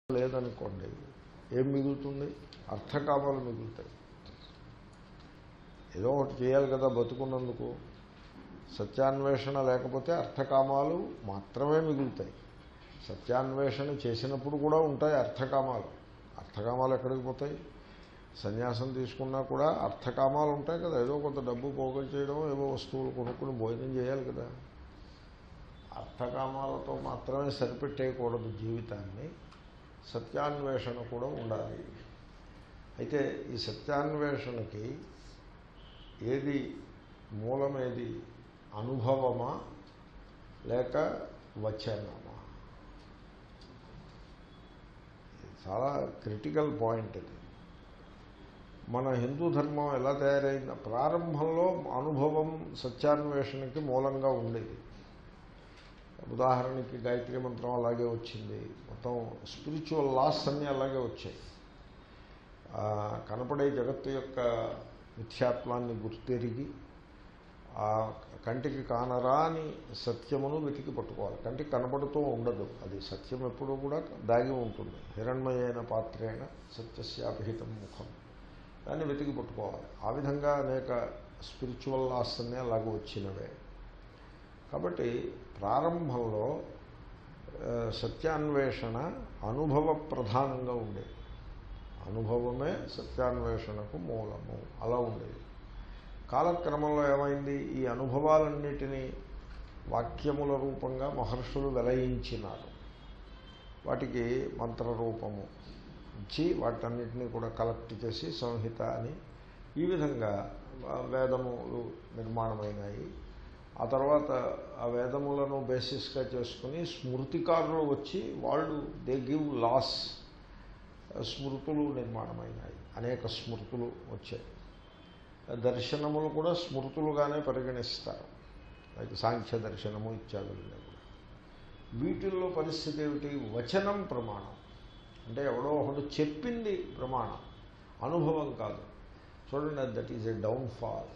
లేదనుకోండి ఏం మిగులుతుంది అర్థకామాలు మిగులుతాయి ఏదో ఒకటి చేయాలి కదా బతుకున్నందుకు సత్యాన్వేషణ లేకపోతే అర్థకామాలు మాత్రమే మిగులుతాయి సత్యాన్వేషణ చేసినప్పుడు కూడా ఉంటాయి అర్థకామాలు అర్థకామాలు ఎక్కడికి పోతాయి సన్యాసం తీసుకున్నా కూడా అర్థకామాలు ఉంటాయి కదా ఏదో కొంత డబ్బు పోగొలు చేయడం ఏవో వస్తువులు కొనుక్కుని భోజనం చేయాలి కదా అర్థకామాలతో మాత్రమే సరిపెట్టేయకూడదు జీవితాన్ని సత్యాన్వేషణ కూడా ఉండాలి అయితే ఈ సత్యాన్వేషణకి ఏది మూలమేది అనుభవమా లేక వచనమా ఇది చాలా క్రిటికల్ పాయింట్ ఇది మన హిందూ ధర్మం ఎలా తయారైంది ప్రారంభంలో అనుభవం సత్యాన్వేషణకి మూలంగా ఉండేది ఉదాహరణకి గాయత్రి మంత్రం అలాగే వచ్చింది మొత్తం స్పిరిచువల్ లాస్ అన్నీ అలాగే వచ్చాయి ఆ, కనపడే జగత్తు యొక్క మిథ్యాత్వాన్ని గుర్తెరిగి ఆ కంటికి కానరాని సత్యమును వెతికి పట్టుకోవాలి కంటికి కనపడుతూ ఉండదు అది సత్యం ఎప్పుడూ కూడా దాగి ఉంటుంది హిరణ్మయైన పాత్రేణ సత్యస్యాపిహితం ముఖం దాన్ని వెతికి పట్టుకోవాలి ఆ విధంగా అనేక స్పిరిచువల్ లాస్ అన్నీ అలాగే వచ్చినవే కాబట్టి ప్రారంభంలో ఆ, సత్యాన్వేషణ అనుభవ ప్రధానంగా ఉండేది అనుభవమే సత్యాన్వేషణకు మూలము అలా ఉండేది కాలక్రమంలో ఏమైంది ఈ అనుభవాలన్నిటినీ వాక్యముల రూపంగా మహర్షులు వెలయించినారు వాటికి మంత్రరూపము ఇచ్చి వాటన్నిటినీ కూడా కలెక్ట్ చేసి సంహిత అని ఈ విధంగా ఆ, వేదములు నిర్మాణమైనాయి ఆ తర్వాత ఆ వేదములను బేసిస్గా చేసుకుని స్మృతికారులు వచ్చి వాళ్ళు దే గివ్ లాస్ స్మృతులు నిర్మాణమైనాయి అనేక స్మృతులు వచ్చాయి దర్శనములు కూడా స్మృతులుగానే పరిగణిస్తారు లైక్ సాంఖ్య దర్శనము ఇత్యాదులు కూడా వీటిల్లో పరిస్థితి ఏమిటి వచనం ప్రమాణం అంటే ఎవడో ఒకడు చెప్పింది ప్రమాణం అనుభవం కాదు చూడండి దట్ ఈజ్ ఎ డౌన్ఫాల్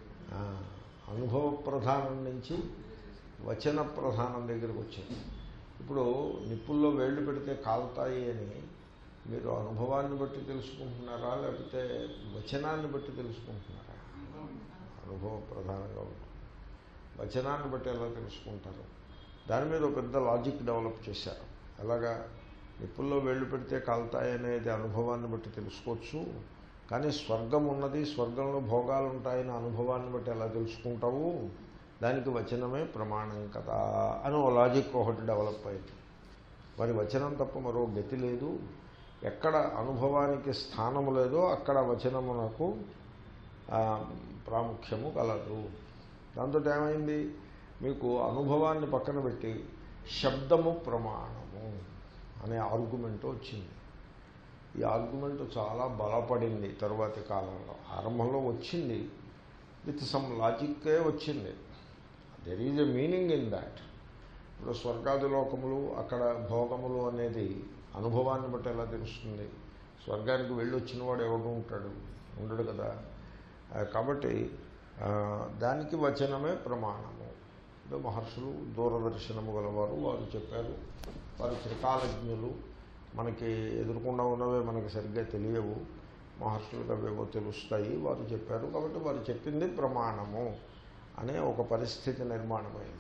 అనుభవ ప్రధానం నుంచి వచన ప్రధానం దగ్గరికి వచ్చింది ఇప్పుడు నిప్పుల్లో వేళ్ళు పెడితే కాలుతాయి అని మీరు అనుభవాన్ని బట్టి తెలుసుకుంటున్నారా లేకపోతే వచనాన్ని బట్టి తెలుసుకుంటున్నారా అనుభవ ప్రధానంగా ఉంటుంది వచనాన్ని బట్టి ఎలా తెలుసుకుంటారు దాని మీద ఒక పెద్ద లాజిక్ డెవలప్ చేశారు ఎలాగా నిప్పుల్లో వేళ్ళు పెడితే కాలుతాయి అనేది అనుభవాన్ని బట్టి తెలుసుకోవచ్చు కానీ స్వర్గం ఉన్నది స్వర్గంలో భోగాలు ఉంటాయని అనుభవాన్ని బట్టి ఎలా తెలుసుకుంటావు దానికి వచనమే ప్రమాణం కదా అని ఓ లాజిక్ ఒకటి డెవలప్ అయింది మరి వచనం తప్ప మరో గతి లేదు ఎక్కడ అనుభవానికి స్థానము లేదో అక్కడ వచనమునకు ఆ, ప్రాముఖ్యము కలదు దాంతో ఏమైంది మీకు అనుభవాన్ని పక్కన పెట్టి శబ్దము ప్రమాణము అనే ఆర్గ్యుమెంట్ వచ్చింది ఈ ఆర్గ్యుమెంట్ చాలా బలపడింది తరువాతి కాలంలో ఆరంభంలో వచ్చింది విత్ సమ్ లాజిక్కే వచ్చింది there is a meaning in that ఇప్పుడు స్వర్గాది లోకములు అక్కడ భోగములు అనేది అనుభవాన్ని బట్టి ఎలా తెలుస్తుంది స్వర్గానికి వెళ్ళి వచ్చిన వాడు ఎవడు ఉంటాడు ఉండడు కదా ఆ, కాబట్టి ఆ, దానికి వచనమే ప్రమాణము అంటే మహర్షులు దూరదర్శనము గలవారు వారు చెప్పారు వారు త్రికాలజ్ఞులు మనకి ఎదుర్కొండా ఉన్నవే మనకి సరిగ్గా తెలియవు మహర్షులకు అవేవో తెలుస్తాయి వారు చెప్పారు కాబట్టి వారు చెప్పింది ప్రమాణము అనే ఒక పరిస్థితి నిర్మాణమైంది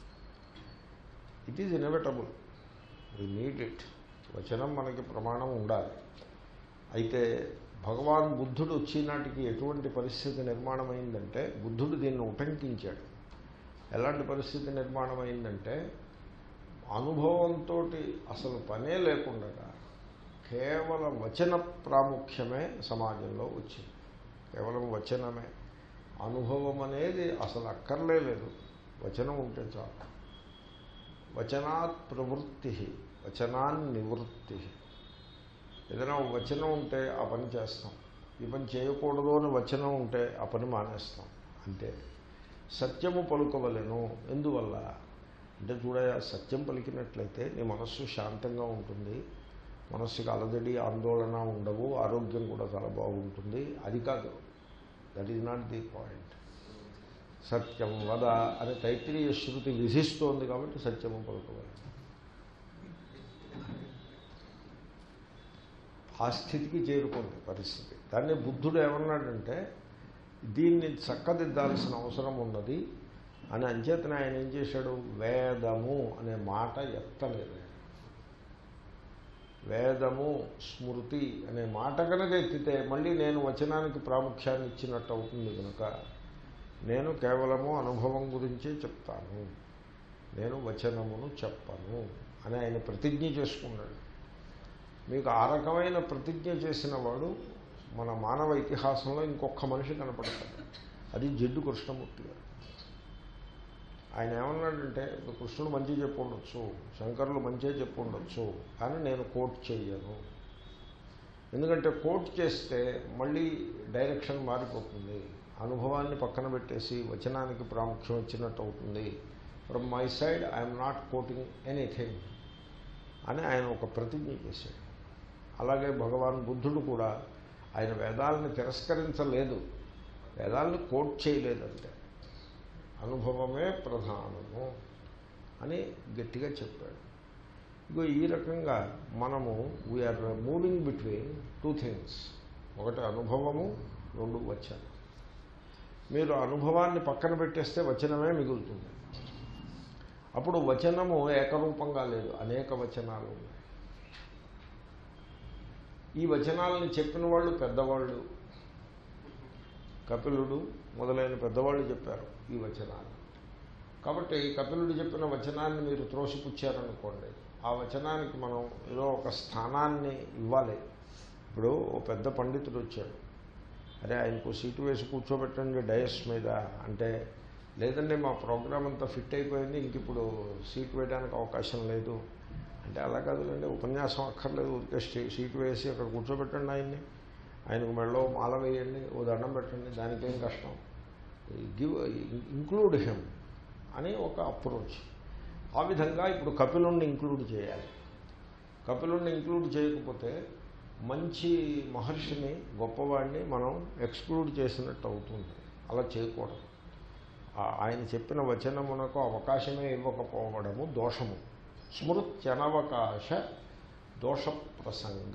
it is inevitable we need it వచనం మనకి ప్రమాణం ఉండాలి అయితే భగవాన్ బుద్ధుడు వచ్చినాటికి ఎటువంటి పరిస్థితి నిర్మాణమైందంటే బుద్ధుడు దీన్ని ఉటంకించాడు ఎలాంటి పరిస్థితి నిర్మాణమైందంటే అనుభవంతో అసలు పనే లేకుండా కేవలం వచన ప్రాముఖ్యమే సమాజంలో వచ్చింది కేవలం వచనమే అనుభవం అనేది అసలు అక్కర్లే లేదు వచనం ఉంటే చాలు వచనాత్ ప్రవృత్తి వచనాన్ నివృత్తి ఏదైనా ఒక వచనం ఉంటే ఆ పని చేస్తాం ఈ పని చేయకూడదు అని వచనం ఉంటే ఆ పని మానేస్తాం అంతే సత్యము పలుకవలెను ఎందువల్ల అంటే చూడ సత్యం పలికినట్లయితే నీ మనస్సు శాంతంగా ఉంటుంది మనస్సుకి అలజడి ఆందోళన ఉండవు ఆరోగ్యం కూడా చాలా బాగుంటుంది అది కాదు that is not the point సత్యం వద అని తైత్రీయ శృతి విధిస్తోంది కాబట్టి సత్యము పలుకోవాలి ఆ స్థితికి చేరుకుంది పరిస్థితి దాన్ని బుద్ధుడు ఏమన్నాడంటే దీన్ని చక్కదిద్దాల్సిన అవసరం ఉన్నది అని అంచేతనే ఆయన ఏం చేశాడు వేదము అనే మాట ఎత్తలేదు వేదము స్మృతి అనే మాట కనుక ఎత్తితే మళ్ళీ నేను వచనానికి ప్రాముఖ్యాన్ని ఇచ్చినట్టు అవుతుంది కనుక నేను కేవలము అనుభవం గురించే చెప్తాను నేను వచనమును చెప్పను అని ఆయన ప్రతిజ్ఞ చేసుకున్నాడు మీకు ఆ రకమైన ప్రతిజ్ఞ చేసిన వాడు మన మానవ ఇతిహాసంలో ఇంకొక మనిషి కనపడతాడు అది జిడ్డు కృష్ణమూర్తి గారు ఆయన ఏమన్నాడంటే ఇప్పుడు కృష్ణుడు మంచి చెప్పు ఉండొచ్చు శంకరులు మంచిగా చెప్పు ఉండొచ్చు కానీ నేను కోట్ చేయను ఎందుకంటే కోట్ చేస్తే మళ్ళీ డైరెక్షన్ మారిపోతుంది అనుభవాన్ని పక్కన పెట్టేసి వచనానికి ప్రాముఖ్యం ఇచ్చినట్టు అవుతుంది from my side I'm not quoting anything అని ఆయన ఒక ప్రతిజ్ఞ చేశాడు అలాగే భగవాన్ బుద్ధుడు కూడా ఆయన వేదాలను తిరస్కరించలేదు వేదాలను కోట్ చేయలేదంటే అనుభవమే ప్రధానము అని గట్టిగా చెప్పాడు ఇగో ఈ రకంగా మనము we're moving between two things ఒకటి అనుభవము రెండు వచనం మీరు అనుభవాన్ని పక్కన పెట్టేస్తే వచనమే మిగులుతుంది అప్పుడు వచనము ఏకరూపంగా లేదు అనేక వచనాలు ఉన్నాయి ఈ వచనాలను చెప్పిన వాళ్ళు పెద్దవాళ్ళు కపిలుడు మొదలైన పెద్దవాళ్ళు చెప్పారు ఈ వచనాలు కాబట్టి కపిలుడు చెప్పిన వచనాన్ని మీరు త్రోసిపుచ్చారనుకోండి ఆ వచనానికి మనం ఏదో ఒక స్థానాన్ని ఇవ్వాలి ఇప్పుడు ఓ పెద్ద పండితుడు వచ్చాడు అరే ఆయనకు సీటు వేసి కూర్చోబెట్టండి డయస్ మీద అంటే లేదండి మా ప్రోగ్రామ్ అంతా ఫిట్ అయిపోయింది ఇంక ఇప్పుడు సీట్ వేయడానికి అవకాశం లేదు అంటే అలా కాదులేండి ఉపన్యాసం అక్కర్లేదు ఊరికే స్టే- సీటు వేసి అక్కడ కూర్చోబెట్టండి ఆయన్ని ఆయనకు మెడలో మాల వేయండి ఓ దండం పెట్టండి దానికేం కష్టం గివ్ ఇంక్లూడ్ హిమ్ అని ఒక అప్రోచ్ ఆ విధంగా ఇప్పుడు కపిలుణ్ణి ఇంక్లూడ్ చేయాలి కపిలుణ్ణి ఇంక్లూడ్ చేయకపోతే మంచి మహర్షిని గొప్పవాడిని మనం ఎక్స్క్లూడ్ చేసినట్టు అవుతుంది అలా చేయకూడదు ఆ- ఆయన చెప్పిన వచనమునకు అవకాశమే ఇవ్వకపోవడము దోషము స్మృత్యనవకాశ దోష ప్రసంగ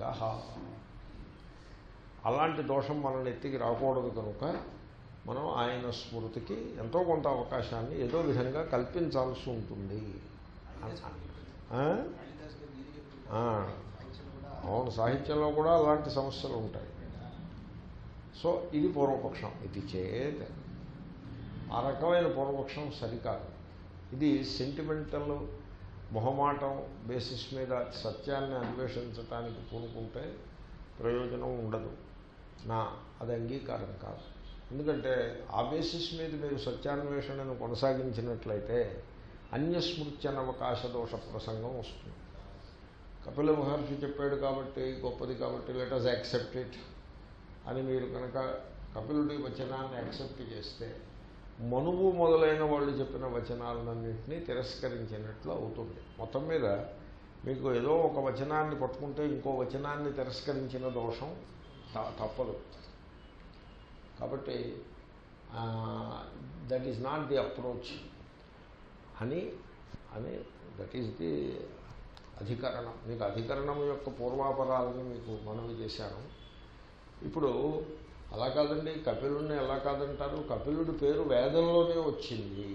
అలాంటి దోషం మనల్ని ఎత్తికి రాకూడదు కనుక మనం ఆయన స్మృతికి ఎంతో కొంత అవకాశాన్ని ఏదో విధంగా కల్పించాల్సి ఉంటుంది ఆ? ఆ. అవును సాహిత్యంలో కూడా అలాంటి సమస్యలు ఉంటాయి సో ఇది పూర్వపక్షం ఇది చేత ఆ రకమైన పూర్వపక్షం సరికాదు ఇది సెంటిమెంటల్ మొహమాటం బేసిస్ మీద సత్యాన్ని అన్వేషించటానికి పూనుకుంటే ప్రయోజనం ఉండదు నా అది అంగీకారం కాదు ఎందుకంటే ఆ బేసిస్ మీద మీరు సత్యాన్వేషణను కొనసాగించినట్లయితే అన్యస్మృత్యనవకాశ దోష ప్రసంగం వస్తుంది కపిల మహర్షి చెప్పాడు కాబట్టి గొప్పది కాబట్టి లెటస్ యాక్సెప్ట్ ఇట్ అని మీరు కనుక కపిలుడి వచనాన్ని యాక్సెప్ట్ చేస్తే మనువు మొదలైన వాళ్ళు చెప్పిన వచనాలన్నింటినీ తిరస్కరించినట్లు అవుతుంది మొత్తం మీద మీకు ఏదో ఒక వచనాన్ని పట్టుకుంటే ఇంకో వచనాన్ని తిరస్కరించిన దోషం త- తప్పదు కాబట్టి that is not the approach అని అని దట్ ఈజ్ ది అధికరణం మీకు అధికరణం యొక్క పూర్వాపరాలను మీకు మనవి చేశాను ఇప్పుడు అలా కాదండి కపిలుడిని ఎలా కాదంటారు కపిలుడి పేరు వేదంలోనే వచ్చింది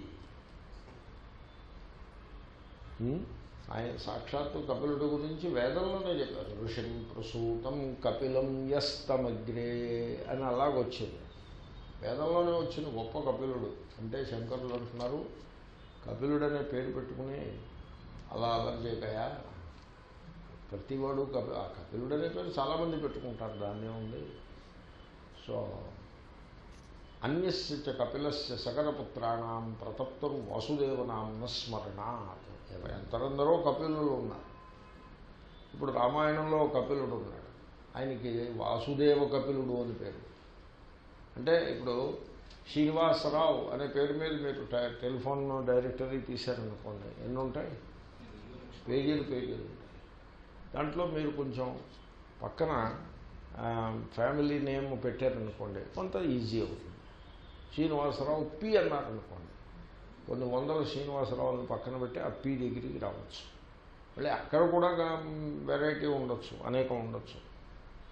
ఉం? ఆయన సాక్షాత్తు కపిలుడి గురించి వేదంలోనే చెప్పారు ఋషిం ప్రసూతం కపిలం యస్తమగ్రే అని అలాగొచ్చింది వేదంలోనే వచ్చిన గొప్ప కపిలుడు అంటే శంకరులు అంటున్నారు కపిలుడు అనే పేరు పెట్టుకుని అలా అలర్ చేయకయా ప్రతివాడు కపి ఆ కపిలుడు అనే పేరు చాలామంది పెట్టుకుంటారు దాన్నే ఉంది సో అన్యస్య చ కపిలస్య సకరపుత్రాణం ప్రతప్తం వాసుదేవనాంన స్మరణాత్ ఎంతరందరో కపిలులు ఉన్నారు ఇప్పుడు రామాయణంలో ఒక కపిలుడు ఉన్నాడు ఆయనకి వాసుదేవ కపిలుడు అని పేరు అంటే ఇప్పుడు శ్రీనివాసరావు అనే పేరు మీద మీరు టె- టెలిఫోన్ డైరెక్టరీ తీశారనుకోండి ఎన్ని ఉంటాయి పేజీలు పేజీలు ఉంటాయి దాంట్లో మీరు కొంచెం పక్కన ఆ, ఫ్యామిలీ నేమ్ పెట్టారనుకోండి కొంత ఈజీ అవుతుంది శ్రీనివాసరావు పి అన్నారనుకోండి కొన్ని వందల శ్రీనివాసరావులను పక్కన పెట్టి ఆ పి దగ్గరికి రావచ్చు మళ్ళీ అక్కడ కూడా వెరైటీ ఉండొచ్చు అనేకం ఉండొచ్చు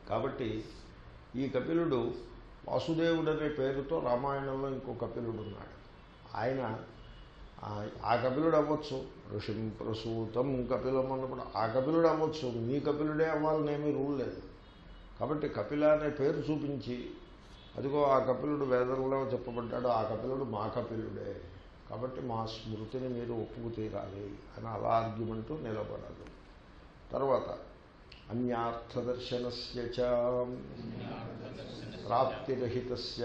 కాబట్టి ఈ కపిలుడు వాసుదేవుడు అనే పేరుతో రామాయణంలో ఇంకో కపిలుడు ఉన్నాడు ఆయన ఆ- ఆ కపిలుడు అవ్వచ్చు ఋషిం ప్రసూతం కపిలం అన్నప్పుడు ఆ కపిలుడు అవ్వచ్చు మీ కపిలుడే అవ్వాలనేమీ రూల్ లేదు కాబట్టి కపిల అనే పేరు చూపించి అదిగో ఆ కపిలుడు వేదంలో చెప్పబడ్డాడు ఆ కపిలుడు మా కపిలుడే కాబట్టి మా స్మృతిని మీరు ఒప్పుకు తీరాలి అని అలా ఆర్గ్యుమెంటు నిలబడదు తర్వాత అన్యార్థదర్శనస్య చ ప్రాప్తిరహితస్య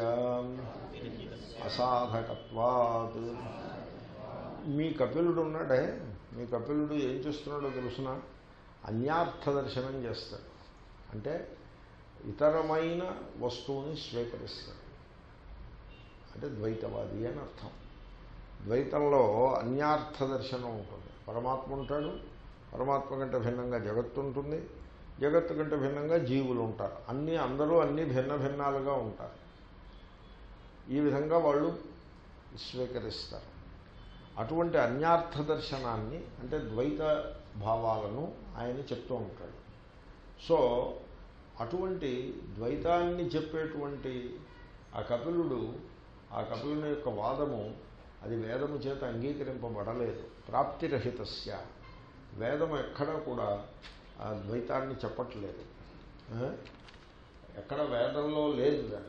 అసాధకత్వాత్ మీ కపిలుడు ఉన్నాడే మీ కపిలుడు ఏం చేస్తున్నాడో తెలుసిన అన్యార్థ దర్శనం చేస్తాడు అంటే ఇతరమైన వస్తువుని స్వీకరిస్తాడు అంటే ద్వైతవాది అని అర్థం ద్వైతంలో అన్యార్థ దర్శనం ఉంటుంది పరమాత్మ ఉంటాడు పరమాత్మ కంటే భిన్నంగా జగత్తు ఉంటుంది జగత్తు కంటే భిన్నంగా జీవులు ఉంటారు అన్నీ అందరూ అన్నీ భిన్న భిన్నాలుగా ఉంటారు ఈ విధంగా వాళ్ళు స్వీకరిస్తారు అటువంటి అన్యార్థ దర్శనాన్ని అంటే ద్వైత భావాలను ఆయన చెప్తూ ఉంటాడు సో అటువంటి ద్వైతాన్ని చెప్పేటువంటి ఆ కపిలుడు ఆ కపిలుని యొక్క వాదము అది వేదము చేత అంగీకరింపబడలేదు ప్రాప్తిరహితస్య వేదము ఎక్కడా కూడా ఆ ద్వైతాన్ని చెప్పట్లేదు ఆ? ఎక్కడ వేదంలో లేదు దానికి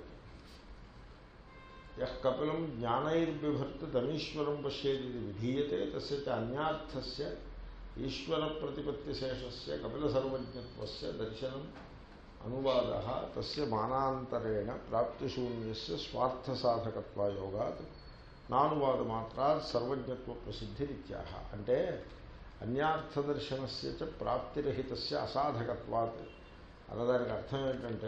యః కపిలం జ్ఞానైర్బిభర్తి తమీశ్వరం పశ్యేది ఇది విధీయతే తస్య చ అన్యార్థస్య ఈశ్వర ప్రతిపత్తి శేషస్య కపిల సర్వజ్ఞత్వస్య దర్శనం అనువాద తస్య మానాంతరేణ ప్రాప్తిశూన్యస్య స్వార్థ సాధకత్వయోగాత్ నానువాద మాత్రాత్ సర్వజ్ఞత్వ ప్రసిద్ధిరిత్యాహ అంటే అన్యార్థ దర్శనస్య చ ప్రాప్తిరహితస్య అసాధకత్వాత్ అన్నదానికి అర్థం ఏంటంటే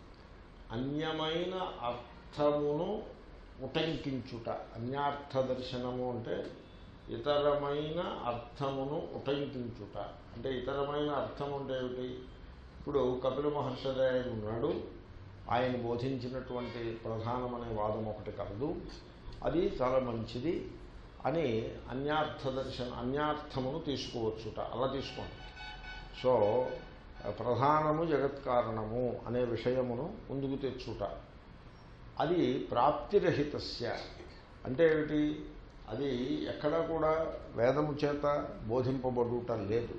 అన్యమైన అర్థమును ఉటంకించుట అన్యార్థ దర్శనము అంటే ఇతరమైన అర్థమును ఉటంకించుట అంటే ఇతరమైన అర్థం అంటే ఏమిటి ఇప్పుడు కపిల మహర్షి ఆయన ఉన్నాడు ఆయన బోధించినటువంటి ప్రధానమనే వాదం ఒకటి కలదు అది చాలా మంచిది అని అన్యార్థ దర్శన అన్యార్థమును తీసుకోవచ్చుట అలా తీసుకోండి సో ప్రధానము జగత్కారణము అనే విషయమును ముందుకు తెచ్చుట అది ప్రాప్తిరహితస్య అంటే ఏమిటి అది ఎక్కడా కూడా వేదము చేత బోధింపబడుట లేదు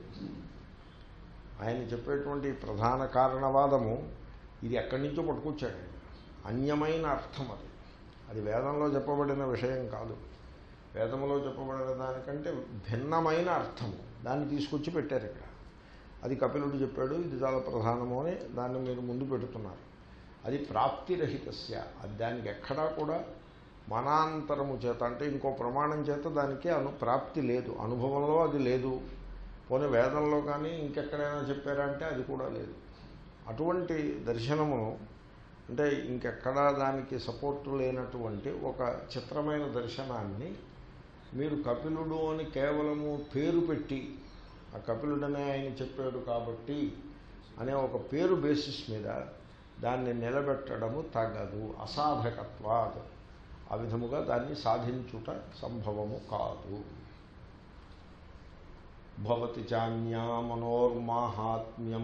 ఆయన చెప్పేటువంటి ప్రధాన కారణవాదము ఇది ఎక్కడి నుంచో పట్టుకొచ్చాడు ఆయన. అన్యమైన అర్థం అది అది వేదంలో చెప్పబడిన విషయం కాదు వేదంలో చెప్పబడిన దానికంటే భిన్నమైన అర్థము దాన్ని తీసుకొచ్చి పెట్టారు ఇక్కడ అది కపిలుడు చెప్పాడు ఇది చాలా ప్రధానము అని దాన్ని మీరు ముందు పెడుతున్నారు అది ప్రాప్తిరహితస్య అది దానికి ఎక్కడా కూడా మనాంతరము చేత అంటే ఇంకో ప్రమాణం చేత దానికి అను ప్రాప్తి లేదు అనుభవంలో అది లేదు పోనీ వేదంలో కానీ ఇంకెక్కడైనా చెప్పారంటే అది కూడా లేదు అటువంటి దర్శనమును అంటే ఇంకెక్కడా దానికి సపోర్ట్ లేనటువంటి ఒక చిత్రమైన దర్శనాన్ని మీరు కపిలుడు అని కేవలము పేరు పెట్టి ఆ కపిలుడనే ఆయన చెప్పాడు కాబట్టి అనే ఒక పేరు బేసిస్ మీద దాన్ని నిలబెట్టడము తగదు అసాధకత్వాత్ ఆ విధముగా దాన్ని సాధించుట సంభవము కాదు భవతి చాన్యా మనోర్మాహాత్మ్యం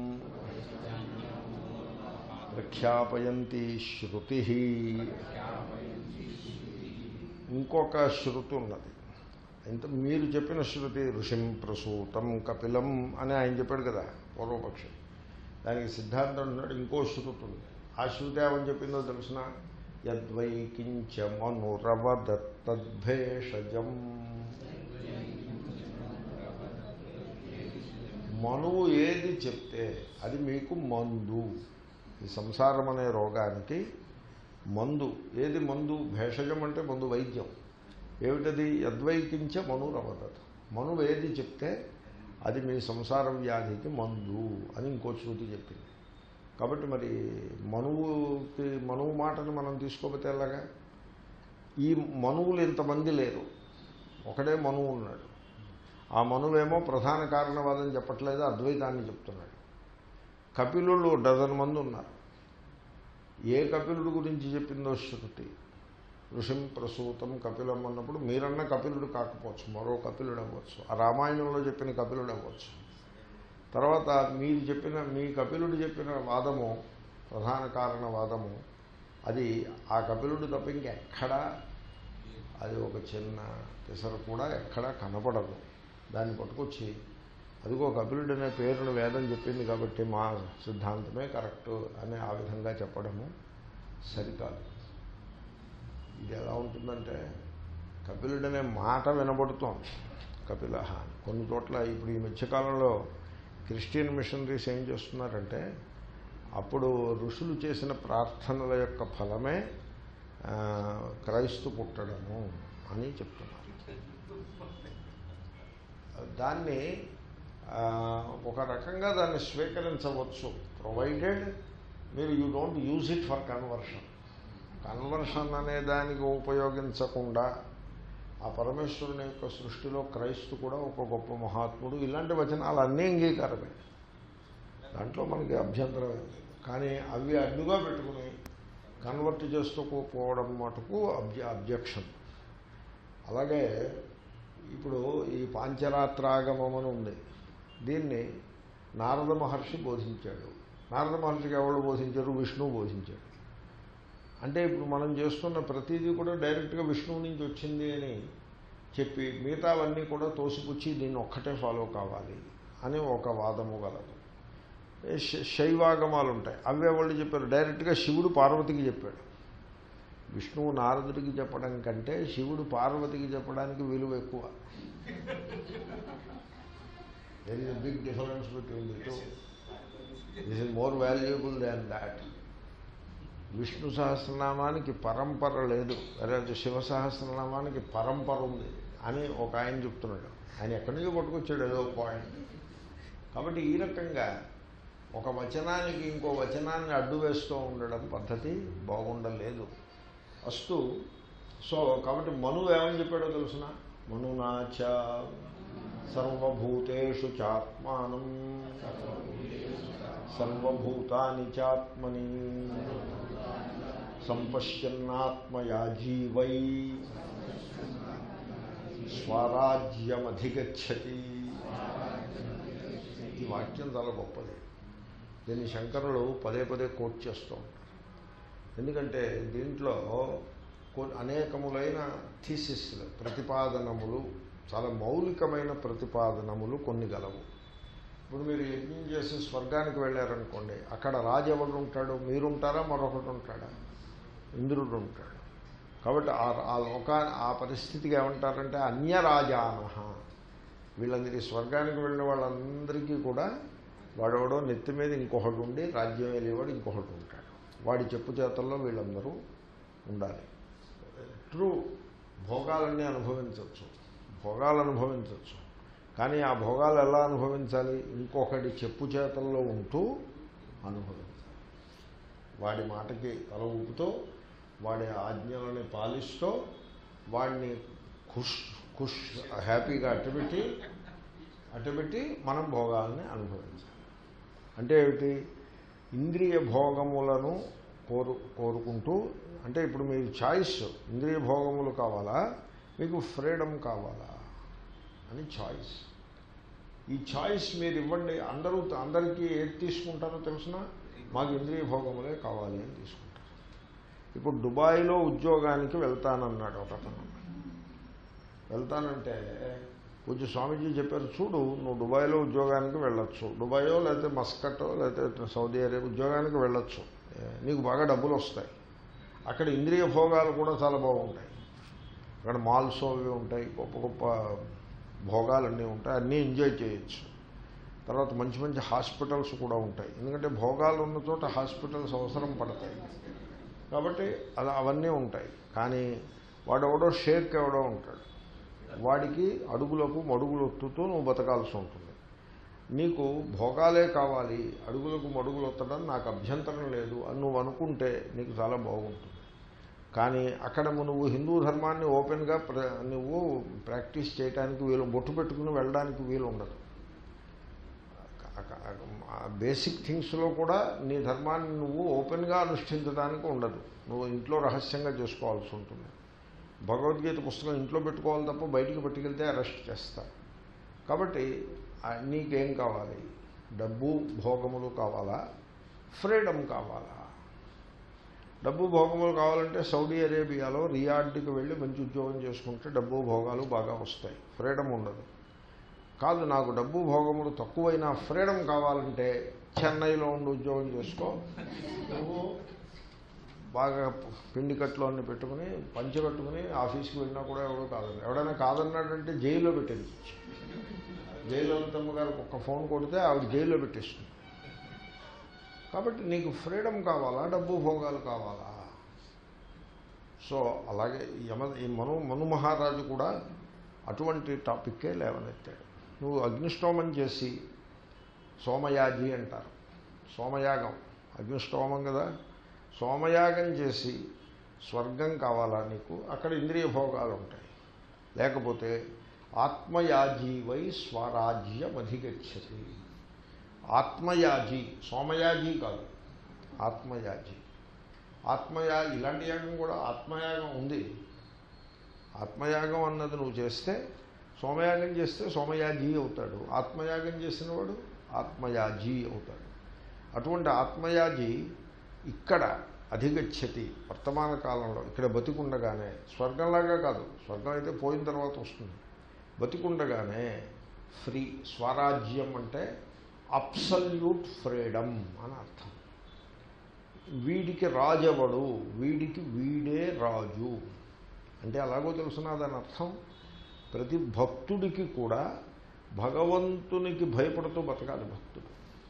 ప్రఖ్యాపయంతి శృతి ఇంకొక శృతి ఉన్నది ఇంత మీరు చెప్పిన శృతి ఋషిం ప్రసూతం కపిలం అని ఆయన చెప్పాడు కదా పూర్వపక్షం దానికి సిద్ధాంతం ఉన్నాడు ఇంకో శృతి ఉంది ఆ శృతి ఏమని చెప్పిందో తెలిసిన యద్వైకించ మనురవదత్తద్భేషజం మనువు ఏది చెప్తే అది మీకు మందు ఈ సంసారం అనే రోగానికి మందు ఏది మందు భేషజం అంటే మందు వైద్యం ఏమిటది యద్వైకించ మనురవదత్ మనువు ఏది చెప్తే అది మీ సంసార వ్యాధికి మందు అని ఇంకో శృతి చెప్పింది కాబట్టి మరి మనువుకి మనువు మాటని మనం తీసుకోకపోతే ఎలాగా ఈ మనువులు ఇంతమంది లేరు ఒకడే మనువు ఉన్నాడు ఆ మనువేమో ప్రధాన కారణవాదం చెప్పట్లేదు అద్వైతాన్ని చెప్తున్నాడు కపిలులు డజన్ మంది ఉన్నారు ఏ కపిలుడు గురించి చెప్పిందో శృతి ఋషిం ప్రసూతం కపిలం అన్నప్పుడు మీరన్న కపిలుడు కాకపోవచ్చు మరో కపిలుడు అవ్వచ్చు ఆ రామాయణంలో చెప్పిన కపిలుడు అవ్వచ్చు తర్వాత మీరు చెప్పిన మీ కపిలుడు చెప్పిన వాదము ప్రధాన కారణ వాదము అది ఆ కపిలుడు తప్ప ఇంకెక్కడా అది ఒక చిన్న పిసరు కూడా ఎక్కడా కనపడదు దాన్ని పట్టుకొచ్చి అదిగో కపిలుడు అనే పేరును వేదం చెప్పింది కాబట్టి మా సిద్ధాంతమే కరెక్ట్ అని ఆ విధంగా చెప్పడము సరికాదు ఇది ఎలా ఉంటుందంటే కపిలుడనే మాట వినబడుతోంది కపిల అని కొన్ని చోట్ల ఇప్పుడు ఈ మధ్యకాలంలో క్రిస్టియన్ మిషనరీస్ ఏం చేస్తున్నారంటే అప్పుడు ఋషులు చేసిన ప్రార్థనల యొక్క ఫలమే ఆ, క్రైస్తు పుట్టడము అని చెప్తున్నారు దాన్ని ఆ, ఒక రకంగా దాన్ని స్వీకరించవచ్చు ప్రొవైడెడ్ మీరు you don't use it for conversion conversion అనే దానికి ఉపయోగించకుండా ఆ పరమేశ్వరుని యొక్క సృష్టిలో క్రైస్తు కూడా ఒక గొప్ప మహాత్ముడు ఇలాంటి వచనాలు అన్నీ అంగీకారమే దాంట్లో మనకి అభ్యంతరం ఏం లేదు కానీ అవి అడ్డుగా పెట్టుకుని కన్వర్ట్ చేస్తూ పోవడం మటుకు అబ్జ అబ్జెక్షన్ అలాగే ఇప్పుడు ఈ పాంచరాత్రాగమం అని ఉంది దీన్ని నారద మహర్షి బోధించాడు నారద మహర్షికి ఎవరు బోధించారు విష్ణువు బోధించాడు అంటే ఇప్పుడు మనం చేస్తున్న ప్రతిదీ కూడా డైరెక్ట్గా విష్ణువు నుంచి వచ్చింది అని చెప్పి మిగతావన్నీ కూడా తోసిపుచ్చి దీన్ని ఒక్కటే ఫాలో కావాలి అని ఒక వాదము గలదు శ- శైవాగమాలు ఉంటాయి అవే వాళ్ళు చెప్పారు డైరెక్ట్గా శివుడు పార్వతికి చెప్పాడు విష్ణువు నారదుడికి చెప్పడం కంటే శివుడు పార్వతికి చెప్పడానికి విలువ ఎక్కువ there is a big difference between the two this is more valuable than that Vishnu సహస్రనామానికి పరంపర లేదు లేదా శివ సహస్రనామానికి పరంపర ఉంది అని ఒక ఆయన చెప్తున్నాడు ఆయన ఎక్కడి నుంచో పట్టుకొచ్చాడు ఏదో పాయింట్ కాబట్టి ఈ రకంగా ఒక వచనానికి ఇంకో వచనాన్ని అడ్డు వేస్తూ ఉండడం పద్ధతి బాగుండలేదు అస్తు సో కాబట్టి మను ఏమని చెప్పాడో తెలుసిన మనునాచ సర్వభూతేషు చాత్మానం సర్వభూతాని చాత్మని సంపశ్యన్నాత్మయా జీవై స్వరాజ్యమధిగచ్చతి ఈ వాక్యం చాలా గొప్పది దీన్ని శంకరులు పదే పదే కోట్ చేస్తూ ఉంటారు ఎందుకంటే దీంట్లో కొన్ని అనేకములైన థీసిస్లు ప్రతిపాదనములు చాలా మౌలికమైన ప్రతిపాదనములు కొన్ని గలవు ఇప్పుడు మీరు యజ్ఞం చేసి స్వర్గానికి వెళ్ళారనుకోండి అక్కడ రాజు ఎవరు ఉంటాడు మీరుంటారా మరొకటి ఉంటాడా ఇంద్రుడు ఉంటాడు కాబట్టి ఆ ఆ లోకా ఆ పరిస్థితికి ఏమంటారంటే అన్యరాజాన వీళ్ళందరి స్వర్గానికి వెళ్ళిన వాళ్ళందరికీ కూడా వాడెవడో నెత్తి మీద ఇంకొకటి ఉండి రాజ్యం వెళ్ళేవాడు ఇంకొకటి ఉంటాడు వాడి చెప్పు చేతల్లో వీళ్ళందరూ ఉండాలి ట్రూ భోగాలన్నీ అనుభవించవచ్చు భోగాలు అనుభవించవచ్చు కానీ ఆ భోగాలు ఎలా అనుభవించాలి ఇంకొకటి చెప్పు చేతల్లో ఉంటూ అనుభవించాలి వాడి మాటకి తల ఊపుతో వాడి ఆజ్ఞలని పాలిస్తూ వాడిని ఖుష్ ఖుష్ హ్యాపీగా అట్టబెట్టి అట్టబెట్టి మనం భోగాల్ని అనుభవించాలి అంటే ఏమిటి ఇంద్రియ భోగములను కోరు కోరుకుంటూ అంటే ఇప్పుడు మీరు చాయిస్ ఇంద్రియ భోగములు కావాలా మీకు ఫ్రీడమ్ కావాలా అని చాయిస్ ఈ చాయిస్ మీరు ఇవ్వండి అందరూ అందరికీ ఏది తీసుకుంటారో తెలిసిన మాకు ఇంద్రియ భోగములే కావాలి అని తీసుకుంటారు ఇప్పుడు దుబాయ్లో ఉద్యోగానికి వెళ్తానన్నాడు ఒకతను వెళ్తానంటే కొంచెం స్వామీజీ చెప్పారు చూడు నువ్వు దుబాయ్లో ఉద్యోగానికి వెళ్ళొచ్చు దుబాయో లేకపోతే మస్కట్టో లేకపోతే సౌదీ అరేబియా ఉద్యోగానికి వెళ్ళొచ్చు ఏ, నీకు బాగా డబ్బులు వస్తాయి అక్కడ ఇంద్రియ భోగాలు కూడా చాలా బాగుంటాయి అక్కడ మాల్స్ అవి ఉంటాయి గొప్ప గొప్ప భోగాలన్నీ ఉంటాయి అన్నీ ఎంజాయ్ చేయొచ్చు తర్వాత మంచి మంచి హాస్పిటల్స్ కూడా ఉంటాయి ఎందుకంటే భోగాలు ఉన్న చోట హాస్పిటల్స్ అవసరం పడతాయి కాబట్టి అది అవన్నీ ఉంటాయి కానీ వాడెవడో షేక్ ఎవడో ఉంటాడు వాడికి అడుగులకు మడుగులు ఒత్తుతూ నువ్వు బతకాల్సి ఉంటుంది నీకు భోగాలే కావాలి అడుగులకు మడుగులు ఒత్తడం నాకు అభ్యంతరం లేదు అని నువ్వు అనుకుంటే నీకు చాలా బాగుంటుంది కానీ అక్కడ నువ్వు హిందూ ధర్మాన్ని ఓపెన్గా ప్ర నువ్వు ప్రాక్టీస్ చేయడానికి వీలు బొట్టు పెట్టుకుని వెళ్ళడానికి వీలు ఉండదు బేసిక్ థింగ్స్లో కూడా నీ ధర్మాన్ని నువ్వు ఓపెన్గా అనుష్ఠించడానికి ఉండదు నువ్వు ఇంట్లో రహస్యంగా చేసుకోవాల్సి ఉంటుంది భగవద్గీత పుస్తకం ఇంట్లో పెట్టుకోవాలి తప్ప బయటికి పట్టుకెళ్తే అరెస్ట్ చేస్తారు కాబట్టి ఆ, నీకేం కావాలి డబ్బు భోగములు కావాలా ఫ్రీడమ్ కావాలా డబ్బు భోగములు కావాలంటే సౌదీ అరేబియాలో రియాడ్కి వెళ్ళి మంచి ఉద్యోగం చేసుకుంటే డబ్బు భోగాలు బాగా వస్తాయి ఫ్రీడమ్ ఉండదు కాదు నాకు డబ్బు భోగములు తక్కువైనా ఫ్రీడమ్ కావాలంటే చెన్నైలో ఉండి ఉద్యోగం చేసుకో నువ్వు బాగా పిండి కట్లు అన్ని పెట్టుకుని పంచి కట్టుకుని ఆఫీస్కి వెళ్ళినా కూడా ఎవడో కాదండి ఎవడైనా కాదన్నాడంటే జైల్లో పెట్టేది జైలు అనంతమ్మ గారికి ఒక్క ఫోన్ కొడితే ఆవిడ జైల్లో పెట్టేస్తుంది కాబట్టి నీకు ఫ్రీడమ్ కావాలా డబ్బు భోగాలు కావాలా సో అలాగే యమ ఈ మను మను మహారాజు కూడా అటువంటి టాపిక్కే లేవనెత్తాడు నువ్వు అగ్నిష్టోమం చేసి సోమయాజి అంటారు సోమయాగం అగ్నిష్టోమం కదా సోమయాగం చేసి స్వర్గం కావాలా నీకు అక్కడ ఇంద్రియ భోగాలు ఉంటాయి లేకపోతే ఆత్మయాజీ వై స్వరాజ్యం అధిగచ్చతి ఆత్మయాజీ సోమయాజీ కాదు ఆత్మయాజీ ఆత్మయా ఇలాంటి యాగం కూడా ఆత్మయాగం ఉంది ఆత్మయాగం అన్నది నువ్వు చేస్తే సోమయాగం చేస్తే సోమయాజీ అవుతాడు ఆత్మయాగం చేసిన వాడు ఆత్మయాజీ అవుతాడు అటువంటి ఆత్మయాజీ ఇక్కడ అధిగచ్చతి వర్తమాన కాలంలో ఇక్కడ బతికుండగానే స్వర్గంలాగా కాదు స్వర్గం అయితే పోయిన తర్వాత వస్తుంది బతికుండగానే ఫ్రీ స్వరాజ్యం అంటే అబ్సల్యూట్ ఫ్రీడమ్ అని అర్థం వీడికి రాజవడు వీడికి వీడే రాజు అంటే అలాగో తెలుసునా దాని అర్థం ప్రతి భక్తుడికి కూడా భగవంతునికి భయపడుతూ బతకాలి భక్తుడు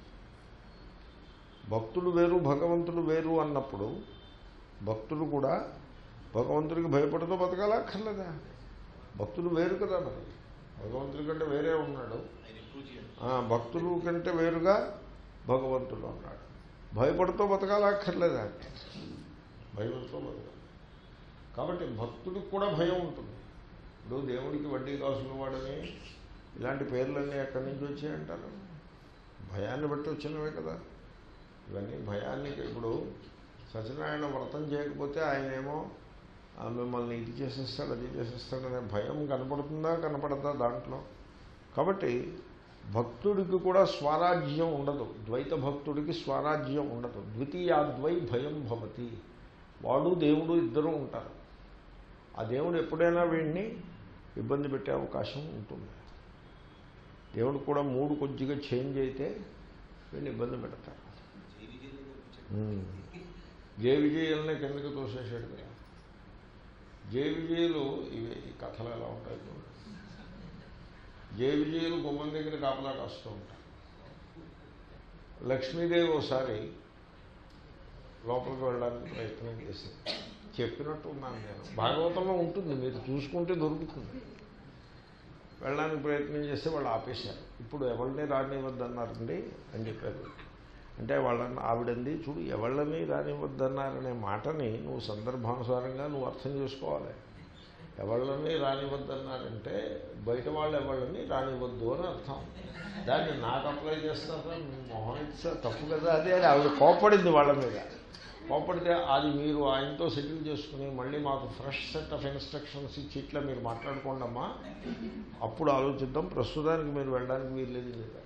భక్తుడు వేరు భగవంతుడు వేరు అన్నప్పుడు భక్తుడు కూడా భగవంతుడికి భయపడుతూ బతకాలా అక్కర్లేదా భక్తుడు వేరు కదా మరి భగవంతుడి కంటే వేరే ఉన్నాడు ఆ, భక్తుడు కంటే వేరుగా భగవంతుడు ఉన్నాడు భయపడుతూ బతకాలా అక్కర్లేదా భయపడుతూ బతకాలి కాబట్టి భక్తుడికి కూడా భయం ఉంటుంది ఇప్పుడు దేవుడికి వడ్డీ కాసులు వాడని ఇలాంటి పేర్లన్నీ ఎక్కడి నుంచి వచ్చాయంటారు భయాన్ని బట్టి వచ్చినవే కదా ఇవన్నీ భయాన్ని ఇప్పుడు సత్యనారాయణ వ్రతం చేయకపోతే ఆయనేమో ఆ, మిమ్మల్ని ఇది చేసేస్తాడు అది చేసేస్తాడు అనే భయం కనపడుతుందా కనపడదా దాంట్లో కాబట్టి భక్తుడికి కూడా స్వరాజ్యం ఉండదు ద్వైత భక్తుడికి స్వరాజ్యం ఉండదు ద్వితీయాద్వై భయం భవతి వాడు దేవుడు ఇద్దరూ ఉంటారు ఆ దేవుడు ఎప్పుడైనా వీడిని ఇబ్బంది పెట్టే అవకాశం ఉంటుంది దేవుడు కూడా మూడు కొద్దిగా చేంజ్ అయితే వీడిని ఇబ్బంది పెడతారు ఉమ్. జే విజయుల్ని కిందకి తోసేసాడు కదా జే విజయులు ఇవి ఈ కథలు ఎలా ఉంటాయి చూడండి జే విజయులు గుమ్మం దగ్గర కాపలా కాస్తూ ఉంటారు లక్ష్మీదేవి ఒకసారి లోపలికి వెళ్ళడానికి ప్రయత్నం చేసింది చెప్పినట్టు ఉన్నాను నేను భాగవతంలో ఉంటుంది మీరు చూసుకుంటే దొరుకుతుంది వెళ్ళడానికి ప్రయత్నం చేస్తే వాళ్ళు ఆపేశారు ఇప్పుడు ఎవరిని రానివ్వద్దన్నారండి అని చెప్పారు అంటే వాళ్ళని ఆవిడంది చూడు ఎవళ్ళని రానివ్వద్దన్నారనే మాటని నువ్వు సందర్భానుసారంగా నువ్వు అర్థం చేసుకోవాలి ఎవళ్ళని రానివ్వద్దన్నారంటే బయట వాళ్ళు ఎవళ్ళని రానివ్వద్దు అని అర్థం దాన్ని నాకు అప్లై చేస్తారా మొహం ఇచ్చా తప్పు కదా అదే అని ఆవిడ కోపడింది వాళ్ళ మీద కోపడితే అది మీరు ఆయనతో సెటిల్ చేసుకుని మళ్ళీ మాకు ఫ్రెష్ సెట్ ఆఫ్ ఇన్స్ట్రక్షన్స్ ఇచ్చి ఇట్లా మీరు మాట్లాడుకోండి అమ్మా అప్పుడు ఆలోచిద్దాం ప్రస్తుతానికి మీరు వెళ్ళడానికి వీల్లేదు చెప్పారు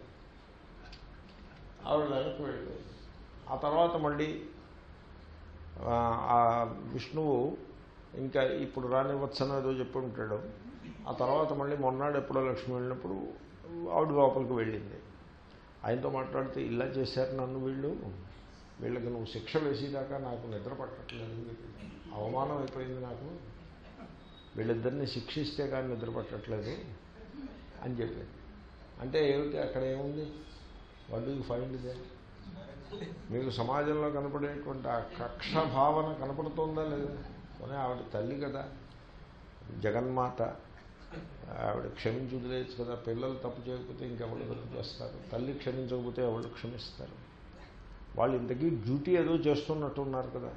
ఆవిడ వెనక్కి వెళ్ళిపోయింది ఆ తర్వాత మళ్ళీ ఆ, ఆ విష్ణువు ఇంకా ఇప్పుడు రానివచ్చని ఏదో చెప్పి ఉంటాడు ఆ తర్వాత మళ్ళీ మొన్నాడు ఎప్పుడో లక్ష్మి వెళ్ళినప్పుడు ఆవిడ లోపలికి వెళ్ళింది ఆయనతో మాట్లాడితే ఇలా చేశారు నన్ను వీళ్ళు వీళ్ళకి నువ్వు శిక్ష వేసేదాకా నాకు నిద్ర పట్టట్లేదు అని చెప్పింది. అవమానం అయిపోయింది నాకు వీళ్ళిద్దరిని శిక్షిస్తే కానీ నిద్ర పట్టట్లేదు అని చెప్పింది అంటే ఏమిటి అక్కడ ఏముంది వాట్ డూ ఫైండ్ దే మీకు సమాజంలో కనపడేటువంటి ఆ కక్ష భావన కనపడుతుందా లేదా పోనీ ఆవిడ తల్లి కదా జగన్మాత ఆవిడ క్షమించి వదిలేయచ్చు కదా పిల్లలు తప్పు చేయకపోతే ఇంకెవరు తప్పు చేస్తారు తల్లి క్షమించకపోతే ఎవరు క్షమిస్తారు వాళ్ళు ఇంతకీ డ్యూటీ ఏదో చేస్తున్నట్టున్నారు కదా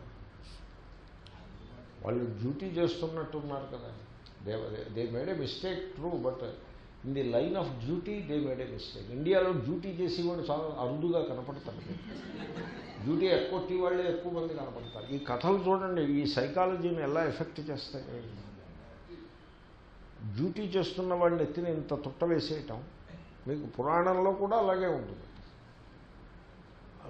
వాళ్ళు డ్యూటీ చేస్తున్నట్టున్నారు కదా they they made a mistake true but in the line of duty they made a mistake ఇండియాలో డ్యూటీ చేసేవాడు చాలా అరుదుగా కనపడతాడు డ్యూటీ ఎక్కువ వాళ్ళే ఎక్కువ మంది కనపడతారు ఈ కథలు చూడండి ఈ సైకాలజీని ఎలా ఎఫెక్ట్ చేస్తాయి డ్యూటీ చేస్తున్న వాడిని ఎత్తిన ఇంత తుట్ట వేసేయటం మీకు పురాణంలో కూడా అలాగే ఉంటుంది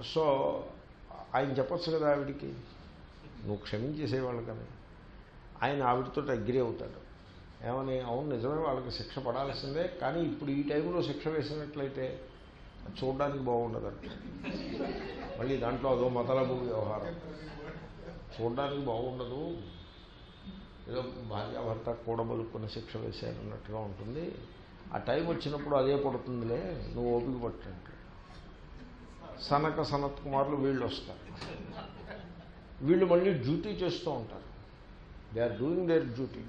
సో ఆయన చెప్పచ్చు కదా ఆవిడికి నువ్వు క్షమించేసేవాళ్ళు కానీ ఆయన ఆవిడతో అగ్రి అవుతాడు ఏమని అవును నిజమే వాళ్ళకి శిక్ష పడాల్సిందే కానీ ఇప్పుడు ఈ టైంలో శిక్ష వేసినట్లయితే అది చూడడానికి బాగుండదంట మళ్ళీ దాంట్లో అదో మతలబు వ్యవహారం చూడడానికి బాగుండదు ఏదో భార్యాభర్త కూడబలుక్కున్న శిక్ష వేశారన్నట్టుగా ఉంటుంది ఆ టైం వచ్చినప్పుడు అదే పడుతుందిలే నువ్వు ఓపిక పట్టండి సనక సనత్ కుమార్లు వీళ్ళు వస్తారు వీళ్ళు మళ్ళీ డ్యూటీ చేస్తూ ఉంటారు they are doing their duty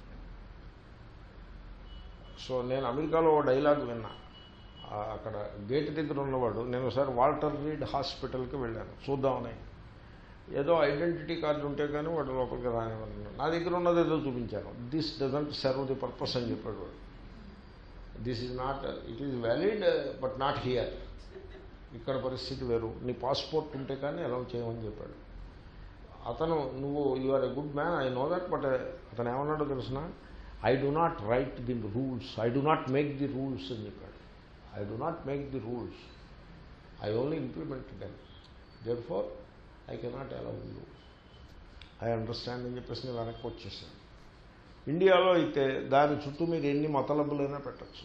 so నేను అమెరికాలో ఓ డైలాగ్ విన్నా ఆ, అక్కడ గేట్ దగ్గర ఉన్నవాడు నేను ఒకసారి వాల్టర్ రీడ్ హాస్పిటల్కి వెళ్ళాను చూద్దామని ఏదో ఐడెంటిటీ కార్డు ఉంటే కానీ వాడు లోపలికి రానివ్వను నా దగ్గర ఉన్నది ఏదో చూపించాను this doesn't serve the purpose అని చెప్పాడు వాడు this is not it is valid but not here ఇక్కడ పరిస్థితి వేరు నీ పాస్పోర్ట్ ఉంటే కానీ అలౌ చేయమని చెప్పాడు అతను నువ్వు you are a good man I know that but అతను ఏమన్నాడో తెలిసిన I do not write the rules I do not make the rules అని చెప్పాడు I do not make the rules I only implement them therefore I cannot allow you I understand అని చెప్పేసి నేను వెనక్కి వచ్చేసాను ఇండియాలో అయితే దాని చుట్టూ మీరు ఎన్ని మతలబులైనా పెట్టచ్చు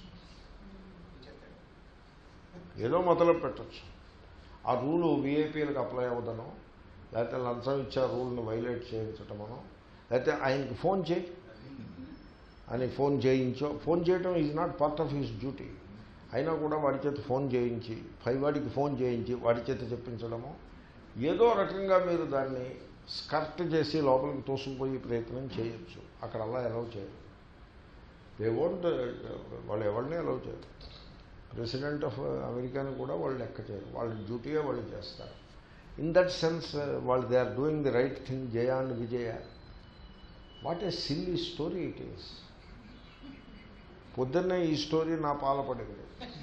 ఏదో మొదలు పెట్టచ్చు ఆ రూలు విఐపీలకు అప్లై అవ్వదనో లేకపోతే లంచం ఇచ్చే రూల్ని వైలేట్ చేయించటమనో లేకపోతే ఆయనకి ఫోన్ చేయి అని ఫోన్ చేయించో ఫోన్ చేయటం is not part of his duty అయినా కూడా వాడి చేత ఫోన్ చేయించి పై వాడికి ఫోన్ చేయించి వాడి చేత చెప్పించడము ఏదో రకంగా మీరు దాన్ని స్కర్ట్ చేసి లోపలికి తోసుకుపోయే ప్రయత్నం చేయొచ్చు అక్కడ అలా అలౌ చేయరు దే వోంట్ వాళ్ళు ఎవరిని అలౌ చేయరు ప్రెసిడెంట్ ఆఫ్ అమెరికాని కూడా వాళ్ళు లెక్క చేయరు వాళ్ళ డ్యూటీయే వాళ్ళు చేస్తారు ఇన్ దట్ సెన్స్ వాళ్ళు they are doing the right thing Jaya and Vijaya what a silly story it is పొద్దున్నే ఈ స్టోరీ నా పాలపడింది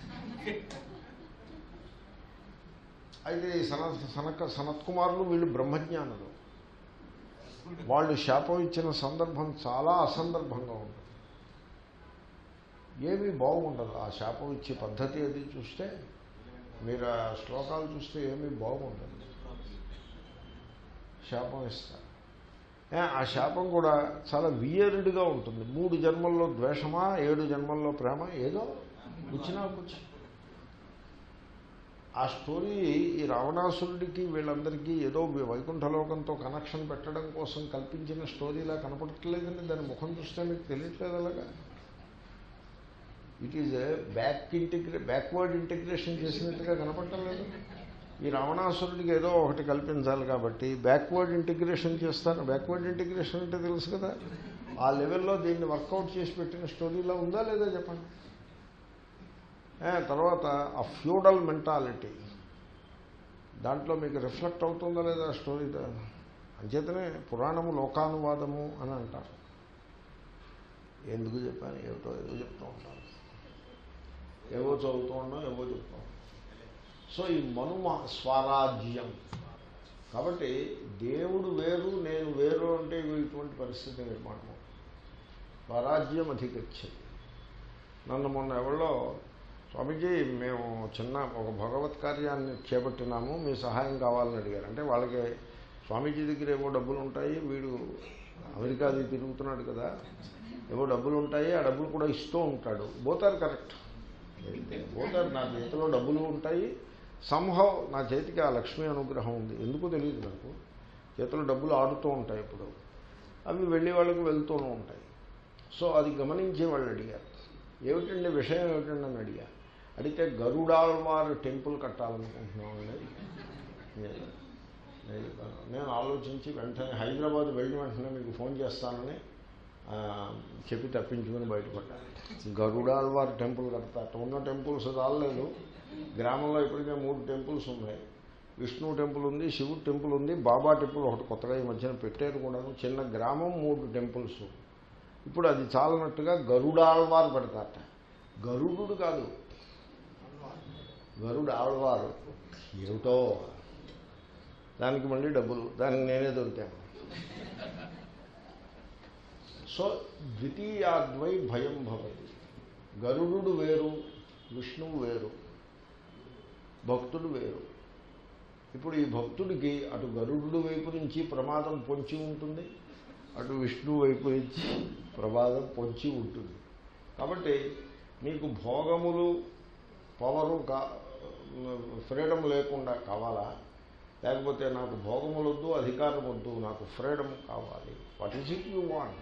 అయితే ఈ సనత్ సనక సనత్ కుమారులు వీళ్ళు బ్రహ్మజ్ఞానులు వాళ్ళు శాపం ఇచ్చిన సందర్భం చాలా అసందర్భంగా ఉంటుంది ఏమీ బాగుండదు ఆ శాపం ఇచ్చే పద్ధతి అది చూస్తే మీరు ఆ శ్లోకాలు చూస్తే ఏమీ బాగుండదు శాపం ఇస్తారు ఏ, ఆ శాపం కూడా చాలా వియర్డ్గా ఉంటుంది మూడు జన్మల్లో ద్వేషమా ఏడు జన్మల్లో ప్రేమ ఏదో వచ్చినా కూర్చు ఆ స్టోరీ ఈ రావణాసురుడికి వీళ్ళందరికీ ఏదో వైకుంఠలోకంతో కనెక్షన్ పెట్టడం కోసం కల్పించిన స్టోరీలా కనపడట్లేదని దాని ముఖం చూస్తే మీకు తెలియట్లేదు అలాగా ఇట్ ఈజ్ బ్యాక్ ఇంటిగ్రే బ్యాక్వర్డ్ ఇంటిగ్రేషన్ చేసినట్టుగా కనపడలేదు ఈ రావణాసురుడికి ఏదో ఒకటి కల్పించాలి కాబట్టి బ్యాక్వర్డ్ ఇంటిగ్రేషన్ చేస్తాను బ్యాక్వర్డ్ ఇంటిగ్రేషన్ అంటే తెలుసు కదా ఆ లెవెల్లో దీన్ని వర్కౌట్ చేసి పెట్టిన స్టోరీలో ఉందా లేదా చెప్పండి ఏ, తర్వాత ఆ ఫ్యూడల్ మెంటాలిటీ దాంట్లో మీకు రిఫ్లెక్ట్ అవుతుందా లేదా స్టోరీ అంచేతనే పురాణము లోకానువాదము అని అంటారు ఎందుకు చెప్పాను ఏమిటో ఏదో చెప్తూ ఉంటాను ఏవో చదువుతూ ఉన్నాం ఏవో చెప్తాం సో ఈ మనుమ స్వరాజ్యం కాబట్టి దేవుడు వేరు నేను వేరు అంటే ఇవి ఇటువంటి పరిస్థితి నిర్మాణం స్వరాజ్యం అధిగచ్చది నన్ను మొన్న ఎవరో స్వామీజీ మేము చిన్న ఒక భగవత్ కార్యాన్ని చేపట్టినాము మీ సహాయం కావాలని అడిగారు అంటే వాళ్ళకి స్వామీజీ దగ్గర ఏవో డబ్బులు ఉంటాయి వీడు అమెరికాది తిరుగుతున్నాడు కదా ఏవో డబ్బులు ఉంటాయి ఆ డబ్బులు కూడా ఇస్తూ ఉంటాడు బోతారు కరెక్ట్ బోతారు నా చేతిలో డబ్బులు ఉంటాయి సంభవ్ నా చేతికి ఆ లక్ష్మీ అనుగ్రహం ఉంది ఎందుకో తెలియదు నాకు చేతిలో డబ్బులు ఆడుతూ ఉంటాయి ఇప్పుడు అవి వెళ్ళే వాళ్ళకి వెళ్తూనే ఉంటాయి సో అది గమనించి వాళ్ళు అడిగారు ఏమిటండి విషయం ఏమిటండి అని అడిగా అడిగితే గరుడాల్వారు టెంపుల్ కట్టాలనుకుంటున్నామండి నేను నేను చెప్పాను. నేను ఆలోచించి వెంటనే హైదరాబాద్ వెళ్ళిన వెంటనే మీకు ఫోన్ చేస్తానని ఆ, చెప్పి తప్పించుకుని బయటపడ్డాను గరుడాల్వారు టెంపుల్ కడతారట ఉన్న టెంపుల్స్ రాలేదు గ్రామంలో ఇప్పటికే మూడు టెంపుల్స్ ఉన్నాయి విష్ణు టెంపుల్ ఉంది శివుడు టెంపుల్ ఉంది బాబా టెంపుల్ ఒకటి కొత్తగా ఈ మధ్యన పెట్టారు కూడాను చిన్న గ్రామం మూడు టెంపుల్స్ ఇప్పుడు అది చాలనట్టుగా గరుడాళ్వారు పెడతారట గరుడు కాదు గరుడు ఆళ్వారు ఏమిటో దానికి మళ్ళీ డబ్బులు దానికి నేనే దొరికాను సో ద్వితీయాద్వై భయం భవతి గరుడు వేరు విష్ణువు వేరు భక్తుడు వేరు ఇప్పుడు ఈ భక్తుడికి అటు గరుడు వైపు నుంచి ప్రమాదం పొంచి ఉంటుంది అటు విష్ణు వైపు నుంచి ప్రమాదం పొంచి ఉంటుంది కాబట్టి మీకు భోగములు పవరు కా ఫ్రీడమ్ లేకుండా కావాలా లేకపోతే నాకు భోగములు వద్దు అధికారం వద్దు నాకు ఫ్రీడమ్ కావాలి what is it you want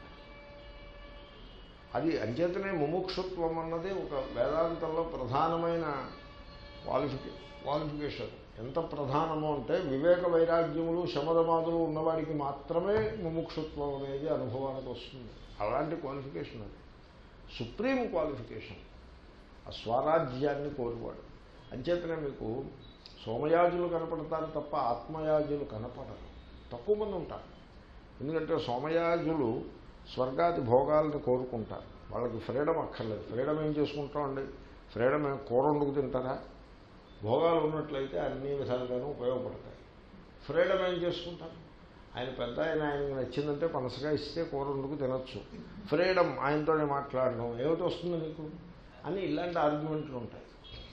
అది అంచేతనే ముముక్షుత్వం అన్నది ఒక వేదాంతంలో ప్రధానమైన క్వాలిఫికే క్వాలిఫికేషన్ ఎంత ప్రధానమో అంటే వివేక వైరాగ్యములు శమదమాదులు ఉన్నవాడికి మాత్రమే ముముక్షుత్వం అనేది అనుభవానికి వస్తుంది అలాంటి క్వాలిఫికేషన్ అది సుప్రీం క్వాలిఫికేషన్ ఆ స్వరాజ్యాన్ని కోరువాడు అంచేతనే మీకు సోమయాజులు కనపడతారు తప్ప ఆత్మయాజులు కనపడరు తక్కువ మంది ఉంటారు ఎందుకంటే సోమయాజులు స్వర్గాది భోగాలను కోరుకుంటారు వాళ్ళకి ఫ్రీడమ్ అక్కర్లేదు ఫ్రీడమ్ ఏం చేసుకుంటాం అండి ఫ్రీడమ్ ఏం కూర వండుకు తింటారా భోగాలు ఉన్నట్లయితే అన్ని విధాలుగానూ ఉపయోగపడతాయి ఫ్రీడమ్ ఏం చేసుకుంటారు ఆయన పెద్ద ఆయన ఆయనకి నచ్చిందంటే పనసగా ఇస్తే కూర వండుకు తినొచ్చు ఫ్రీడమ్ ఆయనతోనే మాట్లాడడం ఏమిటి వస్తుంది నీకు అని ఇలాంటి ఆర్గ్యుమెంట్లు ఉంటాయి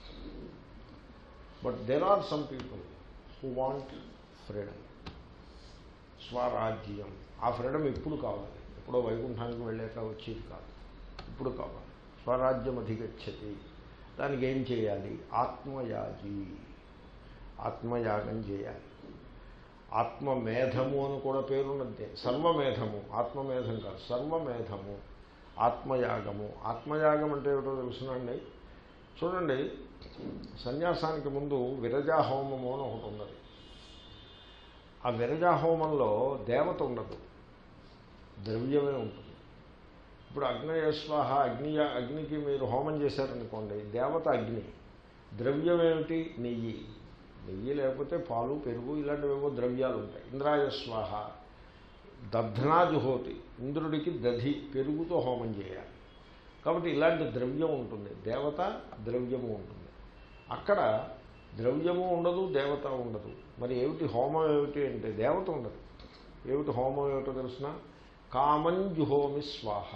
but there are some people who want freedom స్వరాజ్యం ఆ ఫ్రీడమ్ ఇప్పుడు కావాలి ఎప్పుడో వైకుంఠానికి వెళ్ళాక వచ్చేది కాదు ఇప్పుడు కావాలి స్వరాజ్యం అధిగచ్చతి దానికి ఏం చేయాలి ఆత్మయాజి ఆత్మయాగం చేయాలి ఆత్మమేధము అని కూడా పేరున్నదే సర్వమేధము ఆత్మమేధం కాదు సర్వమేధము ఆత్మయాగము ఆత్మయాగం అంటే ఏమిటో తెలుసునండి చూడండి సన్యాసానికి ముందు విరజాహోమము అని ఒకటి ఉన్నది ఆ విరజాహోమంలో దేవత ఉండదు ద్రవ్యమే ఉంటుంది ఇప్పుడు అగ్నయస్వాహ అగ్ని అగ్నికి మీరు హోమం చేశారనుకోండి దేవత అగ్ని ద్రవ్యం ఏమిటి నెయ్యి నెయ్యి లేకపోతే పాలు పెరుగు ఇలాంటివేవో ద్రవ్యాలు ఉంటాయి ఇంద్రాయస్వాహ దధ్నాజుహోతి ఇంద్రుడికి దధి పెరుగుతో హోమం చేయాలి కాబట్టి ఇలాంటి ద్రవ్యం ఉంటుంది దేవత ద్రవ్యము ఉంటుంది అక్కడ ద్రవ్యము ఉండదు దేవత ఉండదు మరి ఏమిటి హోమం ఏమిటి అంటే దేవత ఉండదు ఏమిటి హోమం ఏమిటో తెలిసిన కామంజుహోమి స్వాహ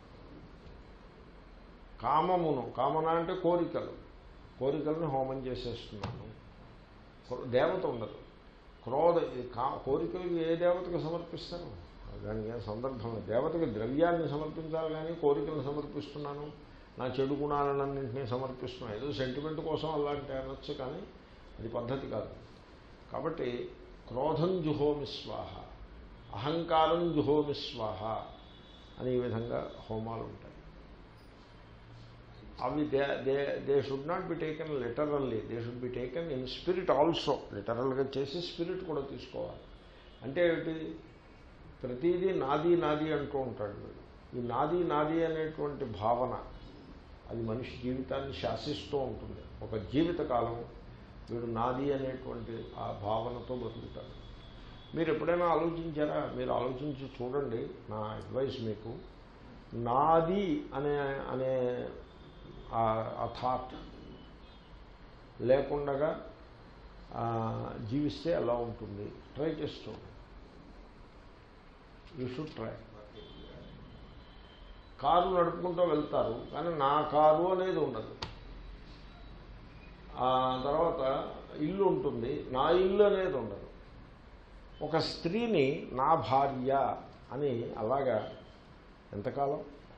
కామమును కామన అంటే కోరికలు కోరికలను హోమం చేసేస్తున్నాను దేవత ఉండదు క్రోధ కా కోరికలు ఏ దేవతకు సమర్పిస్తారు దానికి ఏం సందర్భం లేదు. దేవతకి ద్రవ్యాన్ని సమర్పించాలి కానీ కోరికలను సమర్పిస్తున్నాను నా చెడు గుణాలన్నింటినీ సమర్పిస్తున్నాను ఏదో సెంటిమెంట్ కోసం అలాంటి అనొచ్చు కానీ అది పద్ధతి కాదు కాబట్టి క్రోధం జుహోమి స్వాహ అహంకారం జుహోమి స్వాహ అని ఈ విధంగా హోమాలు ఉంటాయి అవి they they they should not be taken literally they should be taken in spirit also లిటరల్గా చేసి స్పిరిట్ కూడా తీసుకోవాలి అంటే ఏమిటి ప్రతిదీ నాది నాది అంటూ ఉంటాడు వీడు ఈ నాది నాది అనేటువంటి భావన అది మనిషి జీవితాన్ని శాసిస్తూ ఉంటుంది ఒక జీవితకాలం వీడు నాది అనేటువంటి ఆ భావనతో బతుకుతాడు మీరు ఎప్పుడైనా ఆలోచించారా మీరు ఆలోచించి చూడండి నా అడ్వైస్ మీకు నాది అనే అనే ఆ థాట్ లేకుండగా జీవిస్తే ఎలా ఉంటుంది ట్రై చేస్తూ యూ షుడ్ ట్రై కారు నడుపుకుంటూ వెళ్తారు కానీ నా కారు అనేది ఉండదు ఆ తర్వాత ఇల్లు ఉంటుంది నా ఇల్లు అనేది ఉండదు ఒక స్త్రీని నా భార్య అని అలాగా ఎంతకాలం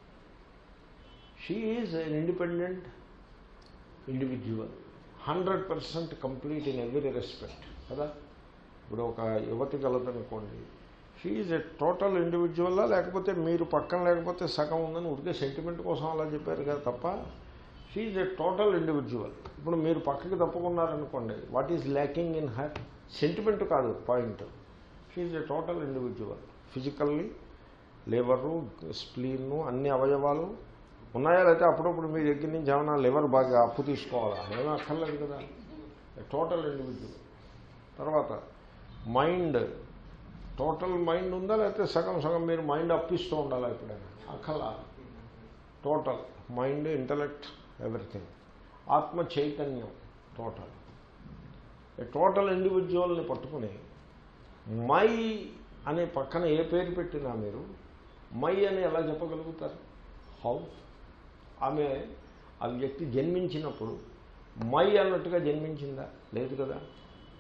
she is an independent individual hundred percent complete in every respect కదా ఇప్పుడు ఒక యువతి కలదనుకోండి షీ ఈజ్ ఎ టోటల్ ఇండివిజువల్లా లేకపోతే మీరు పక్కన లేకపోతే సగం ఉందని ఉడికే సెంటిమెంట్ కోసం అలా చెప్పారు కదా తప్ప she is a total individual ఇప్పుడు మీరు పక్కకి తప్పుకున్నారనుకోండి what is lacking in her sentiment కాదు point she is a total individual physically liver spleen అన్ని అవయవాలు ఉన్నాయా లేకపోతే అప్పుడప్పుడు మీ దగ్గర నుంచి ఏమైనా లివర్ బాగా అప్పు తీసుకోవాలా ఏమీ అక్కర్లేదు కదా టోటల్ ఇండివిజువల్ తర్వాత మైండ్ టోటల్ మైండ్ ఉందా లేకపోతే సగం సగం మీరు మైండ్ అప్పిస్తూ ఉండాలా ఎప్పుడైనా అక్కర్లా టోటల్ మైండ్ ఇంటలెక్ట్ ఎవ్రీథింగ్ ఆత్మ చైతన్యం టోటల్ టోటల్ ఇండివిజువల్ని పట్టుకుని మై అనే పక్కన ఏ పేరు పెట్టినా మీరు మై అని ఎలా చెప్పగలుగుతారు హౌ ఆమె ఆ వ్యక్తి జన్మించినప్పుడు మై అన్నట్టుగా జన్మించిందా లేదు కదా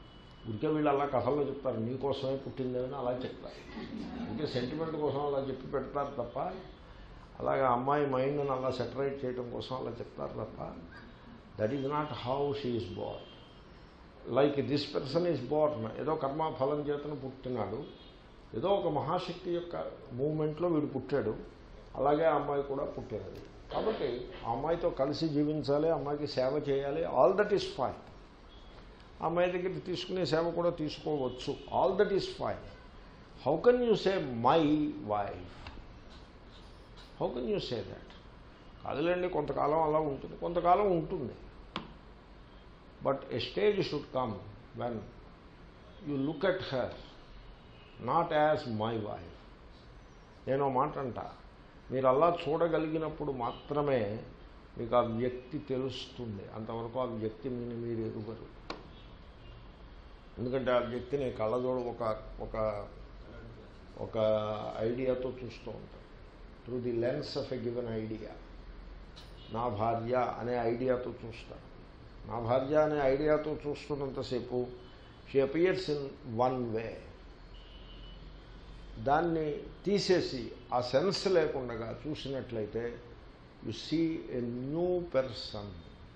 ఊరికే వీళ్ళు అలా కథల్లో చెప్తారు నీకోసమే పుట్టిందని అలా చెప్తారు ఇంకే సెంటిమెంట్ కోసం అలా చెప్పి పెడతారు తప్ప అలాగే అమ్మాయి మైండ్ని అలా సెటరేట్ చేయడం కోసం అలా చెప్తారు తప్ప that is not how she is born like this person is born ఏదో కర్మ ఫలం చేతను పుట్టినాడు ఏదో ఒక మహాశక్తి యొక్క మూమెంట్లో వీడు పుట్టాడు అలాగే ఆ అమ్మాయి కూడా పుట్టినది కాబట్టి ఆ అమ్మాయితో కలిసి జీవించాలి ఆ అమ్మాయికి సేవ చేయాలి ఆల్ దట్ ఈస్ ఫైన్ ఆ అమ్మాయి దగ్గర తీసుకునే సేవ కూడా తీసుకోవచ్చు all that is fine how can you say my wife how can you say that కాదులేండి కొంతకాలం అలా ఉంటుంది కొంతకాలం ఉంటుంది but a stage should come when you look at her not as my wife నేను ఓ మాట అంట మీరు అలా చూడగలిగినప్పుడు మాత్రమే మీకు ఆ వ్యక్తి తెలుస్తుంది అంతవరకు ఆ వ్యక్తి మీరు మీరు ఎరుగరు ఎందుకంటే ఆ వ్యక్తిని కళ్ళజోడు ఒక ఒక ఒక ఐడియాతో చూస్తూ ఉంటారు through the lens of a given idea నా భార్య అనే ఐడియాతో చూస్తారు నా భార్య అనే ఐడియాతో చూస్తున్నంతసేపు she appears in one way దాన్ని తీసేసి ఆ సెన్స్ లేకుండా చూసినట్లయితే you see a new person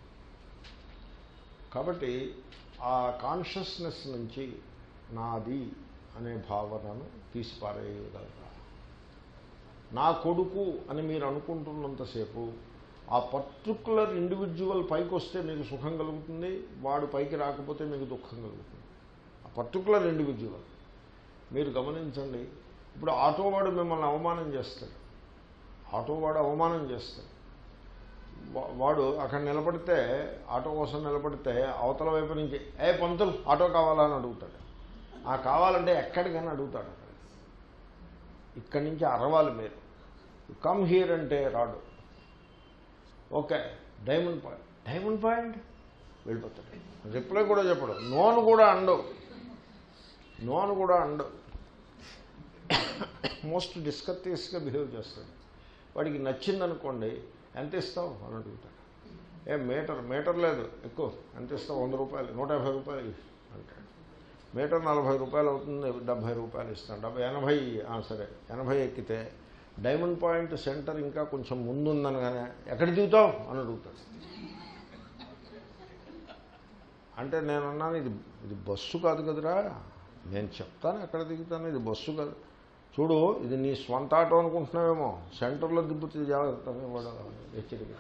కాబట్టి ఆ కాన్షియస్నెస్ నుంచి నాది అనే భావనను తీసిపారేయగలరా నా కొడుకు అని మీరు అనుకుంటున్నంతసేపు ఆ పర్టికులర్ ఇండివిజువల్ పైకి వస్తే మీకు సుఖం కలుగుతుంది వాడు పైకి రాకపోతే మీకు దుఃఖం కలుగుతుంది ఆ పర్టికులర్ ఇండివిజువల్ మీరు గమనించండి ఇప్పుడు ఆటోవాడు మిమ్మల్ని అవమానం చేస్తాడు ఆటోవాడు అవమానం చేస్తాడు వా- వాడు అక్కడ నిలబడితే ఆటో కోసం నిలబడితే అవతల వైపు నుంచి ఏ పంతులు ఆటో కావాలా అని అడుగుతాడు ఆ కావాలంటే ఎక్కడికైనా అడుగుతాడు అక్కడ ఇక్కడి నుంచి అరవాలి మీరు కమ్ హియర్ అంటే రాడు okay diamond point diamond point వెళ్ళిపోతాడు రిప్లై కూడా చెప్పడు నోను కూడా అండవు నోను కూడా అండవు మోస్ట్ డిస్కర్టీస్గా బిహేవ్ చేస్తాడు వాడికి నచ్చిందనుకోండి ఎంత ఇస్తావు అని అడుగుతాడు ఏ మీటర్ మీటర్ లేదు ఎక్కువ ఎంత ఇస్తావు వంద రూపాయలు నూట యాభై రూపాయలు ఇవ్వు అంటాడు మీటర్ నలభై రూపాయలు అవుతుంది డెబ్భై రూపాయలు ఇస్తాను డెబ్బై ఎనభై ఆ, సరే ఎనభై ఎక్కితే డైమండ్ పాయింట్ సెంటర్ ఇంకా కొంచెం ముందుందనగానే ఎక్కడ దిగుతావు అని అడుగుతాడు అంటే నేను అన్నాను ఇది ఇది బస్సు కాదు కదరా నేను చెప్తాను ఎక్కడ దిగుతాను ఇది బస్సు కాదు చూడు ఇది నీ స్వంత ఆటో అనుకుంటున్నావేమో సెంటర్లో దిబ్బుతుంది జాగ్రత్త వాడు హెచ్చరిక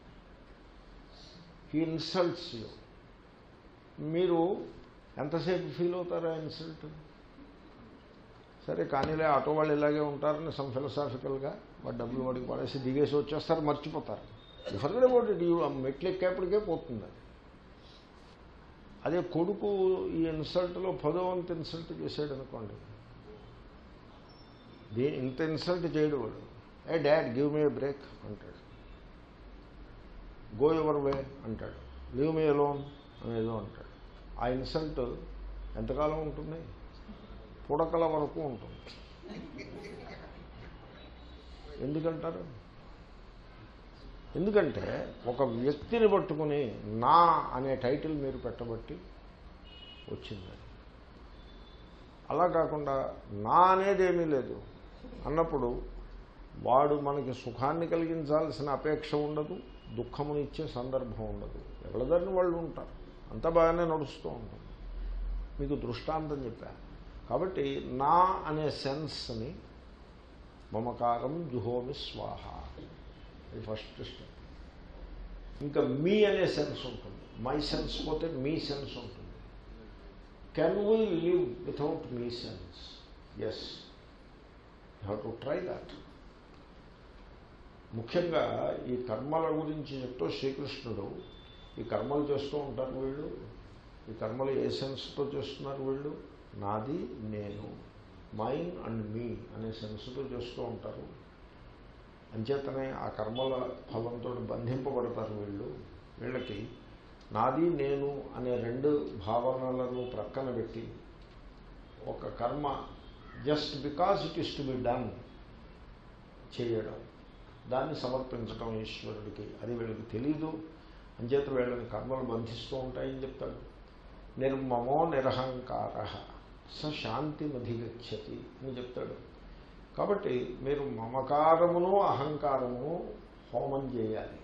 హీ ఇన్సల్ట్స్ యూ మీరు ఎంతసేపు ఫీల్ అవుతారా ఇన్సల్ట్ సరే కానీలే ఆటో వాళ్ళు ఇలాగే ఉంటారని సమ్ ఫిలసాఫికల్గా వాడు డబ్బులు వాడికి పడేసి దిగేసి వచ్చేస్తారు మర్చిపోతారు ఫర్గడ్ అబౌట్ ఇట్ మెట్లు ఎక్కేపటికే పోతుంది అది అదే కొడుకు ఈ ఇన్సల్ట్లో పదో వంతు ఇన్సల్ట్ చేసాడు అనుకోండి దీ ఇంత ఇన్సల్ట్ చేయడు వాడు ఏ డాడ్ గివ్ మీ బ్రేక్ అంటాడు గో ఎవర్ వే అంటాడు లీవ్ మీ అలోన్ అనేదో అంటాడు ఆ ఇన్సల్ట్ ఎంతకాలం ఉంటుంది పుడకల వరకు ఉంటుంది ఎందుకంటారు ఎందుకంటే ఒక వ్యక్తిని పట్టుకుని నా అనే టైటిల్ మీరు పెట్టబట్టి వచ్చింది అది. అలా కాకుండా నా అనేది ఏమీ లేదు అన్నప్పుడు వాడు మనకి సుఖాన్ని కలిగించాల్సిన అపేక్ష ఉండదు దుఃఖమునిచ్చే సందర్భం ఉండదు ఎవరిదారిని వాళ్ళు ఉంటారు అంతా బాగానే నడుస్తూ ఉంటుంది మీకు దృష్టాంతం చెప్పా కాబట్టి నా అనే సెన్స్ని మమకారం జుహోమి స్వాహ ఇది ఫస్ట్ స్టెప్ ఇంకా మీ అనే సెన్స్ ఉంటుంది మై సెన్స్ పోతే మీ సెన్స్ ఉంటుంది కెన్ వీ లివ్ వితౌట్ మీ sense yes you have to try that ముఖ్యంగా ఈ కర్మల గురించి చెప్తూ శ్రీకృష్ణుడు ఈ కర్మలు చేస్తూ ఉంటారు వీళ్ళు ఈ కర్మలు ఏ సెన్స్తో చేస్తున్నారు వీళ్ళు నాది నేను మైన్ అండ్ మీ అనే సెన్స్తో చేస్తూ ఉంటారు అంచేతనే ఆ కర్మల ఫలంతో బంధింపబడతారు వీళ్ళు వీళ్ళకి నాది నేను అనే రెండు భావనలను ప్రక్కన పెట్టి ఒక కర్మ just because it is to be done చేయడం దాన్ని సమర్పించడం ఈశ్వరుడికి అది వీళ్ళకి తెలీదు అంచేత వీళ్ళని కర్మలు బంధిస్తూ ఉంటాయని చెప్తాడు నిర్మమో నిరహంకార స శాంతిమధిగచ్చతి అని చెప్తాడు కాబట్టి మీరు మమకారమును అహంకారమును హోమం చేయాలి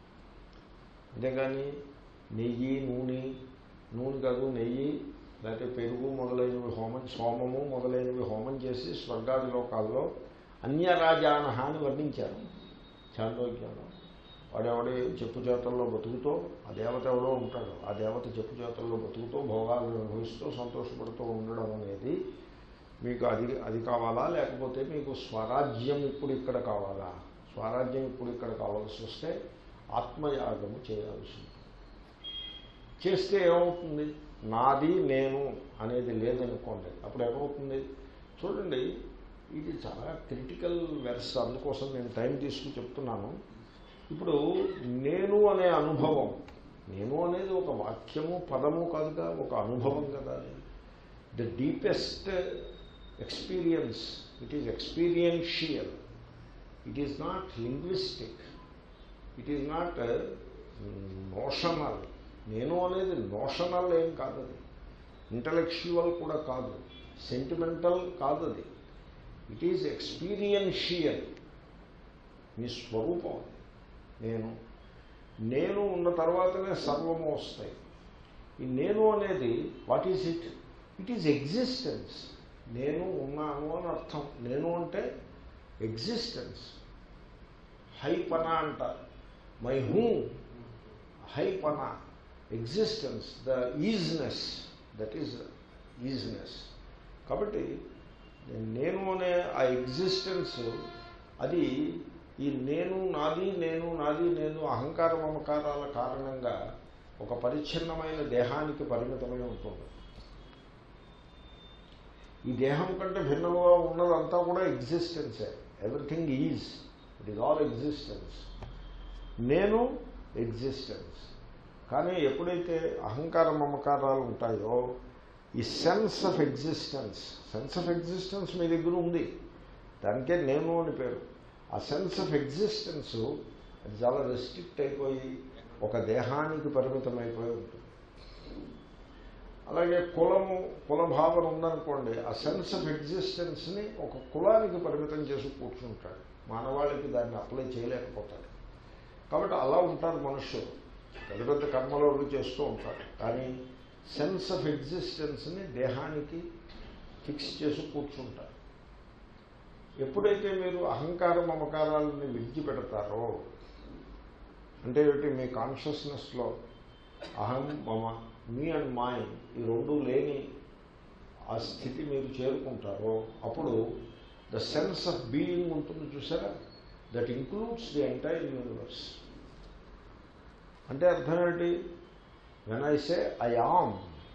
అంతేగాని నెయ్యి నూనె నూనె కాదు నెయ్యి లేకపోతే పెరుగు మొదలైనవి హోమం సోమము మొదలైనవి హోమం చేసి స్వర్గాది లోకాల్లో అన్యరాజాన అని వర్ణించారు చాందోగ్యంలో వాడెవడి చెప్పు చేతల్లో బతుకుతూ ఆ దేవత ఎవడో ఉంటాడు ఆ దేవత చెప్పు చేతల్లో బతుకుతూ భోగాలను అనుభవిస్తూ సంతోషపడుతూ ఉండడం అనేది మీకు అది అది కావాలా లేకపోతే మీకు స్వరాజ్యం ఇప్పుడు ఇక్కడ కావాలా స్వరాజ్యం ఇప్పుడు ఇక్కడ కావాల్సి వస్తే ఆత్మయాగము చేయాల్సి ఉంటుంది చేస్తే ఏమవుతుంది నాది నేను అనేది లేదనుకోండి అప్పుడు ఏమవుతుంది చూడండి ఇది చాలా క్రిటికల్ వెర్స్ అందుకోసం నేను టైం తీసుకుని చెప్తున్నాను ఇప్పుడు నేను అనే అనుభవం నేను అనేది ఒక వాక్యము పదము కాదుగా ఒక అనుభవం కదా అది the deepest experience it is experiential it is not linguistic it is not notional నేను అనేది నోషనల్ ఏం కాదు అది ఇంటలెక్చువల్ కూడా కాదు సెంటిమెంటల్ కాదు అది ఇట్ ఈజ్ ఎక్స్పీరియన్షియల్ మీ స్వరూపం అది నేను నేను ఉన్న తర్వాతనే సర్వము వస్తాయి ఈ నేను అనేది what is it it is existence నేను ఉన్నాను అని అర్థం నేను అంటే ఎగ్జిస్టెన్స్ హైపన అంటారు మై హూ హైపన existence the isness that is isness కాబట్టి నేను అనే ఆ ఎగ్జిస్టెన్స్ అది ఈ నేను నాది నేను నాది నేను అహంకార మమకారాల కారణంగా ఒక పరిచ్ఛిన్నమైన దేహానికి పరిమితమై ఉంటుంది ఈ దేహం కంటే భిన్నంగా ఉన్నదంతా కూడా ఎగ్జిస్టెన్సే everything is it is all existence నేను ఎగ్జిస్టెన్స్ కానీ ఎప్పుడైతే అహంకార మమకారాలు ఉంటాయో ఈ sense of existence sense of existence మీ దగ్గర ఉంది దానికే నేను అని పేరు ఆ సెన్స్ ఆఫ్ ఎగ్జిస్టెన్స్ అది చాలా రెస్ట్రిక్ట్ అయిపోయి ఒక దేహానికి పరిమితమైపోయి ఉంటుంది అలాగే కులము కుల భావన ఉందనుకోండి ఆ సెన్స్ ఆఫ్ ఎగ్జిస్టెన్స్ని ఒక కులానికి పరిమితం చేసి కూర్చుంటాడు మానవాళికి దాన్ని అప్లై చేయలేకపోతాడు కాబట్టి అలా ఉంటారు మనుషులు పెద్ద పెద్ద కర్మలు అవి చేస్తూ ఉంటారు కానీ సెన్స్ ఆఫ్ ఎగ్జిస్టెన్స్ని దేహానికి ఫిక్స్ చేసి కూర్చుంటారు ఎప్పుడైతే మీరు అహంకార మమకారాలని విడిచిపెడతారో అంటే ఏమిటి మీ కాన్షియస్నెస్లో అహం మమ మీ అండ్ మైండ్ ఈ రెండు లేని ఆ స్థితి మీరు చేరుకుంటారో అప్పుడు ద సెన్స్ ఆఫ్ బీయింగ్ ఉంటుంది చూసారా that includes the entire universe అంటే అర్థం ఏంటి when I say I am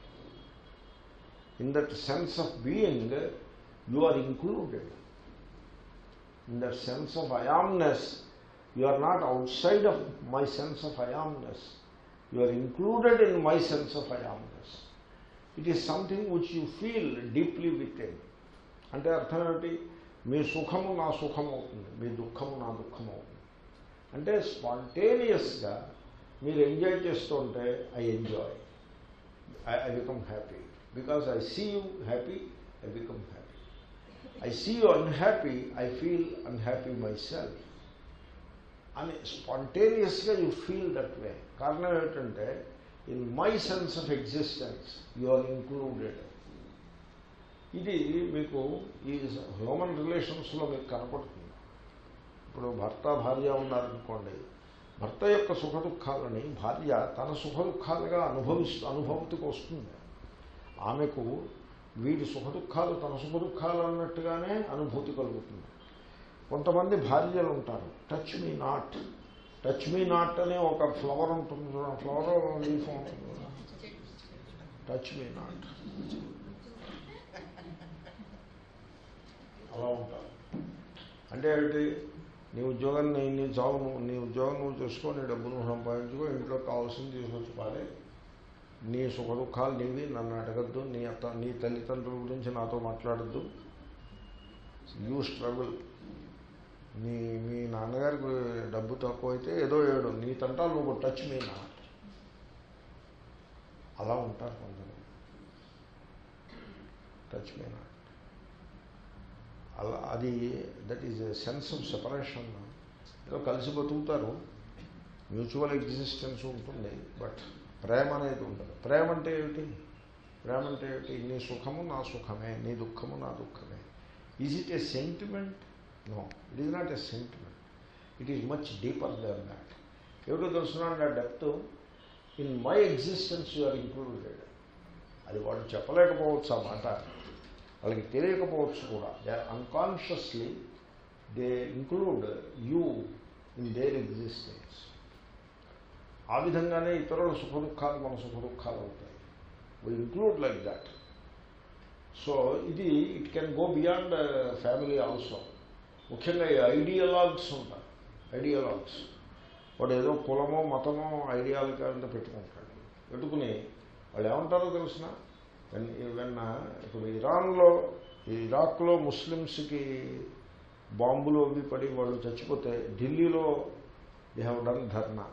in that sense of being you are included in that sense of I amness, you are not outside of my sense of I amness. You are included in my sense of I amness. It is something which you feel deeply within. అంటే అర్థం ఏమిటి మీ సుఖము నా సుఖం అవుతుంది మీ దుఃఖము నా దుఃఖం అవుతుంది అంటే స్పాంటేనియస్గా మీరు ఎంజాయ్ చేస్తుంటే I enjoy I I become happy because I see you happy I become happy I see you unhappy I feel unhappy myself అని స్పాంటేనియస్గా యూ ఫీల్ దట్ వే కారణం ఏమిటంటే in my sense of existence you are included ఇది మీకు ఈ human రిలేషన్స్లో మీకు కనపడుతుంది ఇప్పుడు భర్త భార్య ఉన్నారనుకోండి భర్త యొక్క సుఖ దుఃఖాలని భార్య తన సుఖ దుఃఖాలుగా అనుభవిస్తూ అనుభూతికి వస్తుంది ఆమెకు వీడి సుఖ దుఃఖాలు తన సుఖ దుఃఖాలు అన్నట్టుగానే అనుభూతి కలుగుతుంది కొంతమంది భార్యలు ఉంటారు touch me not touch me not అనే ఒక ఫ్లవర్ ఉంటుంది చూడండి ఫ్లవర్ లీఫ్ ఉంటుంది టచ్ మీ నాట్ అలా ఉంటారు అంటే ఏమిటి నీ ఉద్యోగం నీ నీ జాబ్ నువ్వు నీ ఉద్యోగం నువ్వు చేసుకో నీ డబ్బు నువ్వు సంపాదించుకో ఇంట్లో కావాల్సింది తీసుకొచ్చి పాడే నీ సుఖ దుఃఖాలు నీవి నన్ను అడగద్దు నీ అత్త నీ తల్లిదండ్రుల గురించి నాతో మాట్లాడద్దు యూ స్ట్రగుల్ నీ మీ నాన్నగారికి డబ్బు తక్కువ అయితే ఏదో ఏడు నీ తంటాలు నువ్వు టచ్ మీ నాట్ అలా ఉంటారు కొందరు టచ్ మీ నాట్ అలా అది that is a sense of separation ఏదో కలిసి బతుకుతారు మ్యూచువల్ ఎగ్జిస్టెన్స్ ఉంటుంది బట్ ప్రేమ అనేది ఉండదు ప్రేమ అంటే ఏమిటి ప్రేమ అంటే ఏమిటి నీ సుఖము నా సుఖమే నీ దుఃఖము నా దుఃఖమే is it a sentiment no it is not a sentiment it is much deeper than that ఎవరో తెలుసున్నాడు ఆ depth in my existence you are included అది వాళ్ళు చెప్పలేకపోవచ్చు ఆ మాట వాళ్ళకి తెలియకపోవచ్చు కూడా they are unconsciously they include you in their existence ఆ విధంగానే ఇతరుల సుఖ దుఃఖాలు మన సుఖ దుఃఖాలు అవుతాయి we include like that so ఇది it can go beyond family also ముఖ్యంగా ఈ ఐడియలాగ్స్ ఉంటారు ఐడియలాగ్స్ వాడు ఏదో కులమో మతమో ఐడియాలజీ అంతా పెట్టుకుంటాడు పెట్టుకుని వాళ్ళు ఏమంటారో తెలిసిన వెన్ వెన్ ఇప్పుడు ఇరాన్లో ఇరాక్లో ముస్లిమ్స్కి బాంబులు అవి పడి వాళ్ళు చచ్చిపోతే ఢిల్లీలో దే హ్యావ్ డన్ ధర్నా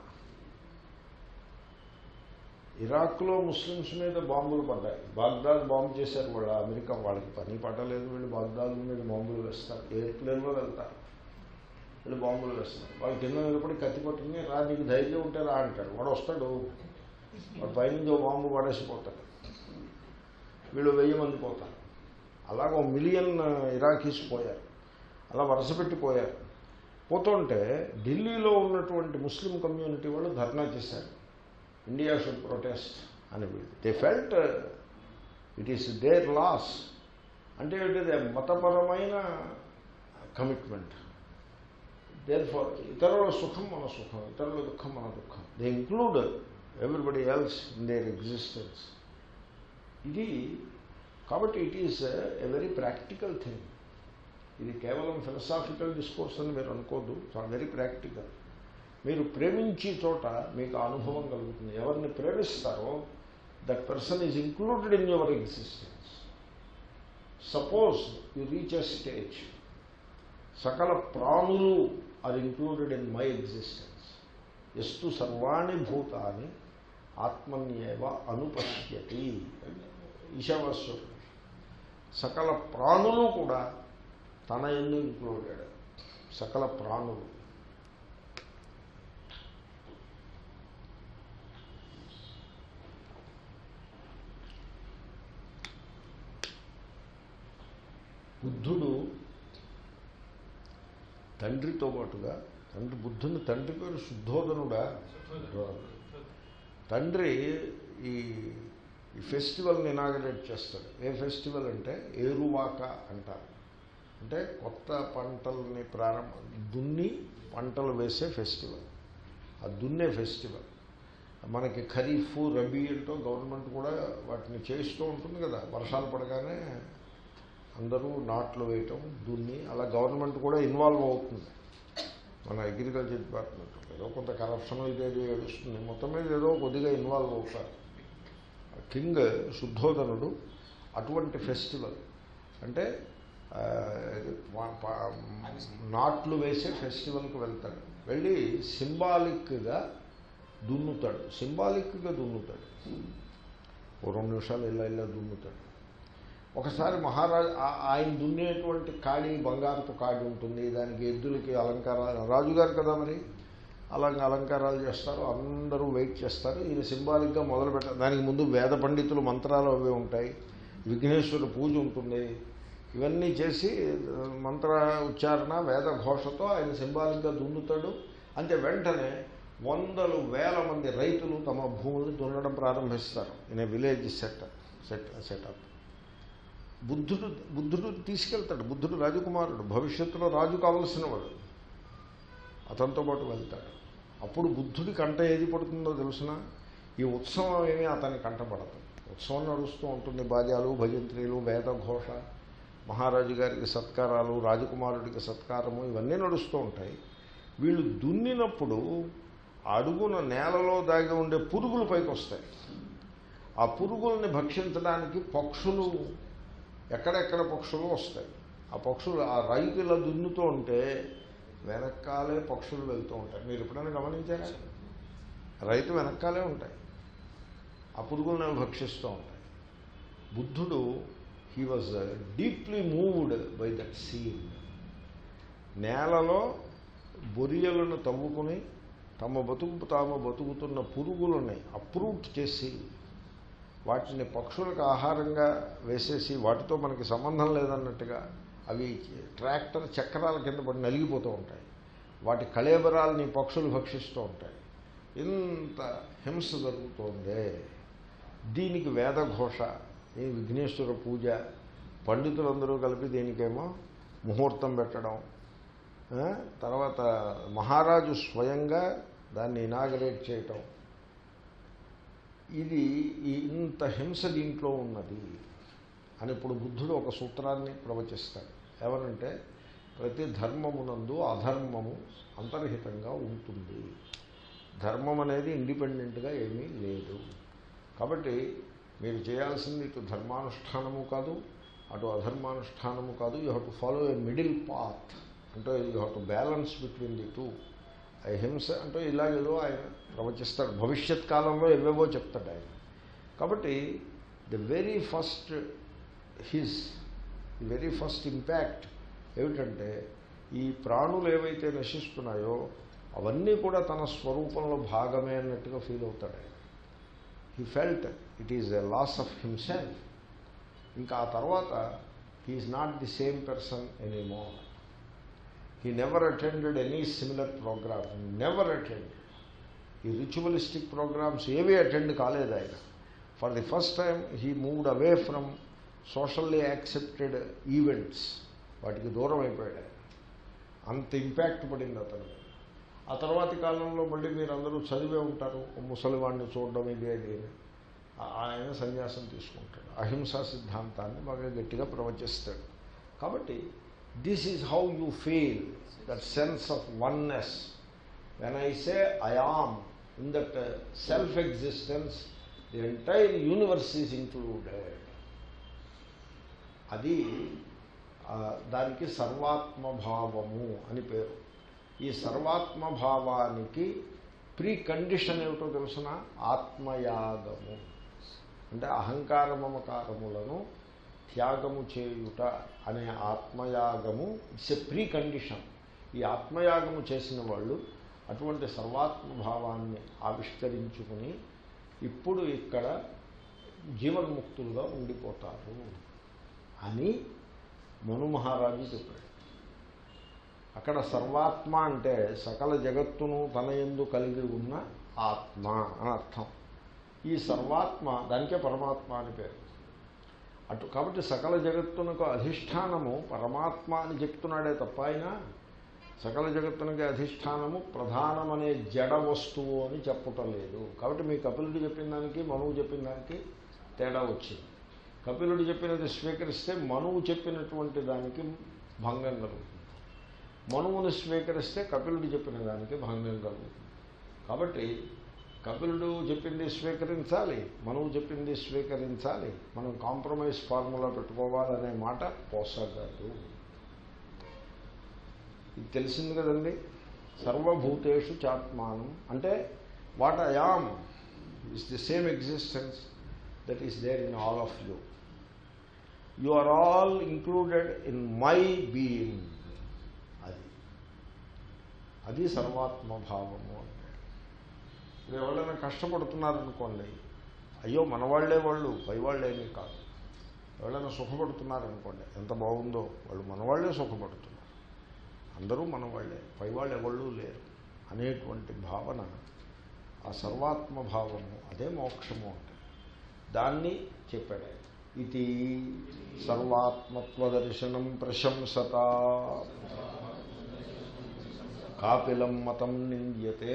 ఇరాక్లో ముస్లిమ్స్ మీద బాంబులు పడ్డాయి బాగ్దాద్ బాంబు చేశారు వాళ్ళు అమెరికా వాళ్ళకి పని పడలేదు వీళ్ళు బాగ్దాద్ మీద బాంబులు వేస్తారు ఎయిర్ప్లేన్లో వెళ్తారు వీళ్ళు బాంబులు వేస్తారు వాళ్ళు కింద నిలబడి కత్తి పట్టుకుని రా నీకు ధైర్యం ఉంటే రా అంటాడు వాడు వస్తాడు వాడు పైనుంచి ఓ బాంబు పడేసిపోతాడు వీళ్ళు వెయ్యి మంది పోతారు అలాగ ఓ మిలియన్ ఇరాకీస్ పోయారు అలా వరుస పెట్టిపోయారు పోతుంటే ఢిల్లీలో ఉన్నటువంటి ముస్లిం కమ్యూనిటీ వాళ్ళు ధర్నా చేశారు ఇండియా షుడ్ ప్రొటెస్ట్ అని they felt it is their loss అంటే ఏంటిది మతపరమైన కమిట్మెంట్ దేర్ ఫార్ ఇతరుల సుఖం మన సుఖం ఇతరుల దుఃఖం మన దుఃఖం they include everybody else in their existence ఇది కాబట్టి it is a very practical thing ఇది కేవలం ఫిలసాఫికల్ డిస్కోర్స్ అని మీరు అనుకోద్దు చాలా వెరీ ప్రాక్టికల్ మీరు ప్రేమించే చోట మీకు ఆ అనుభవం కలుగుతుంది ఎవరిని ప్రేమిస్తారో that person is included in your existence suppose you reach a stage సకల ప్రాణులు are included in my existence ఎస్తు సర్వాణి భూతాన్ని ఆత్మన్యేవ అనుపశ్యతి ఈశావాస్యం సకల ప్రాణులు కూడా తన ఎందు ఇంక్లూడెడ్ సకల ప్రాణులు బుద్ధుడు తండ్రితో పాటుగా తండ్రి బుద్ధుని తండ్రి పేరు శుద్ధోదనుడా తండ్రి ఈ ఈ ఫెస్టివల్ని ఇనాగరేట్ చేస్తాడు ఏ ఫెస్టివల్ అంటే ఏరువాక అంటారు అంటే కొత్త పంటల్ని ప్రారంభ దున్ని పంటలు వేసే ఫెస్టివల్ ఆ దున్నే ఫెస్టివల్ మనకి ఖరీఫ్ రబీ అంటూ గవర్నమెంట్ కూడా వాటిని చేస్తూ ఉంటుంది కదా వర్షాలు పడగానే అందరూ నాట్లు వేయటం దున్ని అలా గవర్నమెంట్ కూడా ఇన్వాల్వ్ అవుతుంది మన అగ్రికల్చర్ డిపార్ట్మెంట్ ఏదో కొంత కరప్షన్ ఇదేది ఏడుస్తుంది మొత్తం మీద ఏదో కొద్దిగా ఇన్వాల్వ్ అవుతారు కింగ్ శుద్ధోదనుడు అటువంటి ఫెస్టివల్ అంటే ఆ, ప- ప- నాట్లు వేసే ఫెస్టివల్కి వెళ్తాడు వెళ్ళి సింబాలిక్గా దున్నుతాడు సింబాలిక్గా దున్నుతాడు ఓ రెండు నిమిషాలు ఇలా ఇలా దున్నుతాడు ఒకసారి మహారాజు ఆ- ఆయన దున్నేటువంటి కాడి బంగారపు కాడి ఉంటుంది దానికి ఎద్దులకి అలంకారాలు రాజుగారు కదా మరి అలాగే అలంకారాలు చేస్తారు అందరూ వెయిట్ చేస్తారు ఈయన సింబాలిక్గా మొదలు పెట్టారు దానికి ముందు వేద పండితులు మంత్రాలు అవి ఉంటాయి విఘ్నేశ్వర పూజ ఉంటుంది ఇవన్నీ చేసి ఆ, మంత్ర ఉచ్చారణ వేద ఘోషతో ఆయన సింబాలిక్గా దున్నుతాడు అంటే వెంటనే వందలు వేల మంది రైతులు తమ భూములను దున్నడం ప్రారంభిస్తారు in village set set setup బుద్ధుడు బుద్ధుడు తీసుకెళ్తాడు బుద్ధుడు రాజకుమారుడు భవిష్యత్తులో రాజు కావలసిన వాడు అతనితో పాటు వెళ్తాడు అప్పుడు బుద్ధుడి కంట ఏది పడుతుందో తెలుసిన ఈ ఉత్సవం ఏమీ అతని కంట పడదు ఉత్సవం నడుస్తూ ఉంటుంది బాజాలు భజంత్రీలు వేదఘోష మహారాజు గారికి సత్కారాలు రాజకుమారుడికి సత్కారము ఇవన్నీ నడుస్తూ ఉంటాయి వీళ్ళు దున్నినప్పుడు అడుగున నేలలో దాగి ఉండే పురుగులు పైకి వస్తాయి ఆ పురుగుల్ని భక్షించడానికి పక్షులు ఎక్కడెక్కడ పక్షులు వస్తాయి ఆ పక్షులు ఆ రైతు ఇలా దున్నుతూ ఉంటే వెనకాలే పక్షులు వెళ్తూ ఉంటాయి మీరు ఎప్పుడైనా గమనించారా రైతు వెనకాలే ఉంటాయి ఆ పురుగులను అవి భక్షిస్తూ ఉంటాయి బుద్ధుడు he was deeply moved by that scene నేలలో బొరియలను తవ్వుకుని తమ బతుకు తాము బతుకుతున్న పురుగులని అప్రూట్ చేసి వాటిని పక్షులకు ఆహారంగా వేసేసి వాటితో మనకి సంబంధం లేదన్నట్టుగా అవి ట్రాక్టర్ చక్రాల కింద పడి నలిగిపోతూ ఉంటాయి వాటి కళేబరాలని పక్షులు భక్షిస్తూ ఉంటాయి ఇంత హింస జరుగుతోందే దీనికి వేదఘోష ఈ విఘ్నేశ్వర పూజ పండితులందరూ కలిపి దీనికేమో ముహూర్తం పెట్టడం ఆ, తర్వాత మహారాజు స్వయంగా దాన్ని ఇనాగరేట్ చేయటం ఇది ఈ ఇంత హింస దీంట్లో ఉన్నది అని ఇప్పుడు బుద్ధుడు ఒక సూత్రాన్ని ప్రవచిస్తాడు ఏమనంటే ప్రతి ధర్మమునందు అధర్మము అంతర్హితంగా ఉంటుంది ధర్మం అనేది ఇండిపెండెంట్గా ఏమీ లేదు కాబట్టి మీరు చేయాల్సింది ఇటు ధర్మానుష్ఠానము కాదు అటు అధర్మానుష్ఠానము కాదు you have to follow a middle path అంటే you have to balance between the two హింస అంటే ఇలాగేదో ఆయన ప్రవచిస్తాడు భవిష్యత్ కాలంలో ఎవేవో చెప్తాడు ఆయన కాబట్టి the very first his the very first impact ఏమిటంటే ఈ ప్రాణులు ఏవైతే నశిస్తున్నాయో అవన్నీ కూడా తన స్వరూపంలో భాగమే అన్నట్టుగా ఫీల్ అవుతాడు ఆయన he felt it is a loss of himself ఇంకా ఆ తర్వాత he is not the same person anymore he never attended any similar program never attended ఈ రిచువలిస్టిక్ ప్రోగ్రామ్స్ ఏవీ అటెండ్ కాలేదు ఆయన for the first time he moved away from socially accepted events వాటికి దూరం అయిపోయాడు ఆయన అంత ఇంపాక్ట్ పడింది అతను మీద. ఆ తర్వాతి కాలంలో మళ్ళీ మీరు అందరూ చదివే ఉంటారు ఓ ముసలివాడిని చూడడం ఇది అది అని. ఆ- ఆయన సన్యాసం తీసుకుంటాడు అహింసా సిద్ధాంతాన్ని బాగా గట్టిగా ప్రవచిస్తాడు కాబట్టి this is how you feel that sense of oneness when I say I am in that self existence the entire universe is included అది ఆ, దానికి సర్వాత్మభావము అని పేరు ఈ సర్వాత్మభావానికి ప్రీ కండిషన్ ఏమిటో తెలుసిన ఆత్మయాగము అంటే అహంకార మమకారములను త్యాగము చేయుట అనే ఆత్మయాగము ఇట్స్ ఎ ప్రీ కండిషన్ ఈ ఆత్మయాగము చేసిన వాళ్ళు అటువంటి సర్వాత్మభావాన్ని ఆవిష్కరించుకుని ఇప్పుడు ఇక్కడ జీవన్ముక్తులుగా ఉండిపోతారు అని మను మహారాజు చెప్పాడు అక్కడ సర్వాత్మ అంటే సకల జగత్తును తన ఎందు కలిగి ఉన్న ఆత్మ అని అర్థం ఈ సర్వాత్మ దానికే పరమాత్మ అని పేరు అటు కాబట్టి సకల జగత్తునకు అధిష్టానము పరమాత్మ అని చెప్తున్నాడే తప్ప ఆయన సకల జగత్తునికి అధిష్టానము ప్రధానమనే జడ వస్తువు అని చెప్పటం లేదు కాబట్టి మీ కపిలుడు చెప్పిన దానికి మనువు చెప్పిన దానికి తేడా వచ్చింది కపిలుడు చెప్పినది స్వీకరిస్తే మనువు చెప్పినటువంటి దానికి భంగం కలుగుతుంది మనువుని స్వీకరిస్తే కపిలుడు చెప్పిన దానికి భంగం కలుగుతుంది కాబట్టి కపిలుడు చెప్పింది స్వీకరించాలి మనువు చెప్పింది స్వీకరించాలి మనం కాంప్రమైజ్ ఫార్ములా పెట్టుకోవాలనే మాట పోసగదు ఇది తెలిసింది కదండి సర్వభూతేషు చాత్మానం అంటే what I am is the same existence that is there in all of you you are all included in my being అది అది సర్వాత్మభావము అంటే ఇప్పుడు ఎవరైనా కష్టపడుతున్నారనుకోండి అయ్యో మన వాళ్ళే వాళ్ళు పై వాళ్ళేమీ కాదు ఎవరైనా సుఖపడుతున్నారనుకోండి ఎంత బాగుందో వాళ్ళు మన వాళ్ళే సుఖపడుతున్నారు అందరూ మన వాళ్ళే పై వాళ్ళు ఎవళ్ళు లేరు అనేటువంటి భావన ఆ సర్వాత్మ భావము అదే మోక్షము అంటే దాన్ని చెప్పాడు ఆయన. ఇది సర్వాత్మత్వదర్శనం ప్రశంసత కాపిలం మతం నింద్యతే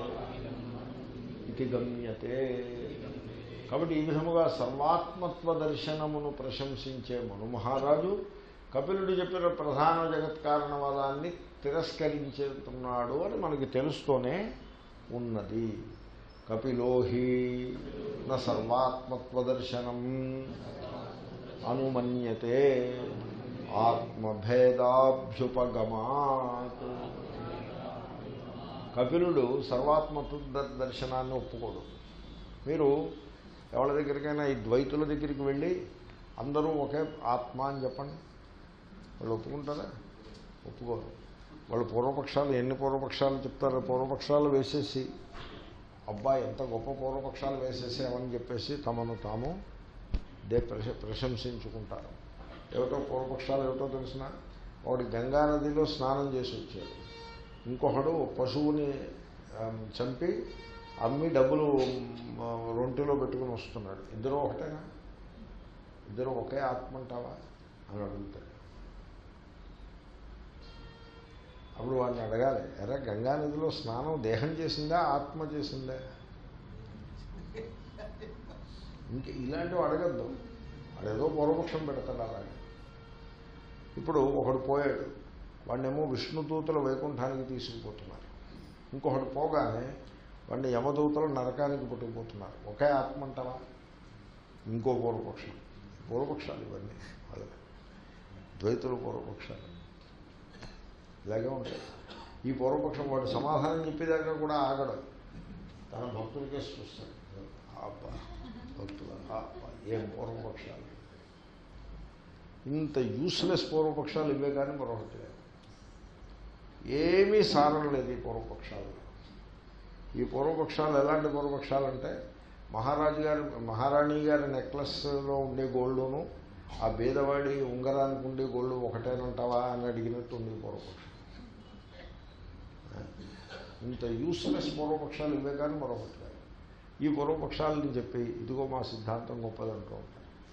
ఇది గమ్యతే కాబట్టి ఈ విధముగా సర్వాత్మత్వ దర్శనమును ప్రశంసించే మను మహారాజు కపిలుడు చెప్పిన ప్రధాన జగత్కారణవాదాన్ని తిరస్కరించుతున్నాడు అని మనకి తెలుస్తూనే ఉన్నది కపిలోహి న సర్వాత్మత్వ దర్శనం అనుమన్యతే ఆత్మభేదాభ్యుపగమాత్ కపిలుడు సర్వాత్మత్వ ద- దర్శనాన్ని ఒప్పుకోడు మీరు ఎవరి దగ్గరికైనా ఈ ద్వైతుల దగ్గరికి వెళ్ళి అందరూ ఒకే ఆత్మ అని చెప్పండి వాళ్ళు ఒప్పుకుంటారా ఒప్పుకోరు వాళ్ళు పూర్వపక్షాలు ఎన్ని పూర్వపక్షాలు చెప్తారో పూర్వపక్షాలు వేసేసి అబ్బాయి ఎంత గొప్ప పూర్వపక్షాలు వేసేసామని చెప్పేసి తమను తాము దే ప్రశ ప్రశంసించుకుంటారు ఏమిటో పూర్వపక్షాలు ఏమిటో తెలిసిన ఒకటి గంగా నదిలో స్నానం చేసి వచ్చాడు ఇంకొకడు పశువుని ఆ, చంపి అమ్మి డబ్బులు మ్, రొంటిలో పెట్టుకుని వస్తున్నాడు ఇద్దరు ఒకటేనా ఇద్దరు ఒకే ఆత్మ అంటావా అని అడుగుతాడు అప్పుడు వాడిని అడగాలి ఎరా గంగా నదిలో స్నానం దేహం చేసిందా ఆత్మ చేసిందా ఇంక ఇలాంటివి అడగద్దు వాడు ఏదో పూర్వపక్షం పెడతాడు అలాగే ఇప్పుడు ఒకడు పోయాడు వాడినేమో విష్ణుదూతలు వైకుంఠానికి తీసుకుపోతున్నారు ఇంకొకడు పోగానే వాడిని యమదూతలు నరకానికి పట్టుకుపోతున్నారు ఒకే ఆత్మ అంటావా ఇంకో పూర్వపక్షం పూర్వపక్షాలు ఇవన్నీ వాళ్ళవి ద్వైతుల పూర్వపక్షాలు ఇలాగే ఉంటాయి ఈ పూర్వపక్షం వాడు సమాధానం చెప్పేదాకా కూడా ఆగడు తన భక్తులకే చూస్తాడు అబ్బా భక్తుల అబ్బా ఏం పూర్వపక్షాలు ఇంత యూస్లెస్ పూర్వపక్షాలు ఇవే కానీ మరొకటి లేదు ఏమీ సారం లేదు ఈ పూర్వపక్షాలు ఈ పూర్వపక్షాలు ఎలాంటి పూర్వపక్షాలు అంటే మహారాజు గారి మహారాణి గారి నెక్లెస్లో ఉండే గోల్డును ఆ బీదవాడి ఉంగరానికి ఉండే గోల్డ్ ఒకటేనంటావా అని అడిగినట్టు ఉంది ఈ పూర్వపక్షం ఇంత యూస్లెస్ పూర్వపక్షాలు ఇవే కానీ మరొకటి లేదు ఈ పూర్వపక్షాలని చెప్పి ఇదిగో మా సిద్ధాంతం గొప్పదంటూ ఉంటారు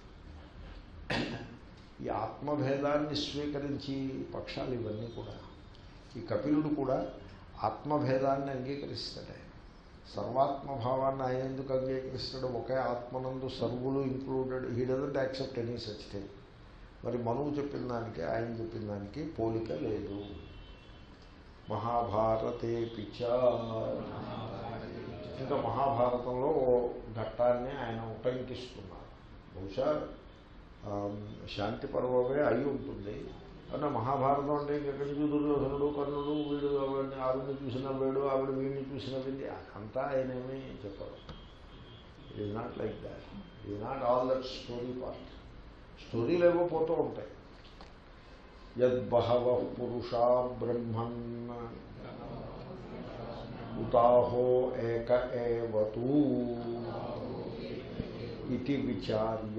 ఈ ఆత్మభేదాన్ని స్వీకరించి పక్షాలు ఇవన్నీ కూడా ఈ కపిలుడు కూడా ఆత్మభేదాన్ని అంగీకరిస్తాడే సర్వాత్మభావాన్ని ఆయన ఎందుకు అంగీకరిస్తాడు ఒకే ఆత్మనందు సర్వులు included he doesn't accept any such thing మరి మనువు చెప్పిన దానికి ఆయన చెప్పిన దానికి పోలిక లేదు మహాభారతే పిచ ఇంకా మహాభారతంలో ఓ ఘట్టాన్ని ఆయన ఉటంకిస్తున్నారు బహుశా ఆ, శాంతి పర్వమే అయి ఉంటుంది అంటే మహాభారతం అంటే ఎక్కడి నుంచి దుర్యోధనుడు కర్ణుడు వీడు ఆవిడని ఆవిడని చూసిన వీడు ఆవిడ వీడిని చూసిన వీడి అంతా ఆయనేమి చెప్పరు it is not like that ఇది not all that story part స్టోరీలు ఏవో పోతూ ఉంటాయి యద్బహవ పురుషా బ్రహ్మన్ ఉతాహో ఏక ఏవతూ ఇది విచార్య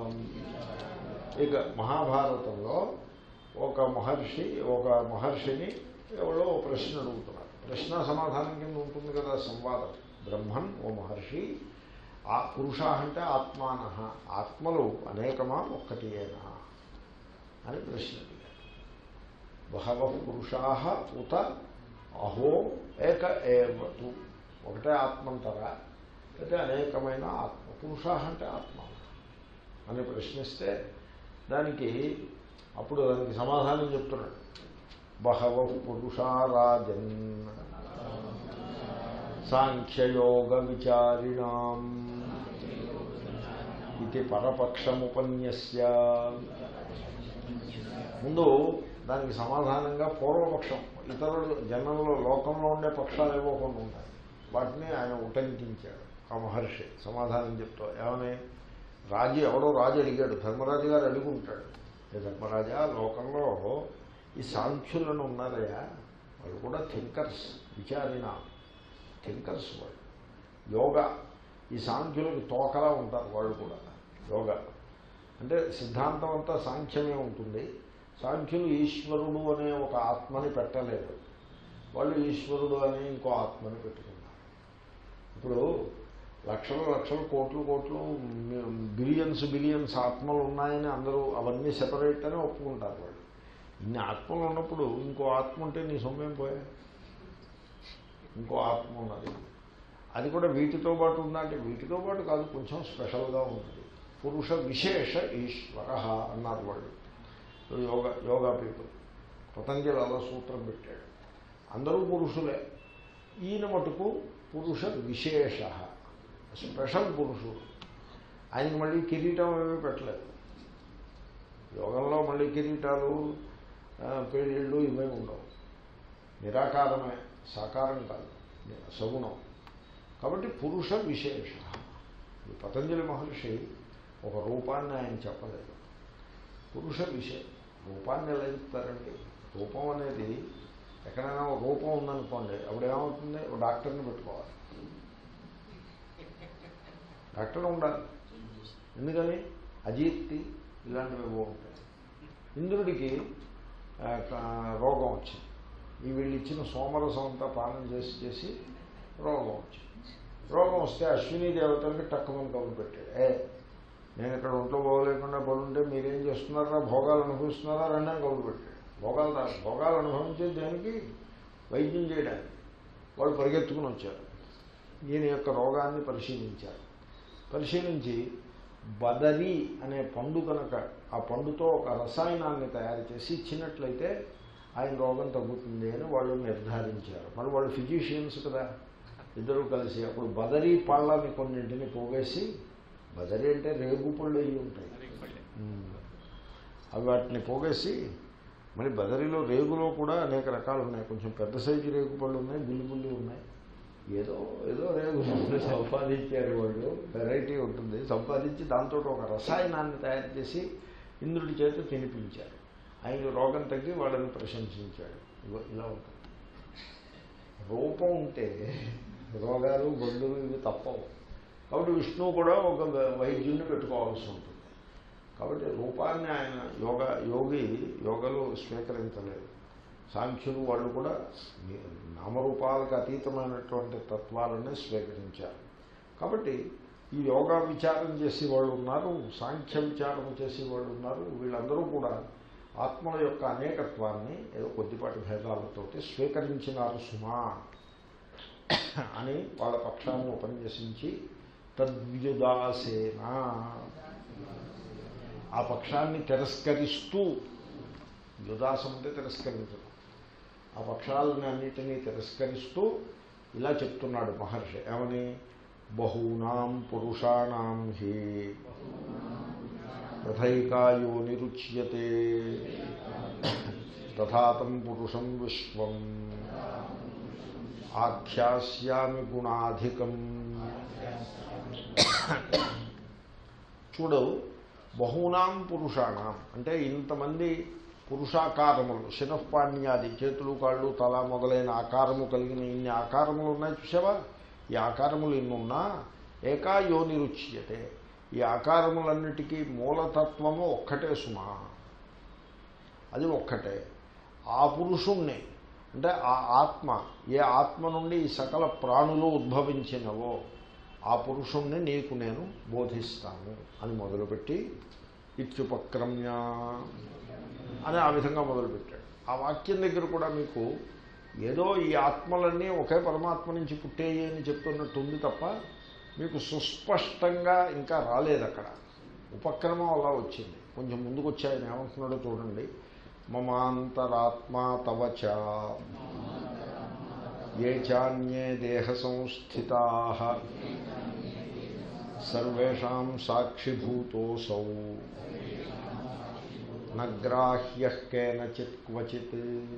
ఇక మహాభారతంలో ఒక మహర్షి ఒక మహర్షిని ఎవరో ఓ ప్రశ్న అడుగుతున్నారు ప్రశ్న సమాధానం కింద ఉంటుంది కదా సంవాదం బ్రహ్మన్ ఓ మహర్షి ఆ పురుష అంటే ఆత్మాన ఆత్మలు అనేకమా ఒక్కటియేనా అని ప్రశ్న అడిగారు బహవ పురుషా ఉత అహో ఏక ఏవతు ఒకటే ఆత్మ అంటారా అయితే అనేకమైన ఆత్మ పురుష అంటే ఆత్మ అని ప్రశ్నిస్తే దానికి అప్పుడు దానికి సమాధానం చెప్తున్నాడు బహవ పురుషారాజన్ సాంఖ్యయోగ విచారిణాం ఇది పరపక్షముపన్యస్య ముందు దానికి సమాధానంగా పూర్వపక్షం ఇతరులు జనంలో లోకంలో ఉండే పక్షాలు ఏవో కొన్ని ఉంటాయి వాటిని ఆయన ఉటంకించాడు ఆ మహర్షి సమాధానం చెప్తూ ఏమని రాజు ఎవడో రాజు అడిగాడు ధర్మరాజు గారు అడిగి ఉంటాడు ఏ ధర్మరాజా లోకంలో ఈ సాంఖ్యులను ఉన్నారయ్యా వాళ్ళు కూడా థింకర్స్ విచారిణ థింకర్స్ వాళ్ళు యోగా ఈ సాంఖ్యులకు తోకలా ఉంటారు వాళ్ళు కూడా యోగా అంటే సిద్ధాంతం అంతా సాంఖ్యమే ఉంటుంది సాంఖ్యులు ఈశ్వరుడు అనే ఒక ఆత్మని పెట్టలేదు వాళ్ళు ఈశ్వరుడు అనే ఇంకో ఆత్మని పెట్టుకున్నారు ఇప్పుడు లక్షలు లక్షలు కోట్లు కోట్లు బిలియన్స్ బిలియన్స్ ఆత్మలు ఉన్నాయని అందరూ అవన్నీ సెపరేట్ అని ఒప్పుకుంటారు వాళ్ళు ఇన్ని ఆత్మలు ఉన్నప్పుడు ఇంకో ఆత్మ ఉంటే నీ సొమ్మేం పోయా ఇంకో ఆత్మ ఉన్నది అది కూడా వీటితో పాటు ఉందంటే వీటితో పాటు కాదు కొంచెం స్పెషల్గా ఉంటుంది పురుష విశేష ఈశ్వర అన్నారు వాళ్ళు యోగా యోగా పీపుల్ పతంజలి అలా సూత్రం పెట్టాడు అందరూ పురుషులే ఈయన మటుకు పురుష విశేష స్పెషల్ పురుషుడు ఆయనకి మళ్ళీ కిరీటం ఏమీ పెట్టలేదు యోగంలో మళ్ళీ కిరీటాలు ఆ, పెళ్ళిళ్ళు ఇవేమి ఉండవు నిరాకారమే సాకారం కాదు సగుణం కాబట్టి పురుష విశేష ఈ పతంజలి మహర్షి ఒక రూపాన్ని ఆయన చెప్పలేదు పురుష విషయం రూపాన్ని ఎలా చెప్తారండి రూపం అనేది ఎక్కడైనా ఒక రూపం ఉందనుకోండి అప్పుడు ఏమవుతుంది ఒక డాక్టర్ని పెట్టుకోవాలి డాక్టర్ ఉండాలి ఎందుకని అజీర్తి ఇలాంటివి ఏవో ఉంటాయి ఇంద్రుడికి ఆ, క- రోగం వచ్చింది ఈ వీళ్ళు ఇచ్చిన సోమరసం అంతా పాలన చేసి చేసి రోగం వచ్చింది రోగం వస్తే అశ్విని దేవతలకి టక్కుమని కబురు పెట్టాడు ఏ నేను ఇక్కడ ఒంట్లో పోగలేకుండా పడుంటే మీరేం చేస్తున్నారా భోగాలు అనుభవిస్తున్నారా రెండు అని కబురు పెట్టాడు భోగాలు రా భోగాలు అనుభవించే దేనికి వైద్యం చేయడానికి వాళ్ళు పరిగెత్తుకుని వచ్చారు ఈయన యొక్క రోగాన్ని పరిశీలించారు పరిశీలించి బదరి అనే పండు కనుక ఆ పండుతో ఒక రసాయనాన్ని తయారు చేసి ఇచ్చినట్లయితే ఆయన రోగం తగ్గుతుంది అని వాళ్ళు నిర్ధారించారు మరి వాళ్ళు ఫిజిషియన్స్ కదా ఇద్దరు కలిసి అప్పుడు బదరీ పళ్ళని కొన్నింటిని పోగేసి బదరి అంటే రేగు పళ్ళు అయ్యి ఉంటాయి ఉమ్. అవి వాటిని పోగేసి మరి బదరిలో రేగులో కూడా అనేక రకాలు ఉన్నాయి కొంచెం పెద్ద సైజు రేగు పళ్ళు ఉన్నాయి బుల్లి బుల్లి ఉన్నాయి ఏదో ఏదో రేగు పళ్ళు సంపాదించారు వాళ్ళు వెరైటీ ఉంటుంది సంపాదించి దాంతో ఒక రసాయనాన్ని తయారు చేసి ఇంద్రుడి చేత తినిపించారు ఆయన రోగం తగ్గి వాళ్ళని ప్రశంసించాడు ఇగో ఇలా ఉంటుంది రూపం ఉంటే రోగాలు గొడ్డులు ఇవి తప్పవు కాబట్టి విష్ణువు కూడా ఒక వైద్యుడిని పెట్టుకోవాల్సి ఉంటుంది కాబట్టి రూపాన్ని ఆయన యోగ యోగి యోగలు స్వీకరించలేదు సాంఖ్యులు వాళ్ళు కూడా ని- నామరూపాలకు అతీతమైనటువంటి తత్వాలనే స్వీకరించారు కాబట్టి ఈ యోగా విచారం చేసే వాళ్ళు ఉన్నారు సాంఖ్య విచారం చేసే వాళ్ళు ఉన్నారు వీళ్ళందరూ కూడా ఆత్మల యొక్క అనేకత్వాన్ని ఏదో కొద్దిపాటి భేదాలతోటి స్వీకరించినారు సుమా అని వాళ్ళ పక్షాన్ని ఉపన్యసించి తద్వ్యుదాసేన ఆ పక్షాన్ని తిరస్కరిస్తూ యుదాసం అంటే తిరస్కరించడం ఆ పక్షాలని అన్నిటినీ తిరస్కరిస్తూ ఇలా చెప్తున్నాడు మహర్షి ఏమని బహూనాం పురుషాణం హి తథైకాయో నిరుచ్యతే తథాతం పురుషం విశ్వం ఆఖ్యాస్యామి గుణాధికం చూడు బహూనాం పురుషాణం అంటే ఇంతమంది పురుషాకారములు శినఃపాణ్యాది చేతులు కాళ్ళు తల మొదలైన ఆకారము కలిగిన ఇన్ని ఆకారములు ఉన్నాయి చూసావా ఈ ఆకారములు ఇన్నున్నా ఏకా యోనిరుచ్యతే ఈ ఆకారములన్నిటికీ మూలతత్వము ఒక్కటే సుమా అది ఒక్కటే ఆ పురుషుణ్ణి అంటే ఆ ఆత్మ ఏ ఆత్మ నుండి ఈ సకల ప్రాణులు ఉద్భవించినవో ఆ పురుషుణ్ణి నీకు నేను బోధిస్తాను అని మొదలుపెట్టి ఇత్యుపక్రమ్య అని ఆ విధంగా మొదలుపెట్టాడు ఆ వాక్యం దగ్గర కూడా మీకు ఏదో ఈ ఆత్మలన్నీ ఒకే పరమాత్మ నుంచి పుట్టేయి అని చెప్తున్నట్టు ఉంది తప్ప మీకు సుస్పష్టంగా ఇంకా రాలేదు అక్కడ ఉపక్రమం అలా వచ్చింది కొంచెం ముందుకు వచ్చి ఆయన ఏమంటున్నాడో చూడండి మమాంతరాత్మా తవచ ఏ చాన్యే దేహ సంస్థితా సర్వేషాం సాక్షిభూతోసౌ నగ్రాహ్య కేనచిత్ క్వచిత్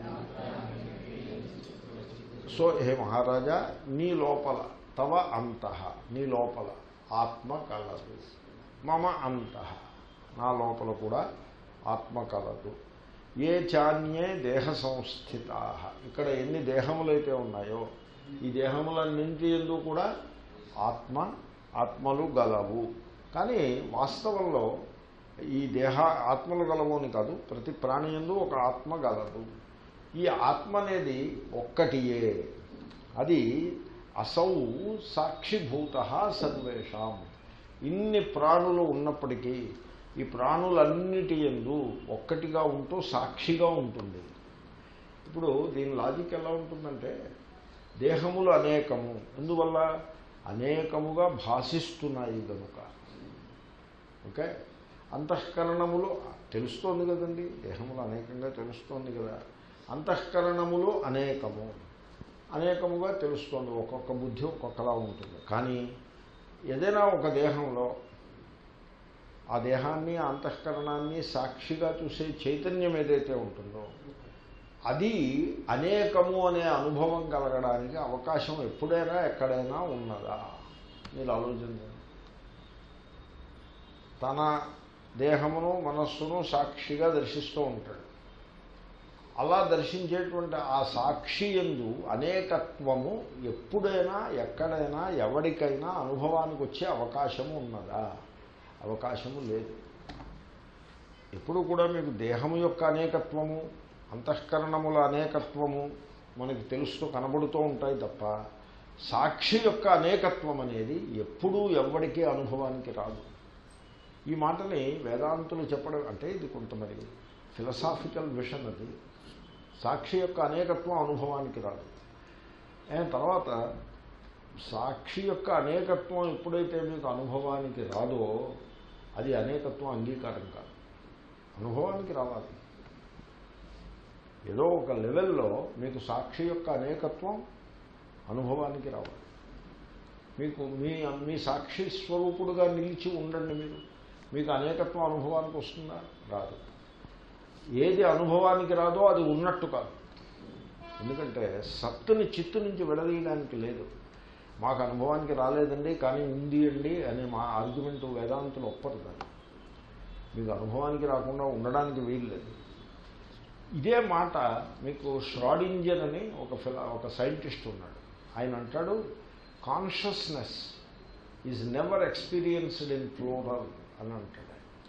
సో హే మహారాజా నీ లోపల తవ అంత నీ లోపల ఆత్మ కలదు మమ అంత నా లోపల కూడా ఆత్మ కలదు ఏ చాన్యే దేహ సంస్థితా ఇక్కడ ఎన్ని దేహములైతే ఉన్నాయో ఈ దేహములన్నింటి ఎందు కూడా ఆత్మ ఆత్మలు గలవు కానీ వాస్తవంలో ఈ దేహ ఆత్మలు గలవు అని కాదు ప్రతి ప్రాణి ఎందు ఒక ఆత్మ గలదు ఈ ఆత్మ అనేది ఒక్కటియే అది అసౌ సాక్షిభూత సర్వేషాం ఇన్ని ప్రాణులు ఉన్నప్పటికీ ఈ ప్రాణులన్నిటి ఎందు ఒక్కటిగా ఉంటూ సాక్షిగా ఉంటుంది ఇప్పుడు దీని లాజిక్ ఎలా ఉంటుందంటే దేహములు అనేకము ఎందువల్ల అనేకముగా భాషిస్తున్నాయి కనుక ఓకే అంతఃకరణములు తెలుస్తోంది కదండి దేహములు అనేకంగా తెలుస్తోంది కదా అంతఃకరణములు అనేకము అనేకముగా తెలుస్తోంది ఒక్కొక్క బుద్ధి ఒక్కొక్కలా ఉంటుంది కానీ ఏదైనా ఒక దేహంలో ఆ దేహాన్ని ఆ అంతఃకరణాన్ని సాక్షిగా చూసే చైతన్యం ఏదైతే ఉంటుందో అది అనేకము అనే అనుభవం కలగడానికి అవకాశం ఎప్పుడైనా ఎక్కడైనా ఉన్నదా మీరు ఆలోచించండి తన దేహమును మనస్సును సాక్షిగా దర్శిస్తూ ఉంటాడు అలా దర్శించేటువంటి ఆ సాక్షి ఎందు అనేకత్వము ఎప్పుడైనా ఎక్కడైనా ఎవరికైనా అనుభవానికి వచ్చే అవకాశము ఉన్నదా అవకాశము లేదు ఎప్పుడు కూడా మీకు దేహము యొక్క అనేకత్వము అంతఃకరణముల అనేకత్వము మనకి తెలుస్తూ కనబడుతూ ఉంటాయి తప్ప సాక్షి యొక్క అనేకత్వం అనేది ఎప్పుడూ ఎవ్వడికి అనుభవానికి రాదు ఈ మాటని వేదాంతులు చెప్పడం అంటే ఇది కొంత మరి ఫిలసాఫికల్ విషన్ అది సాక్షి యొక్క అనేకత్వం అనుభవానికి రాదు అండ్ తర్వాత సాక్షి యొక్క అనేకత్వం ఎప్పుడైతే మీకు అనుభవానికి రాదో అది అనేకత్వం అంగీకారం కాదు అనుభవానికి రావాలి ఏదో ఒక లెవెల్లో మీకు సాక్షి యొక్క అనేకత్వం అనుభవానికి రావాలి మీకు మీ మీ సాక్షి స్వరూపుడుగా నిలిచి ఉండండి మీరు మీకు అనేకత్వం అనుభవానికి వస్తుందా రాదు ఏది అనుభవానికి రాదో అది ఉన్నట్టు కాదు ఎందుకంటే సత్తుని చిత్తు నుంచి విడదీయడానికి లేదు మాకు అనుభవానికి రాలేదండి కానీ ఉంది అండి అనే మా ఆర్గ్యుమెంట్ వేదాంతులు ఒప్పరు దాన్ని మీకు అనుభవానికి రాకుండా ఉండడానికి వీలు లేదు ఇదే మాట మీకు ష్రాడింజర్ అని ఒక ఫిలా ఒక సైంటిస్ట్ ఉన్నాడు ఆయన అంటాడు consciousness is never experienced in plural అని అంటాడు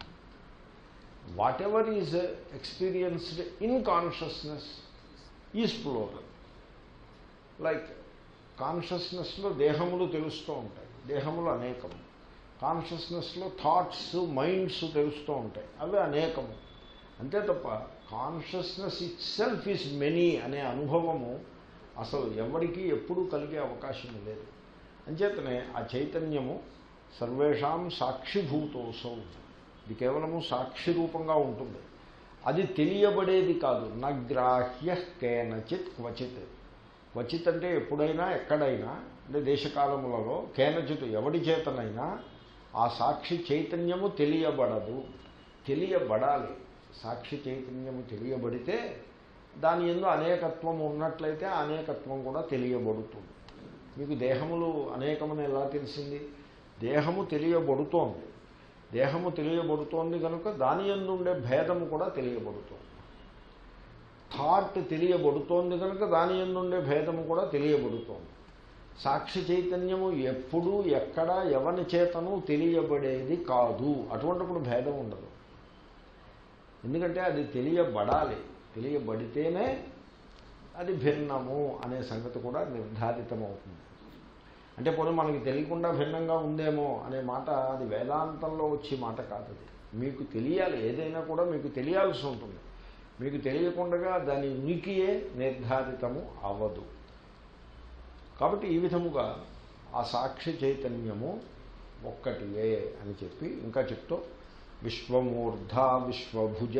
whatever is experienced in consciousness is plural like కాన్షియస్నెస్లో దేహములు తెలుస్తూ ఉంటాయి దేహములు అనేకము కాన్షియస్నెస్లో థాట్స్ మైండ్స్ తెలుస్తూ ఉంటాయి అవి అనేకము అంతే తప్ప consciousness itself is many అనే అనుభవము అసలు ఎవరికీ ఎప్పుడూ కలిగే అవకాశం లేదు అంచేతనే ఆ చైతన్యము సర్వేషాం సాక్షిభూతోసౌ ఇది కేవలము సాక్షి రూపంగా ఉంటుంది అది తెలియబడేది కాదు నగ్రాహ్య కేనచిత్ క్వచిత్ క్వచిత్ అంటే ఎప్పుడైనా ఎక్కడైనా అంటే దేశకాలములలో కేనచిత్ ఎవడి చేతనైనా ఆ సాక్షి చైతన్యము తెలియబడదు తెలియబడాలి సాక్షి చైతన్యము తెలియబడితే దాని ఎందు అనేకత్వం ఉన్నట్లయితే ఆ అనేకత్వం కూడా తెలియబడుతుంది మీకు దేహములు అనేకమని ఎలా తెలిసింది దేహము తెలియబడుతోంది దేహము తెలియబడుతోంది కనుక దాని ఎందు ఉండే భేదము కూడా తెలియబడుతోంది థాట్ తెలియబడుతోంది కనుక దాని ఎందు ఉండే భేదము కూడా తెలియబడుతోంది సాక్షి చైతన్యము ఎప్పుడు ఎక్కడ ఎవని చేతను తెలియబడేది కాదు అటువంటిప్పుడు భేదం ఉండదు ఎందుకంటే అది తెలియబడాలి తెలియబడితేనే అది భిన్నము అనే సంగతి కూడా నిర్ధారితమవుతుంది అంటే పోనీ మనకి తెలియకుండా భిన్నంగా ఉందేమో అనే మాట అది వేదాంతంలో వచ్చే మాట కాదు అది మీకు తెలియాలి ఏదైనా కూడా మీకు తెలియాల్సి ఉంటుంది మీకు తెలియకుండా దాని ఉనికియే నిర్ధారితము అవ్వదు కాబట్టి ఈ విధముగా ఆ సాక్షి చైతన్యము ఒక్కటియే అని చెప్పి ఇంకా చెప్తూ విశ్వమూర్ధ విశ్వభుజ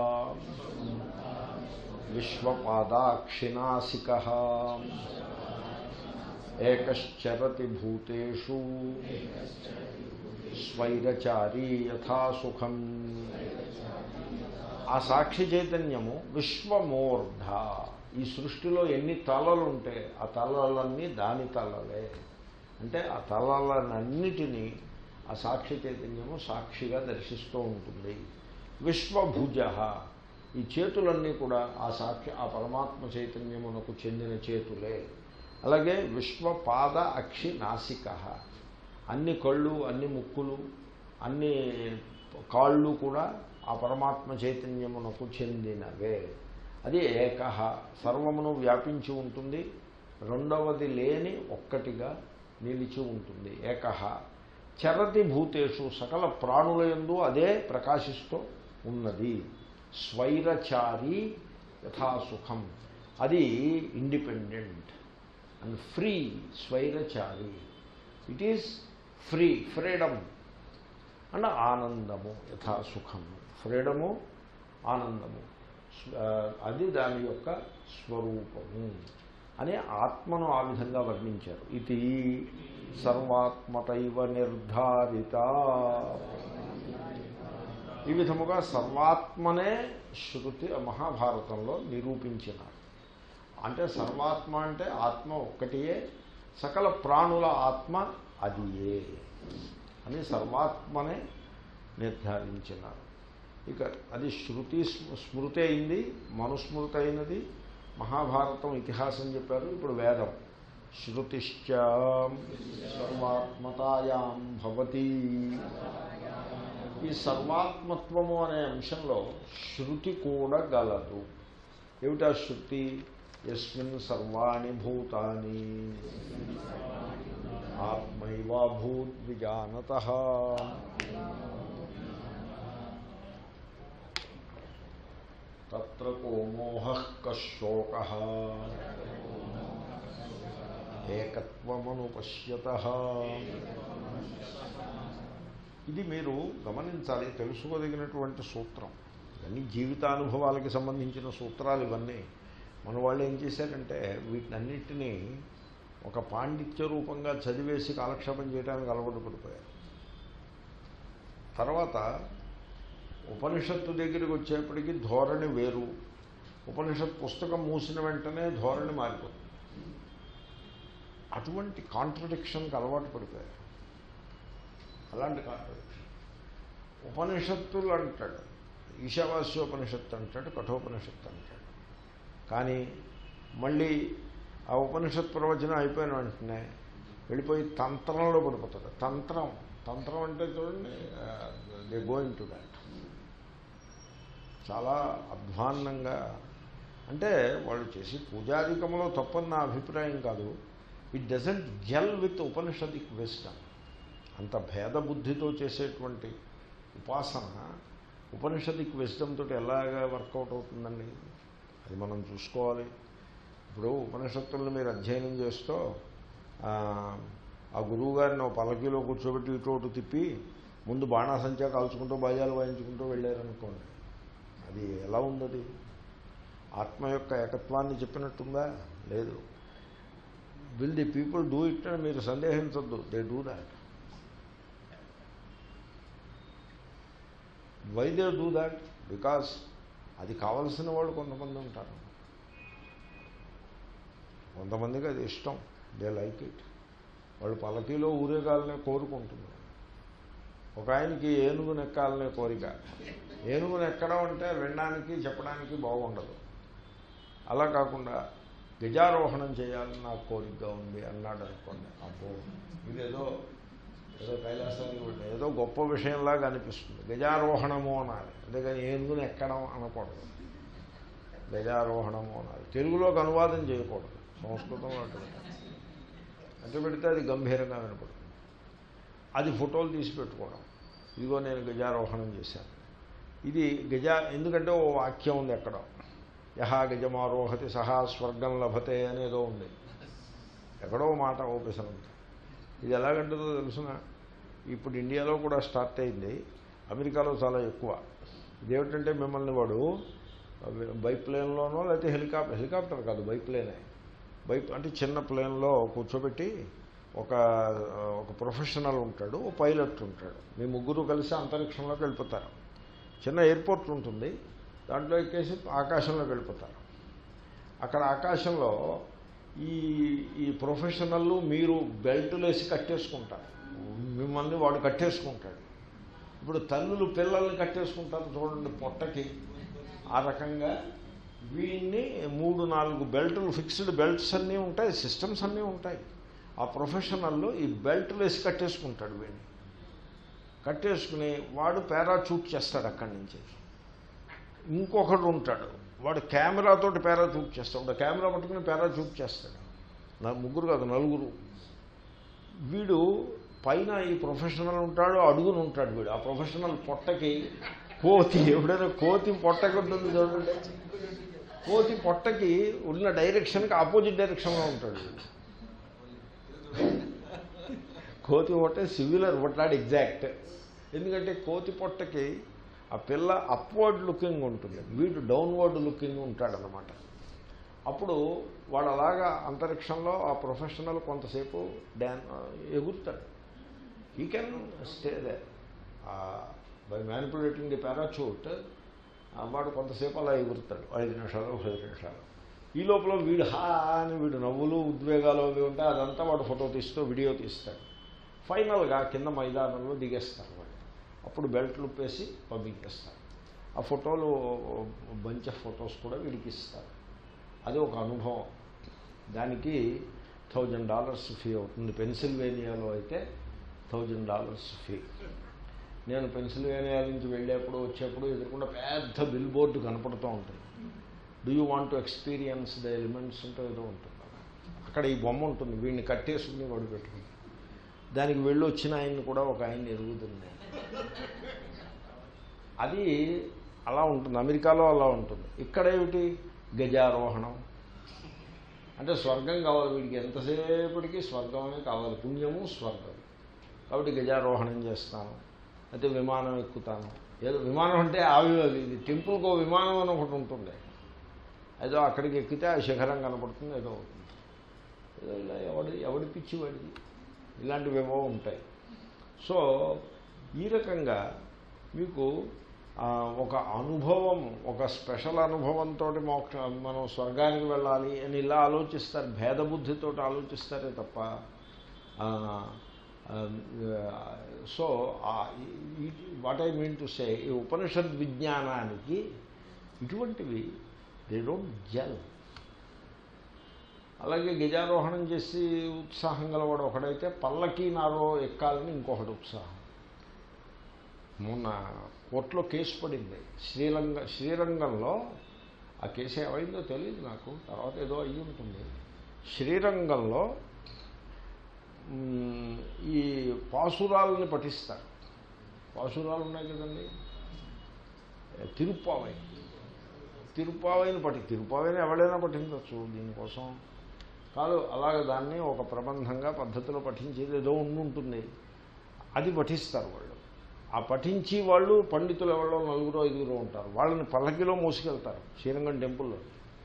విశ్వపాదాక్షినాసిక ఏకశ్చరతి భూతేషు స్వైరచారీ యథాసుఖం ఆ సాక్షి చైతన్యము విశ్వమూర్ధ ఈ సృష్టిలో ఎన్ని తలలు ఉంటే ఆ తలలన్నీ దాని తలలే అంటే ఆ తలలనన్నిటినీ ఆ సాక్షి చైతన్యము సాక్షిగా దర్శిస్తూ ఉంటుంది విశ్వభుజ ఈ చేతులన్నీ కూడా ఆ సాక్షి ఆ పరమాత్మ చైతన్యమునకు చెందిన చేతులే అలాగే విశ్వపాద అక్షి నాసిక అన్ని కళ్ళు అన్ని ముక్కులు అన్ని కాళ్ళు కూడా ఆ పరమాత్మ చైతన్యమునకు చెందినవే అది ఏక సర్వమును వ్యాపించి ఉంటుంది రెండవది లేని ఒక్కటిగా నిలిచి ఉంటుంది ఏక చరతి భూతేషు సకల ప్రాణులయందు అదే ప్రకాశిస్తూ ఉన్నది స్వైరచారి యథాసుఖం అది ఇండిపెండెంట్ అండ్ ఫ్రీ స్వైరచారి it is free freedom and ఆనందము యథాసుఖం ఫ్రీడము ఆనందము అది దాని యొక్క స్వరూపము అని ఆత్మను ఆ విధంగా వర్ణించారు ఇది సర్వాత్మతైవ నిర్ధారిత ఈ విధముగా సర్వాత్మనే శృతి మహాభారతంలో నిరూపించినారు అంటే సర్వాత్మ అంటే ఆత్మ ఒక్కటియే సకల ప్రాణుల ఆత్మ అదియే అని సర్వాత్మనే నిర్ధారించినారు ఇక అది శృతి స్మ- స్మృతి అయింది మనుస్మృతి అయినది మహాభారతం ఇతిహాసం చెప్పారు ఇప్పుడు వేదం శృతిశ్చ సర్వాత్మతాయాం భవతి ఈ సర్వాత్మత్వము అనే అంశంలో శృతి కూడా గలదు ఏమిటా శృతి ఎస్మిన్ సర్వాణి భూతాని ఆత్మైవాభూద్విజానత తత్ర కో మోహ కశోక ఏకత్వమనుపశ్యత ఇది మీరు గమనించాలి తెలుసుకోదగినటువంటి సూత్రం ఇవన్నీ జీవితానుభవాలకి సంబంధించిన సూత్రాలు ఇవన్నీ మన వాళ్ళు ఏం చేశారంటే వీటినన్నిటినీ ఒక పాండిత్య రూపంగా చదివేసి కాలక్షేపం చేయడానికి అలవాటు పడిపోయారు తర్వాత ఉపనిషత్తు దగ్గరికి వచ్చేప్పటికి ధోరణి వేరు ఉపనిషత్ పుస్తకం మూసిన వెంటనే ధోరణి మారిపోతుంది అటువంటి కాంట్రడిక్షన్కి అలవాటు పడిపోయారు అలాంటి కాంట్రడిక్షన్ ఉపనిషత్తులు అంటాడు ఈశావాస్యోపనిషత్తు అంటాడు కఠోపనిషత్తు అంటాడు కానీ మళ్ళీ ఆ ఉపనిషత్ ప్రవచనం అయిపోయిన వెంటనే వెళ్ళిపోయి తంత్రంలో పడిపోతాడు తంత్రం తంత్రం అంటే చూడండి దే గోయింగ్ టు దాట్ చాలా అధ్వాన్నంగా అంటే వాళ్ళు చేసి పూజాధికంలో తప్పని నా అభిప్రాయం కాదు it doesn't gel with Upanishadic wisdom అంత భేద బుద్ధితో చేసేటువంటి ఉపాసన ఉపనిషదిక్ విస్టమ్ తోటి ఎలాగా వర్కౌట్ అవుతుందండి అది మనం చూసుకోవాలి ఇప్పుడు ఉపనిషత్తులను మీరు అధ్యయనం చేస్తూ ఆ, ఆ గురువు గారిని ఒక పలకీలో కూర్చోబెట్టి ఇటు అటు తిప్పి ముందు బాణాసంచా కాల్చుకుంటూ బాజాలు వాయించుకుంటూ వెళ్ళారనుకోండి అది ఎలా ఉంది ఆత్మ యొక్క ఏకత్వాన్ని చెప్పినట్టుందా లేదు will the people do it అని మీరు సందేహించద్దు they do that why they do that because అది కావలసిన వాళ్ళు కొంతమంది ఉంటారు కొంతమందికి అది ఇష్టం దే లైక్ ఇట్ వాళ్ళు పలకీలో ఊరేగాలనే కోరుకుంటున్నారు ఒక ఆయనకి ఏనుగు నెక్కాలనే కోరిక ఏనుగు నెక్కడం అంటే వినడానికి చెప్పడానికి బాగుండదు అలా కాకుండా గజారోహణం చేయాలని నాకు కోరికగా ఉంది అన్నాడు అనుకోండి అబ్బో ఇదేదో ఏదో కైలాసానికి వెళ్ళి ఏదో గొప్ప విషయంలాగా అనిపిస్తుంది గజారోహణము అనాలి అంతేగాని ఏనుగుని ఎక్కడం అనకూడదు గజారోహణము అనాలి తెలుగులోకి అనువాదం చేయకూడదు సంస్కృతంలో అటు పెట్టాలి. అటు పెడితే అది గంభీరంగా వినపడుతుంది అది ఫోటోలు తీసి పెట్టుకోవడం ఇదిగో నేను గజారోహణం చేశాను ఇది గజ ఎందుకంటే ఓ వాక్యం ఉంది ఎక్కడ యహా గజమారోహతి సహా స్వర్గం లభతే అనేదో ఉంది ఎక్కడో మాట ఓపెసనంత ఇది ఎలాగంటుందో తెలుసిన ఇప్పుడు ఇండియాలో కూడా స్టార్ట్ అయింది అమెరికాలో చాలా ఎక్కువ ఇదేమిటంటే మిమ్మల్ని వాడు బైప్లేన్లోనో లేకపోతే హెలికాప్టర్ హెలికాప్టర్ కాదు బైప్లేనే బై అంటే చిన్న ప్లేన్లో కూర్చోబెట్టి ఒక ఒక ప్రొఫెషనల్ ఉంటాడు ఓ పైలట్ ఉంటాడు మీ ముగ్గురు కలిసి అంతరిక్షంలోకి వెళ్ళిపోతారు చిన్న ఎయిర్పోర్ట్ ఉంటుంది దాంట్లో ఎక్కేసి ఆకాశంలోకి వెళ్ళిపోతారు అక్కడ ఆకాశంలో ఈ ఈ ప్రొఫెషనల్ మీరు బెల్టులు వేసి కట్టేసుకుంటారు మిమ్మల్ని వాడు కట్టేసుకుంటాడు ఇప్పుడు తల్లులు పిల్లల్ని కట్టేసుకుంటారు చూడండి పొట్టకి ఆ రకంగా వీడిని మూడు నాలుగు బెల్టులు ఫిక్స్డ్ బెల్ట్స్ అన్నీ ఉంటాయి సిస్టమ్స్ అన్నీ ఉంటాయి ఆ ప్రొఫెషనల్లో ఈ బెల్ట్లు వేసి కట్టేసుకుంటాడు వీడిని కట్టేసుకుని వాడు పారాచూట్ చేస్తాడు అక్కడి నుంచి ఇంకొకడు ఉంటాడు వాడు కెమెరాతోటి పారాచూట్ చేస్తాడు వాడు కెమెరా పట్టుకుని పారాచూట్ చేస్తాడు నా ముగ్గురు కాదు నలుగురు వీడు పైన ఈ ప్రొఫెషనల్ ఉంటాడు అడుగుని ఉంటాడు వీడు ఆ ప్రొఫెషనల్ పొట్టకి కోతి ఎప్పుడైనా కోతి పొట్టకి ఉంటుంది చూడండి కోతి పొట్టకి ఉన్న డైరెక్షన్కి ఆపోజిట్ డైరెక్షన్లో ఉంటాడు వీడు కోతి పొట్ట సివిలర్ బట్ నాట్ ఎగ్జాక్ట్ ఎందుకంటే కోతి పొట్టకి ఆ పిల్ల అప్వర్డ్ లుకింగ్ ఉంటుంది వీడు డౌన్వర్డ్ లుకింగ్ ఉంటాడనమాట అప్పుడు వాడు అలాగా అంతరిక్షంలో ఆ ప్రొఫెషనల్ కొంతసేపు డ్యాన్ ఎగురుతాడు he can stay there by manipulating the parachute వాడు కొంతసేపు అలా ఎగురుతాడు ఐదు నిమిషాలు పది నిమిషాలు ఈ లోపల వీడు హా అని వీడు నవ్వులు ఉద్వేగాలు అవి ఉంటే అదంతా వాడు ఫోటో తీస్తూ వీడియో తీస్తాడు ఫైనల్గా కింద మైదానంలో దిగేస్తారు వాడు అప్పుడు బెల్ట్ లుప్పేసి పంపించేస్తారు ఆ ఫోటోలు బంచ్ ఆఫ్ ఫొటోస్ కూడా వీడికి ఇస్తారు అది ఒక అనుభవం దానికి థౌజండ్ డాలర్స్ ఫీ అవుతుంది పెన్సిల్వేనియాలో అయితే థౌజండ్ డాలర్స్ ఫీ నేను పెన్సిల్వేనియా నుంచి వెళ్ళేప్పుడు వచ్చేప్పుడు ఎదుర్కొన్న పెద్ద బిల్ బోర్డు కనపడుతూ ఉంటుంది do you want to experience the elements ఉంటే ఏదో ఉంటుంది అక్కడ ఈ బొమ్మ ఉంటుంది వీడిని కట్టేసుకుని వాడు పెట్టుకుని దానికి వెళ్ళి వచ్చిన ఆయన్ని కూడా ఒక ఆయన ఎరుగుతుంది అది అలా ఉంటుంది అమెరికాలో అలా ఉంటుంది ఇక్కడ ఏమిటి గజారోహణం అంటే స్వర్గం కావాలి వీడికి ఎంతసేపటికి స్వర్గమే కావాలి పుణ్యము స్వర్గం కాబట్టి గజారోహణం చేస్తాను అయితే విమానం ఎక్కుతాను ఏదో విమానం అంటే ఆవి ఇది టెంపుల్కి ఓ విమానం అని ఒకటి ఉంటుంది ఏదో అక్కడికి ఎక్కితే ఆ శిఖరం కనపడుతుంది ఏదో అవుతుంది ఏదో ఇలా ఎవడి ఎవడి పిచ్చి వాడిది ఇలాంటివి ఏవో ఉంటాయి సో ఈ రకంగా మీకు ఆ, ఒక అనుభవం ఒక స్పెషల్ అనుభవంతో మోక్ష మనం స్వర్గానికి వెళ్ళాలి అని ఇలా ఆలోచిస్తారు భేదబుద్ధితో ఆలోచిస్తారే తప్ప ఆ, ఆ, so what I mean to say ఈ ఉపనిషద్ విజ్ఞానానికి ఇటువంటివి దే డోంట్ జెల్ అలాగే గజారోహణం చేసి ఉత్సాహం గలవాడు ఒకడైతే పల్లకి నారో ఎక్కాలని ఇంకొకటి ఉత్సాహం మొన్న కోర్టులో కేసు పడింది శ్రీరంగ శ్రీరంగంలో ఆ కేసు ఏమైందో తెలియదు నాకు తర్వాత ఏదో అయ్యి ఉంటుంది శ్రీరంగంలో మ్, ఈ పాసురాలని పఠిస్తారు పాసురాలు ఉన్నాయి కదండి తిరుప్పావై తిరుప్పావైని పఠి తిరుప్పావైని ఎవడైనా పఠించవచ్చు దీనికోసం కాదు అలాగే దాన్ని ఒక ప్రబంధంగా పద్ధతిలో పఠించేది ఏదో ఉండి ఉంటుంది అది పఠిస్తారు వాళ్ళు ఆ పఠించి వాళ్ళు పండితులు ఎవరో నలుగురు ఐదుగురు ఉంటారు వాళ్ళని పల్లకిలో మోసుకెళ్తారు శ్రీరంగం టెంపుల్లో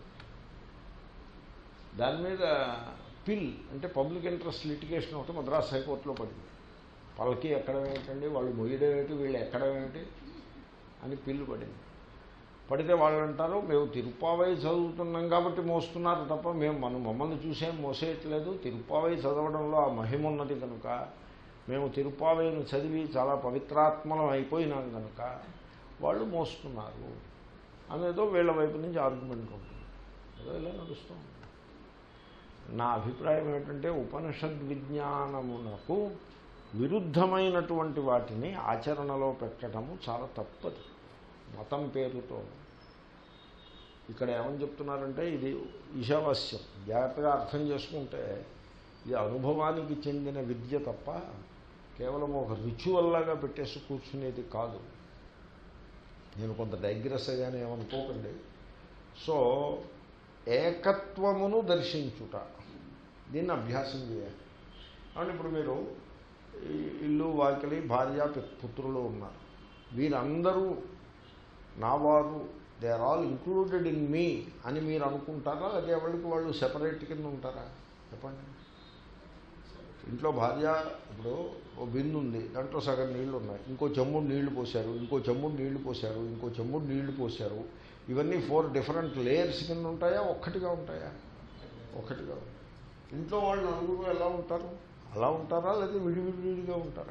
దాని మీద పిల్ అంటే పబ్లిక్ ఇంట్రెస్ట్ లిటిగేషన్ ఒకటి మద్రాస్ హైకోర్టులో పడింది పల్లకి ఎక్కడం ఏమిటండి వాళ్ళు మొయ్యడం ఏమిటి వీళ్ళు ఎక్కడం ఏమిటి అని పిల్లు పడింది పడితే వాళ్ళు అంటారు మేము తిరుప్పావై చదువుతున్నాం కాబట్టి మోస్తున్నారు తప్ప మేము మనం మమ్మల్ని చూసేం మోసేయట్లేదు తిరుప్పావై చదవడంలో ఆ మహిమ ఉన్నది కనుక మేము తిరుప్పావైను చదివి చాలా పవిత్రాత్మలం అయిపోయినాం కనుక వాళ్ళు మోస్తున్నారు అనేదో వీళ్ళ వైపు నుంచి ఆర్గ్యుమెంట్ ఉంటుంది ఏదో ఇలా నడుస్తూ ఉంటుంది నా అభిప్రాయం ఏమిటంటే ఉపనిషద్ విజ్ఞానమునకు విరుద్ధమైనటువంటి వాటిని ఆచరణలో పెట్టడము చాలా తప్పది మతం పేరుతో ఇక్కడ ఏమని చెప్తున్నారంటే ఇది ఈశావాస్యం జాగ్రత్తగా అర్థం చేసుకుంటే ఇది అనుభవానికి చెందిన విద్య తప్ప కేవలం ఒక రిచువల్లాగా పెట్టేసి కూర్చునేది కాదు నేను కొంత డైగ్రెస్ అయ్యాను ఏమనుకోకండి సో ఏకత్వమును దర్శించుట దీన్ని అభ్యాసం చేయాలి కాబట్టి ఇప్పుడు మీరు ఈ ఇల్లు వాకిలి భార్య పు- పుత్రులు ఉన్నారు వీరందరూ నా వారు they are all included in me అని మీరు అనుకుంటారా లేదా ఎవరికి వాళ్ళు సెపరేట్ కింద ఉంటారా చెప్పండి ఇంట్లో భార్య ఇప్పుడు ఓ బిందు ఉంది దాంట్లో సగం నీళ్లు ఉన్నాయి ఇంకో చెమ్ముడు నీళ్లు పోశారు ఇంకో చెమ్ముడు నీళ్లు పోశారు ఇంకో చెమ్ముడు నీళ్లు పోశారు ఇవన్నీ ఫోర్ డిఫరెంట్ లేయర్స్ కింద ఉంటాయా ఒక్కటిగా ఉంటాయా ఒక్కటిగా ఉంటాయి. ఇంట్లో వాళ్ళు నలుగురు ఎలా ఉంటారు అలా ఉంటారా లేదా విడివిడిగా ఉంటారా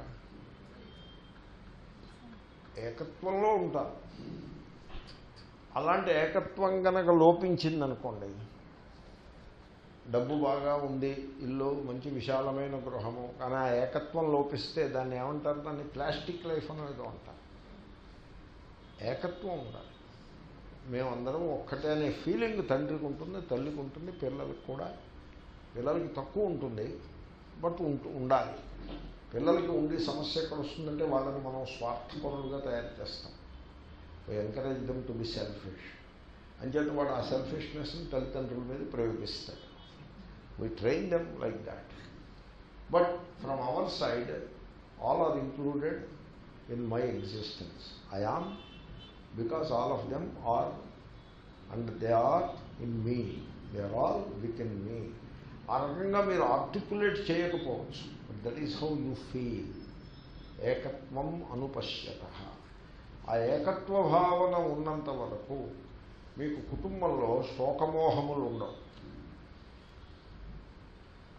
ఏకత్వంలో ఉంటారు అలాంటి ఏకత్వం కనుక లోపించిందనుకోండి డబ్బు బాగా ఉంది ఇల్లు మంచి విశాలమైన గృహము కానీ ఆ ఏకత్వం లోపిస్తే దాన్ని ఏమంటారు దాన్ని ప్లాస్టిక్ లైఫ్ అనేది అంటారు ఏకత్వం ఉండాలి మేమందరం ఒక్కటే అనే ఫీలింగ్ తండ్రికి ఉంటుంది తల్లికి ఉంటుంది పిల్లలకు కూడా పిల్లలకి తక్కువ ఉంటుంది బట్ ఉంటు ఉండాలి పిల్లలకి ఉండి సమస్య ఎక్కడ వస్తుందంటే వాళ్ళని మనం స్వార్థపరులుగా తయారు చేస్తాం encourage them to be selfish అంచేత వాడు ఆ సెల్ఫిష్నెస్ని తల్లిదండ్రుల మీద ప్రయోగిస్తాడు we train them like that but from our side all are included in my existence I am because all of them are and they are in me they are all within me ఆ రకంగా మీరు articulate చేయకపోవచ్చు that is how you feel ఏకత్వం అనుపశ్యత ఆ ఏకత్వ భావన ఉన్నంత వరకు మీకు కుటుంబంలో శోకమోహములు ఉండవు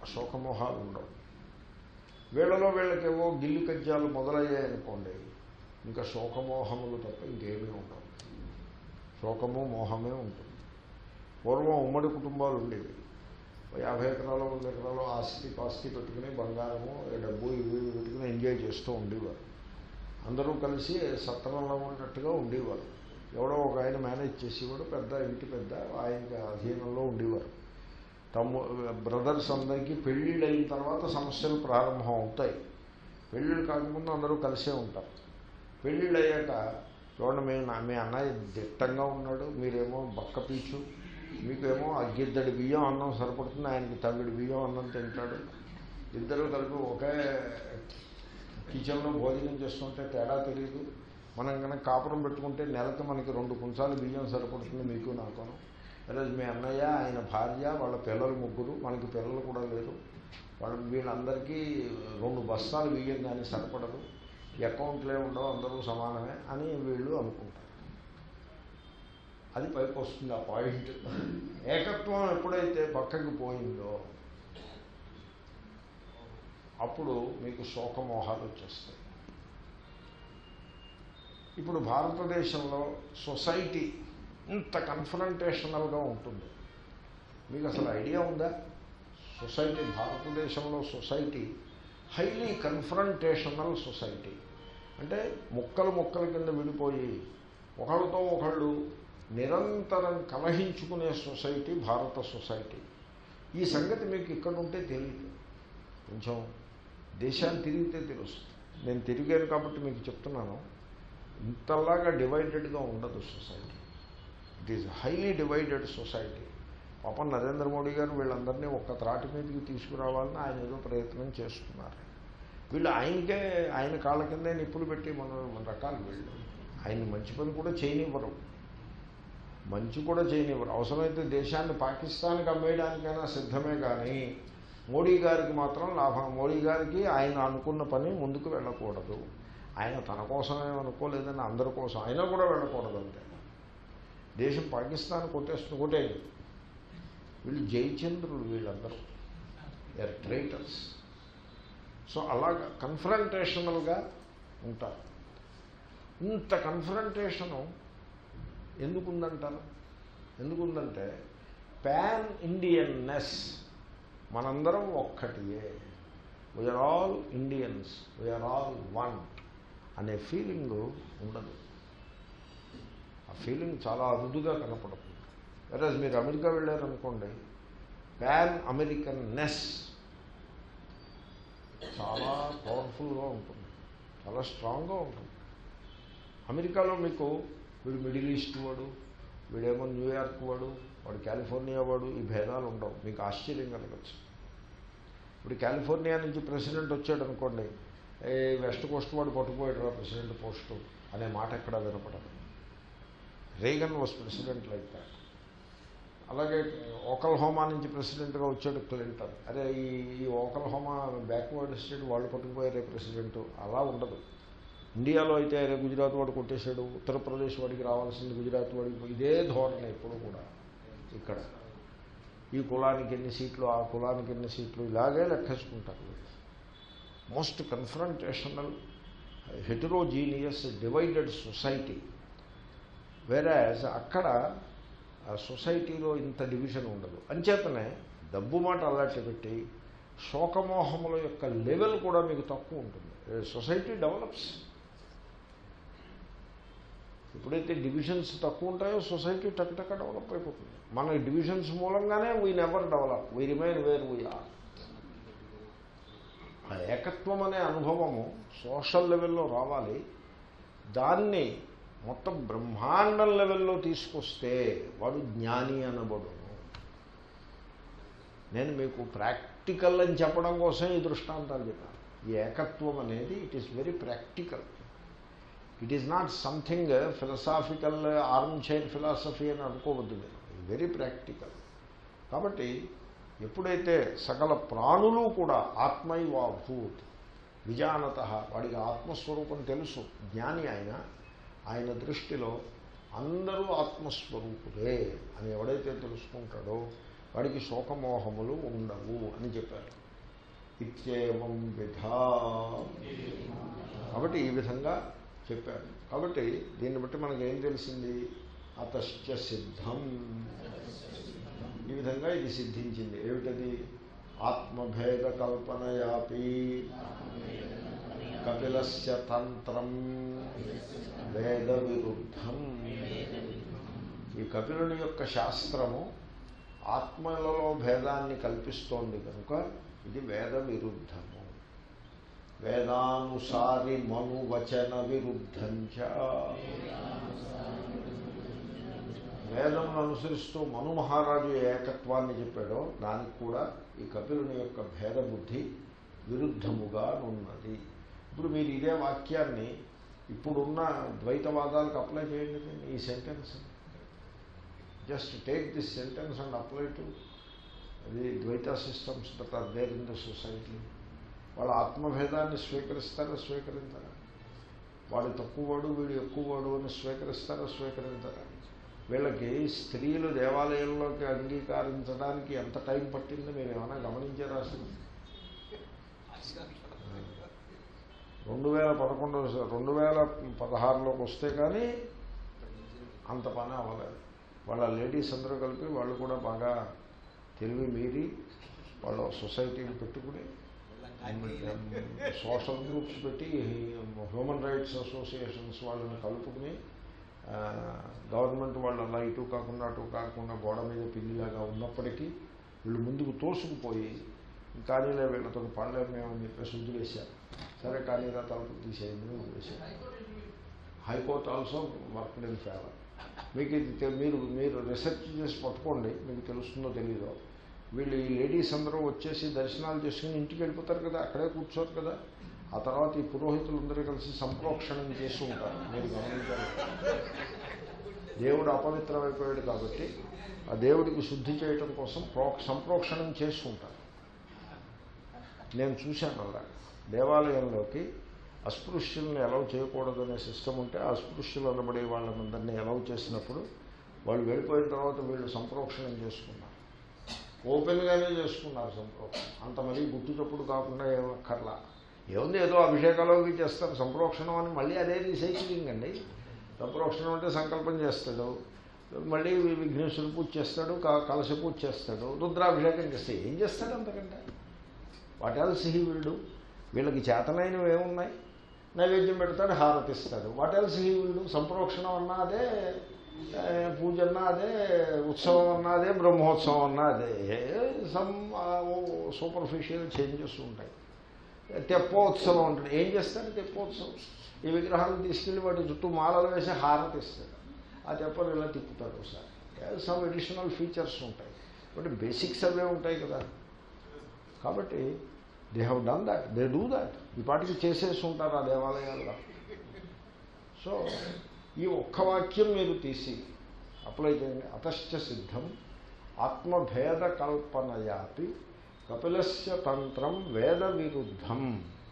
శోకమోహాలు ఉండవు వీళ్ళలో వీళ్ళకేవో గిల్లి కజ్జాలు మొదలయ్యాయనుకోండి ఇంకా శోకమోహములు తప్ప ఇంకేమీ ఉండవు శోకము మోహమే ఉంటుంది పూర్వం ఉమ్మడి కుటుంబాలు ఉండేవి ఓ యాభై ఎకరాలు వంద ఎకరాలు ఆస్తి పాస్తి పెట్టుకుని బంగారము డబ్బు ఇవి ఇవి పెట్టుకుని ఎంజాయ్ చేస్తూ ఉండేవారు అందరూ కలిసి సత్రంలో ఉన్నట్టుగా ఉండేవారు ఎవడో ఒక ఆయన మేనేజ్ చేసేవాడు పెద్ద ఇంటి పెద్ద ఆయనకి అధీనంలో ఉండేవారు తమ్ము బ్రదర్స్ అందరికీ పెళ్ళిళ్ళు అయిన తర్వాత సమస్యలు ప్రారంభం అవుతాయి పెళ్ళిళ్ళు కాకముందు అందరూ కలిసే ఉంటారు పెళ్ళిళ్ళు అయ్యాక చూడండి మీ నా- మీ అన్నయ్య దిట్టంగా ఉన్నాడు మీరేమో బక్క పీచు మీకేమో అగ్గిద్దడి బియ్యం అన్నం సరిపడుతుంది ఆయనకి తవిడి బియ్యం అన్నం తింటాడు ఇద్దరు కలిపి ఒకే కిచెన్లో భోజనం చేస్తుంటే తేడా తెలియదు మనం కనుక కాపురం పెట్టుకుంటే నెలకు మనకి రెండు కుంచాలు బియ్యం సరిపడుతుంది మీకు నాకును ఈరోజు మీ అన్నయ్య ఆయన భార్య వాళ్ళ పిల్లలు ముగ్గురు మనకి పిల్లలు కూడా లేరు వాళ్ళ వీళ్ళందరికీ రెండు బస్తాలు బియ్యం కానీ సరిపడదు అకౌంట్లే ఉండవు అందరూ సమానమే అని వీళ్ళు అనుకుంటారు అది పైకి వస్తుంది ఆ పాయింట్ ఏకత్వం ఎప్పుడైతే పక్కకి పోయిందో అప్పుడు మీకు శోకమోహాలు వచ్చేస్తాయి ఇప్పుడు భారతదేశంలో సొసైటీ ఇంత కన్ఫరంటేషనల్గా ఉంటుంది మీకు అసలు ఐడియా ఉందా సొసైటీ భారతదేశంలో సొసైటీ హైలీ కన్ఫరంటేషనల్ సొసైటీ అంటే ముక్కలు ముక్కల కింద విడిపోయి ఒకళ్ళతో ఒకళ్ళు నిరంతరం కలహించుకునే సొసైటీ భారత సొసైటీ ఈ సంగతి మీకు ఇక్కడ ఉంటే తెలియదు కొంచెం దేశాన్ని తిరిగితే తెలుస్తుంది నేను తిరిగాను కాబట్టి మీకు చెప్తున్నాను ఇంతలాగా డివైడెడ్గా ఉండదు society it is highly divided society పాపం నరేంద్ర మోడీ గారు వీళ్ళందరినీ ఒక్క త్రాటి మీదకి తీసుకురావాలని ఆయన ఏదో ప్రయత్నం చేస్తున్నారు వీళ్ళు ఆయనకే ఆయన కాళ్ళ కిందే నిప్పులు పెట్టి మన మన రకాలు వీళ్ళు ఆయన మంచి పని కూడా చేయనివ్వరు మంచి కూడా చేయనివ్వరు అవసరమైతే దేశాన్ని పాకిస్తాన్కి అమ్మేయడానికైనా సిద్ధమే కానీ మోడీ గారికి మాత్రం లాభం మోడీ గారికి ఆయన అనుకున్న పని ముందుకు వెళ్ళకూడదు ఆయన తన కోసమే అనుకోలేదని అందరి కోసం అయినా కూడా వెళ్ళకూడదు అంతే దేశం పాకిస్తాన్ కొట్టేస్తుంది కొట్టేది వీళ్ళు జయచంద్రులు వీళ్ళందరూ ఆర్ ట్రైటర్స్ సో అలాగా కన్ఫరంటేషనల్గా ఉంటారు ఇంత కన్ఫరంటేషను ఎందుకుందంటారు ఎందుకుందంటే పాన్ ఇండియన్నెస్ మనందరం ఒక్కటియే we are all Indians we are all one అనే ఫీలింగ్ ఉండదు ఆ ఫీలింగ్ చాలా అరుదుగా కనపడుతుంది వెరస్ మీరు అమెరికా వెళ్ళారనుకోండి పాన్ అమెరికన్ నెస్ చాలా పవర్ఫుల్గా ఉంటుంది చాలా స్ట్రాంగ్గా ఉంటుంది అమెరికాలో మీకు వీడు మిడిల్ ఈస్ట్ వాడు వీడేమో న్యూయార్క్ వాడు వాడు కాలిఫోర్నియా వాడు ఈ భేదాలు ఉండవు మీకు ఆశ్చర్యం కలగచ్చు ఇప్పుడు కాలిఫోర్నియా నుంచి ప్రెసిడెంట్ వచ్చాడు అనుకోండి ఏ వెస్ట్ కోస్ట్ వాడు పట్టుకుపోయాడు రా ప్రెసిడెంట్ పోస్టు అనే మాట ఎక్కడ వినపడదు Reagan was president like that అలాగే ఓకల్ హోమా నుంచి ప్రెసిడెంట్గా వచ్చాడు క్లింటన్ అరే ఈ ఈ ఓకల్ హోమా బ్యాక్వర్డ్ స్టేట్ వాళ్ళు పట్టుకుపోయారే ప్రెసిడెంట్ అలా ఉండదు ఇండియాలో అయితే అరే గుజరాత్ వాడు కొట్టేశాడు ఉత్తరప్రదేశ్ వాడికి రావాల్సింది గుజరాత్ వాడికి ఇదే ధోరణి ఎప్పుడు కూడా ఇక్కడ ఈ కులానికి ఎన్ని సీట్లు ఆ కులానికి ఎన్ని సీట్లు ఇలాగే లెక్కేసుకుంటారు most confrontational heterogeneous divided society whereas అక్కడ ఆ సొసైటీలో ఇంత డివిజన్ ఉండదు అంచేతనే డబ్బు మాట అలాంటి పెట్టి శోకమోహముల యొక్క లెవెల్ కూడా మీకు తక్కువ ఉంటుంది సొసైటీ డెవలప్స్ ఎప్పుడైతే డివిజన్స్ తక్కువ ఉంటాయో సొసైటీ టక్టక్క డెవలప్ అయిపోతుంది మన డివిజన్స్ మూలంగానే we never develop we remain where we are ఆ ఏకత్వం అనే అనుభవము సోషల్ లెవెల్లో రావాలి దాన్ని మొత్తం బ్రహ్మాండం లెవెల్లో తీసుకొస్తే వాడు జ్ఞాని అనబడును నేను మీకు ప్రాక్టికల్ అని చెప్పడం కోసం ఈ దృష్టాంతాలు చెప్పాను ఈ ఏకత్వం అనేది it is very practical it is not something philosophical armchair philosophy అని అనుకోవద్దు మీరు వెరీ ప్రాక్టికల్ కాబట్టి ఎప్పుడైతే సకల ప్రాణులు కూడా ఆత్మైవాభూత్ విజానత వాడికి ఆత్మస్వరూపం తెలుసు జ్ఞాని ఆయన ఆయన దృష్టిలో అందరూ ఆత్మస్వరూపులే అని ఎవడైతే తెలుసుకుంటాడో వాడికి శోకమోహములు ఉండవు అని చెప్పారు ఇత్యేవం విధ కాబట్టి ఈ విధంగా చెప్పారు కాబట్టి దీన్ని బట్టి మనకి ఏం తెలిసింది అతశ్చ సిద్ధం ఈ విధంగా ఇది సిద్ధించింది ఏమిటది ఆత్మభేద కల్పనయాపి కపిలస్య తంత్రం వేద విరుద్ధం ఈ కపిలుని యొక్క శాస్త్రము ఆత్మలలో భేదాన్ని కల్పిస్తోంది కనుక ఇది వేద విరుద్ధము వేదానుసారి మనువచన విరుద్ధంచ వేదమును అనుసరిస్తూ మను మహారాజు ఏ ఏకత్వాన్ని చెప్పాడో దానికి కూడా ఈ కపిలుని యొక్క భేద బుద్ధి విరుద్ధముగా ఉన్నది ఇప్పుడు మీరు ఇదే వాక్యాన్ని ఇప్పుడున్న ద్వైతవాదాలకు అప్లై చేయండి దీన్ని, ఈ sentence just take this sentence and apply to the ద్వైత systems that are there in the society వాళ్ళ ఆత్మభేదాన్ని స్వీకరిస్తారా స్వీకరించారా వాడు తక్కువవాడు వీడు ఎక్కువవాడు అని స్వీకరిస్తారా స్వీకరించారా వీళ్ళకి స్త్రీలు దేవాలయంలోకి అంగీకరించడానికి ఎంత టైం పట్టిందో మీరు ఏమైనా గమనించారా అసలు రెండు వేల పదకొండు రెండు వేల పదహారులోకి వస్తే కానీ అంత పని అవ్వలేదు వాళ్ళ లేడీస్ అందరూ కలిపి వాళ్ళు కూడా బాగా తెలివి మీరి వాళ్ళ సొసైటీని పెట్టుకుని సోషల్ గ్రూప్స్ పెట్టి హ్యూమన్ రైట్స్ అసోసియేషన్స్ వాళ్ళని కలుపుకుని ఆ, గవర్నమెంట్ వాళ్ళు అలా ఇటు కాకుండా అటు కాకుండా గోడ మీద పిల్లిలాగా ఉన్నప్పటికీ వీళ్ళు ముందుకు తోసుకుపోయి కానీలే వీళ్ళతో పడలేము మేము అని చెప్పేసి వదిలేశారు సరే కానీలా తలుపు తీసేయండి వదిలేశారు high court also work in favour మీకు ఇది తె- మీరు మీరు రీసెర్చ్ చేసి పట్టుకోండి మీకు తెలుస్తుందో తెలీదో వీళ్ళు ఈ లేడీస్ అందరూ వచ్చేసి దర్శనాలు చేసుకుని ఇంటికి వెళ్ళిపోతారు కదా అక్కడే కూర్చోరు కదా ఆ తర్వాత ఈ పురోహితులందరూ కలిసి సంప్రోక్షణం చేసి ఉంటారు మీరు గమనించాలి దేవుడు అపవిత్రమైపోయాడు కాబట్టి ఆ దేవుడికి శుద్ధి చేయటం కోసం ప్రో సంప్రోక్షణం చేసి ఉంటారు నేను చూశాను అలా దేవాలయంలోకి అస్పృశ్యుల్ని ఎలవ్ చేయకూడదు అనే సిస్టమ్ ఉంటే ఆ అస్పృశ్యులు అనబడే వాళ్ళందరినీ ఎలవ్ చేసినప్పుడు వాళ్ళు వెళ్ళిపోయిన తర్వాత వీళ్ళు సంప్రోక్షణం చేసుకున్నారు ఓపెన్గానే చేసుకున్నారు సంప్రోక్షణం అంత మరీ గుట్టుచప్పుడు కాకుండా ఏమక్కర్లా ఏముంది ఏదో అభిషేకాలు అవి చేస్తారు సంప్రోక్షణం అని మళ్ళీ అదే రీసైక్లింగ్ అండి సంప్రోక్షణం అంటే సంకల్పం చేస్తాడు మళ్ళీ విఘ్నేశ్వరుడు పూజ చేస్తాడు క- కలశ పూజ చేస్తాడు రుద్రాభిషేకం చేస్తాడు ఏం చేస్తాడు అంతకంటే వాట్ ఎల్స్ హీ విల్డు వీళ్ళకి చేతనైనవి ఏమున్నాయి నైవేద్యం పెడతాడు హారతి ఇస్తాడు వాట్ ఎల్స్ హీ విల్డు సంప్రోక్షణం అన్నా అదే ఆ, పూజ అన్నా అదే ఉత్సవం అన్నా అదే బ్రహ్మోత్సవం అన్నా అదే సమ్ సూపర్ఫిషియల్ చేంజెస్ ఉంటాయి తెప్పోత్సవం ఉంటుంది ఏం చేస్తాడు తెప్పోత్సవం ఈ విగ్రహాలను తీసుకెళ్ళి వాటి చుట్టూ మాలలు వేసి హారతి ఇస్తాడు ఆ తెప్పలు ఇలా తిప్పుతాడు ఒకసారి సమ్ అడిషనల్ ఫీచర్స్ ఉంటాయి బట్ బేసిక్స్ అవే ఉంటాయి కదా కాబట్టి they have done that they do that ఈ పాటికి చేసేసి ఉంటారు ఆ దేవాలయాల్లో సో ఈ ఒక్క వాక్యం మీరు తీసి అప్లై చేయండి అతశ్చ సిద్ధం ఆత్మభేద కల్పనయాపి కపిలస్య తంత్రం వేద విరుద్ధం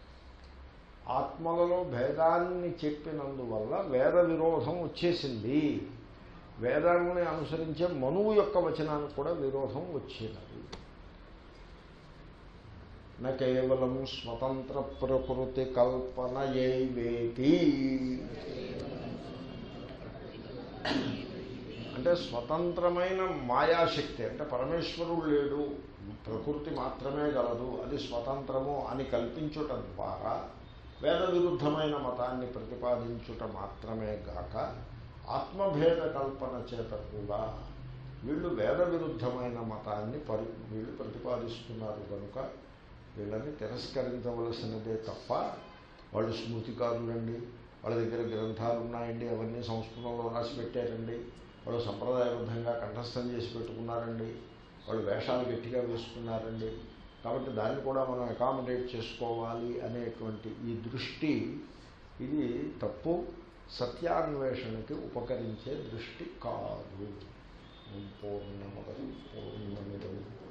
ఆత్మలలో భేదాన్ని చెప్పినందువల్ల వేద విరోధం వచ్చేసింది వేదాన్ని అనుసరించే మనువు యొక్క వచనానికి కూడా విరోధం వచ్చినది న కేవలం స్వతంత్ర ప్రకృతి కల్పనయేవేతి అంటే స్వతంత్రమైన మాయాశక్తి అంటే పరమేశ్వరుడు లేడు ప్రకృతి మాత్రమే గలదు అది స్వతంత్రము అని కల్పించుట ద్వారా వేద విరుద్ధమైన మతాన్ని ప్రతిపాదించుట మాత్రమే గాక ఆత్మభేద కల్పన చేత కూడా వీళ్ళు వేద విరుద్ధమైన మతాన్ని పరి వీళ్ళు ప్రతిపాదిస్తున్నారు కనుక వీళ్ళని తిరస్కరించవలసినదే తప్ప వాళ్ళు స్మృతికారులండి వాళ్ళ దగ్గర గ్రంథాలు ఉన్నాయండి అవన్నీ సంస్కృతంలో రాసి పెట్టారండి వాళ్ళు సంప్రదాయబద్ధంగా కంఠస్థం చేసి పెట్టుకున్నారండి వాళ్ళు వేషాలు గట్టిగా వేసుకున్నారండి కాబట్టి దాన్ని కూడా మనం అకామిడేట్ చేసుకోవాలి అనేటువంటి ఈ దృష్టి ఇది తప్పు సత్యాన్వేషణకి ఉపకరించే దృష్టి కాదు పూర్ణముద పూర్ణమిదం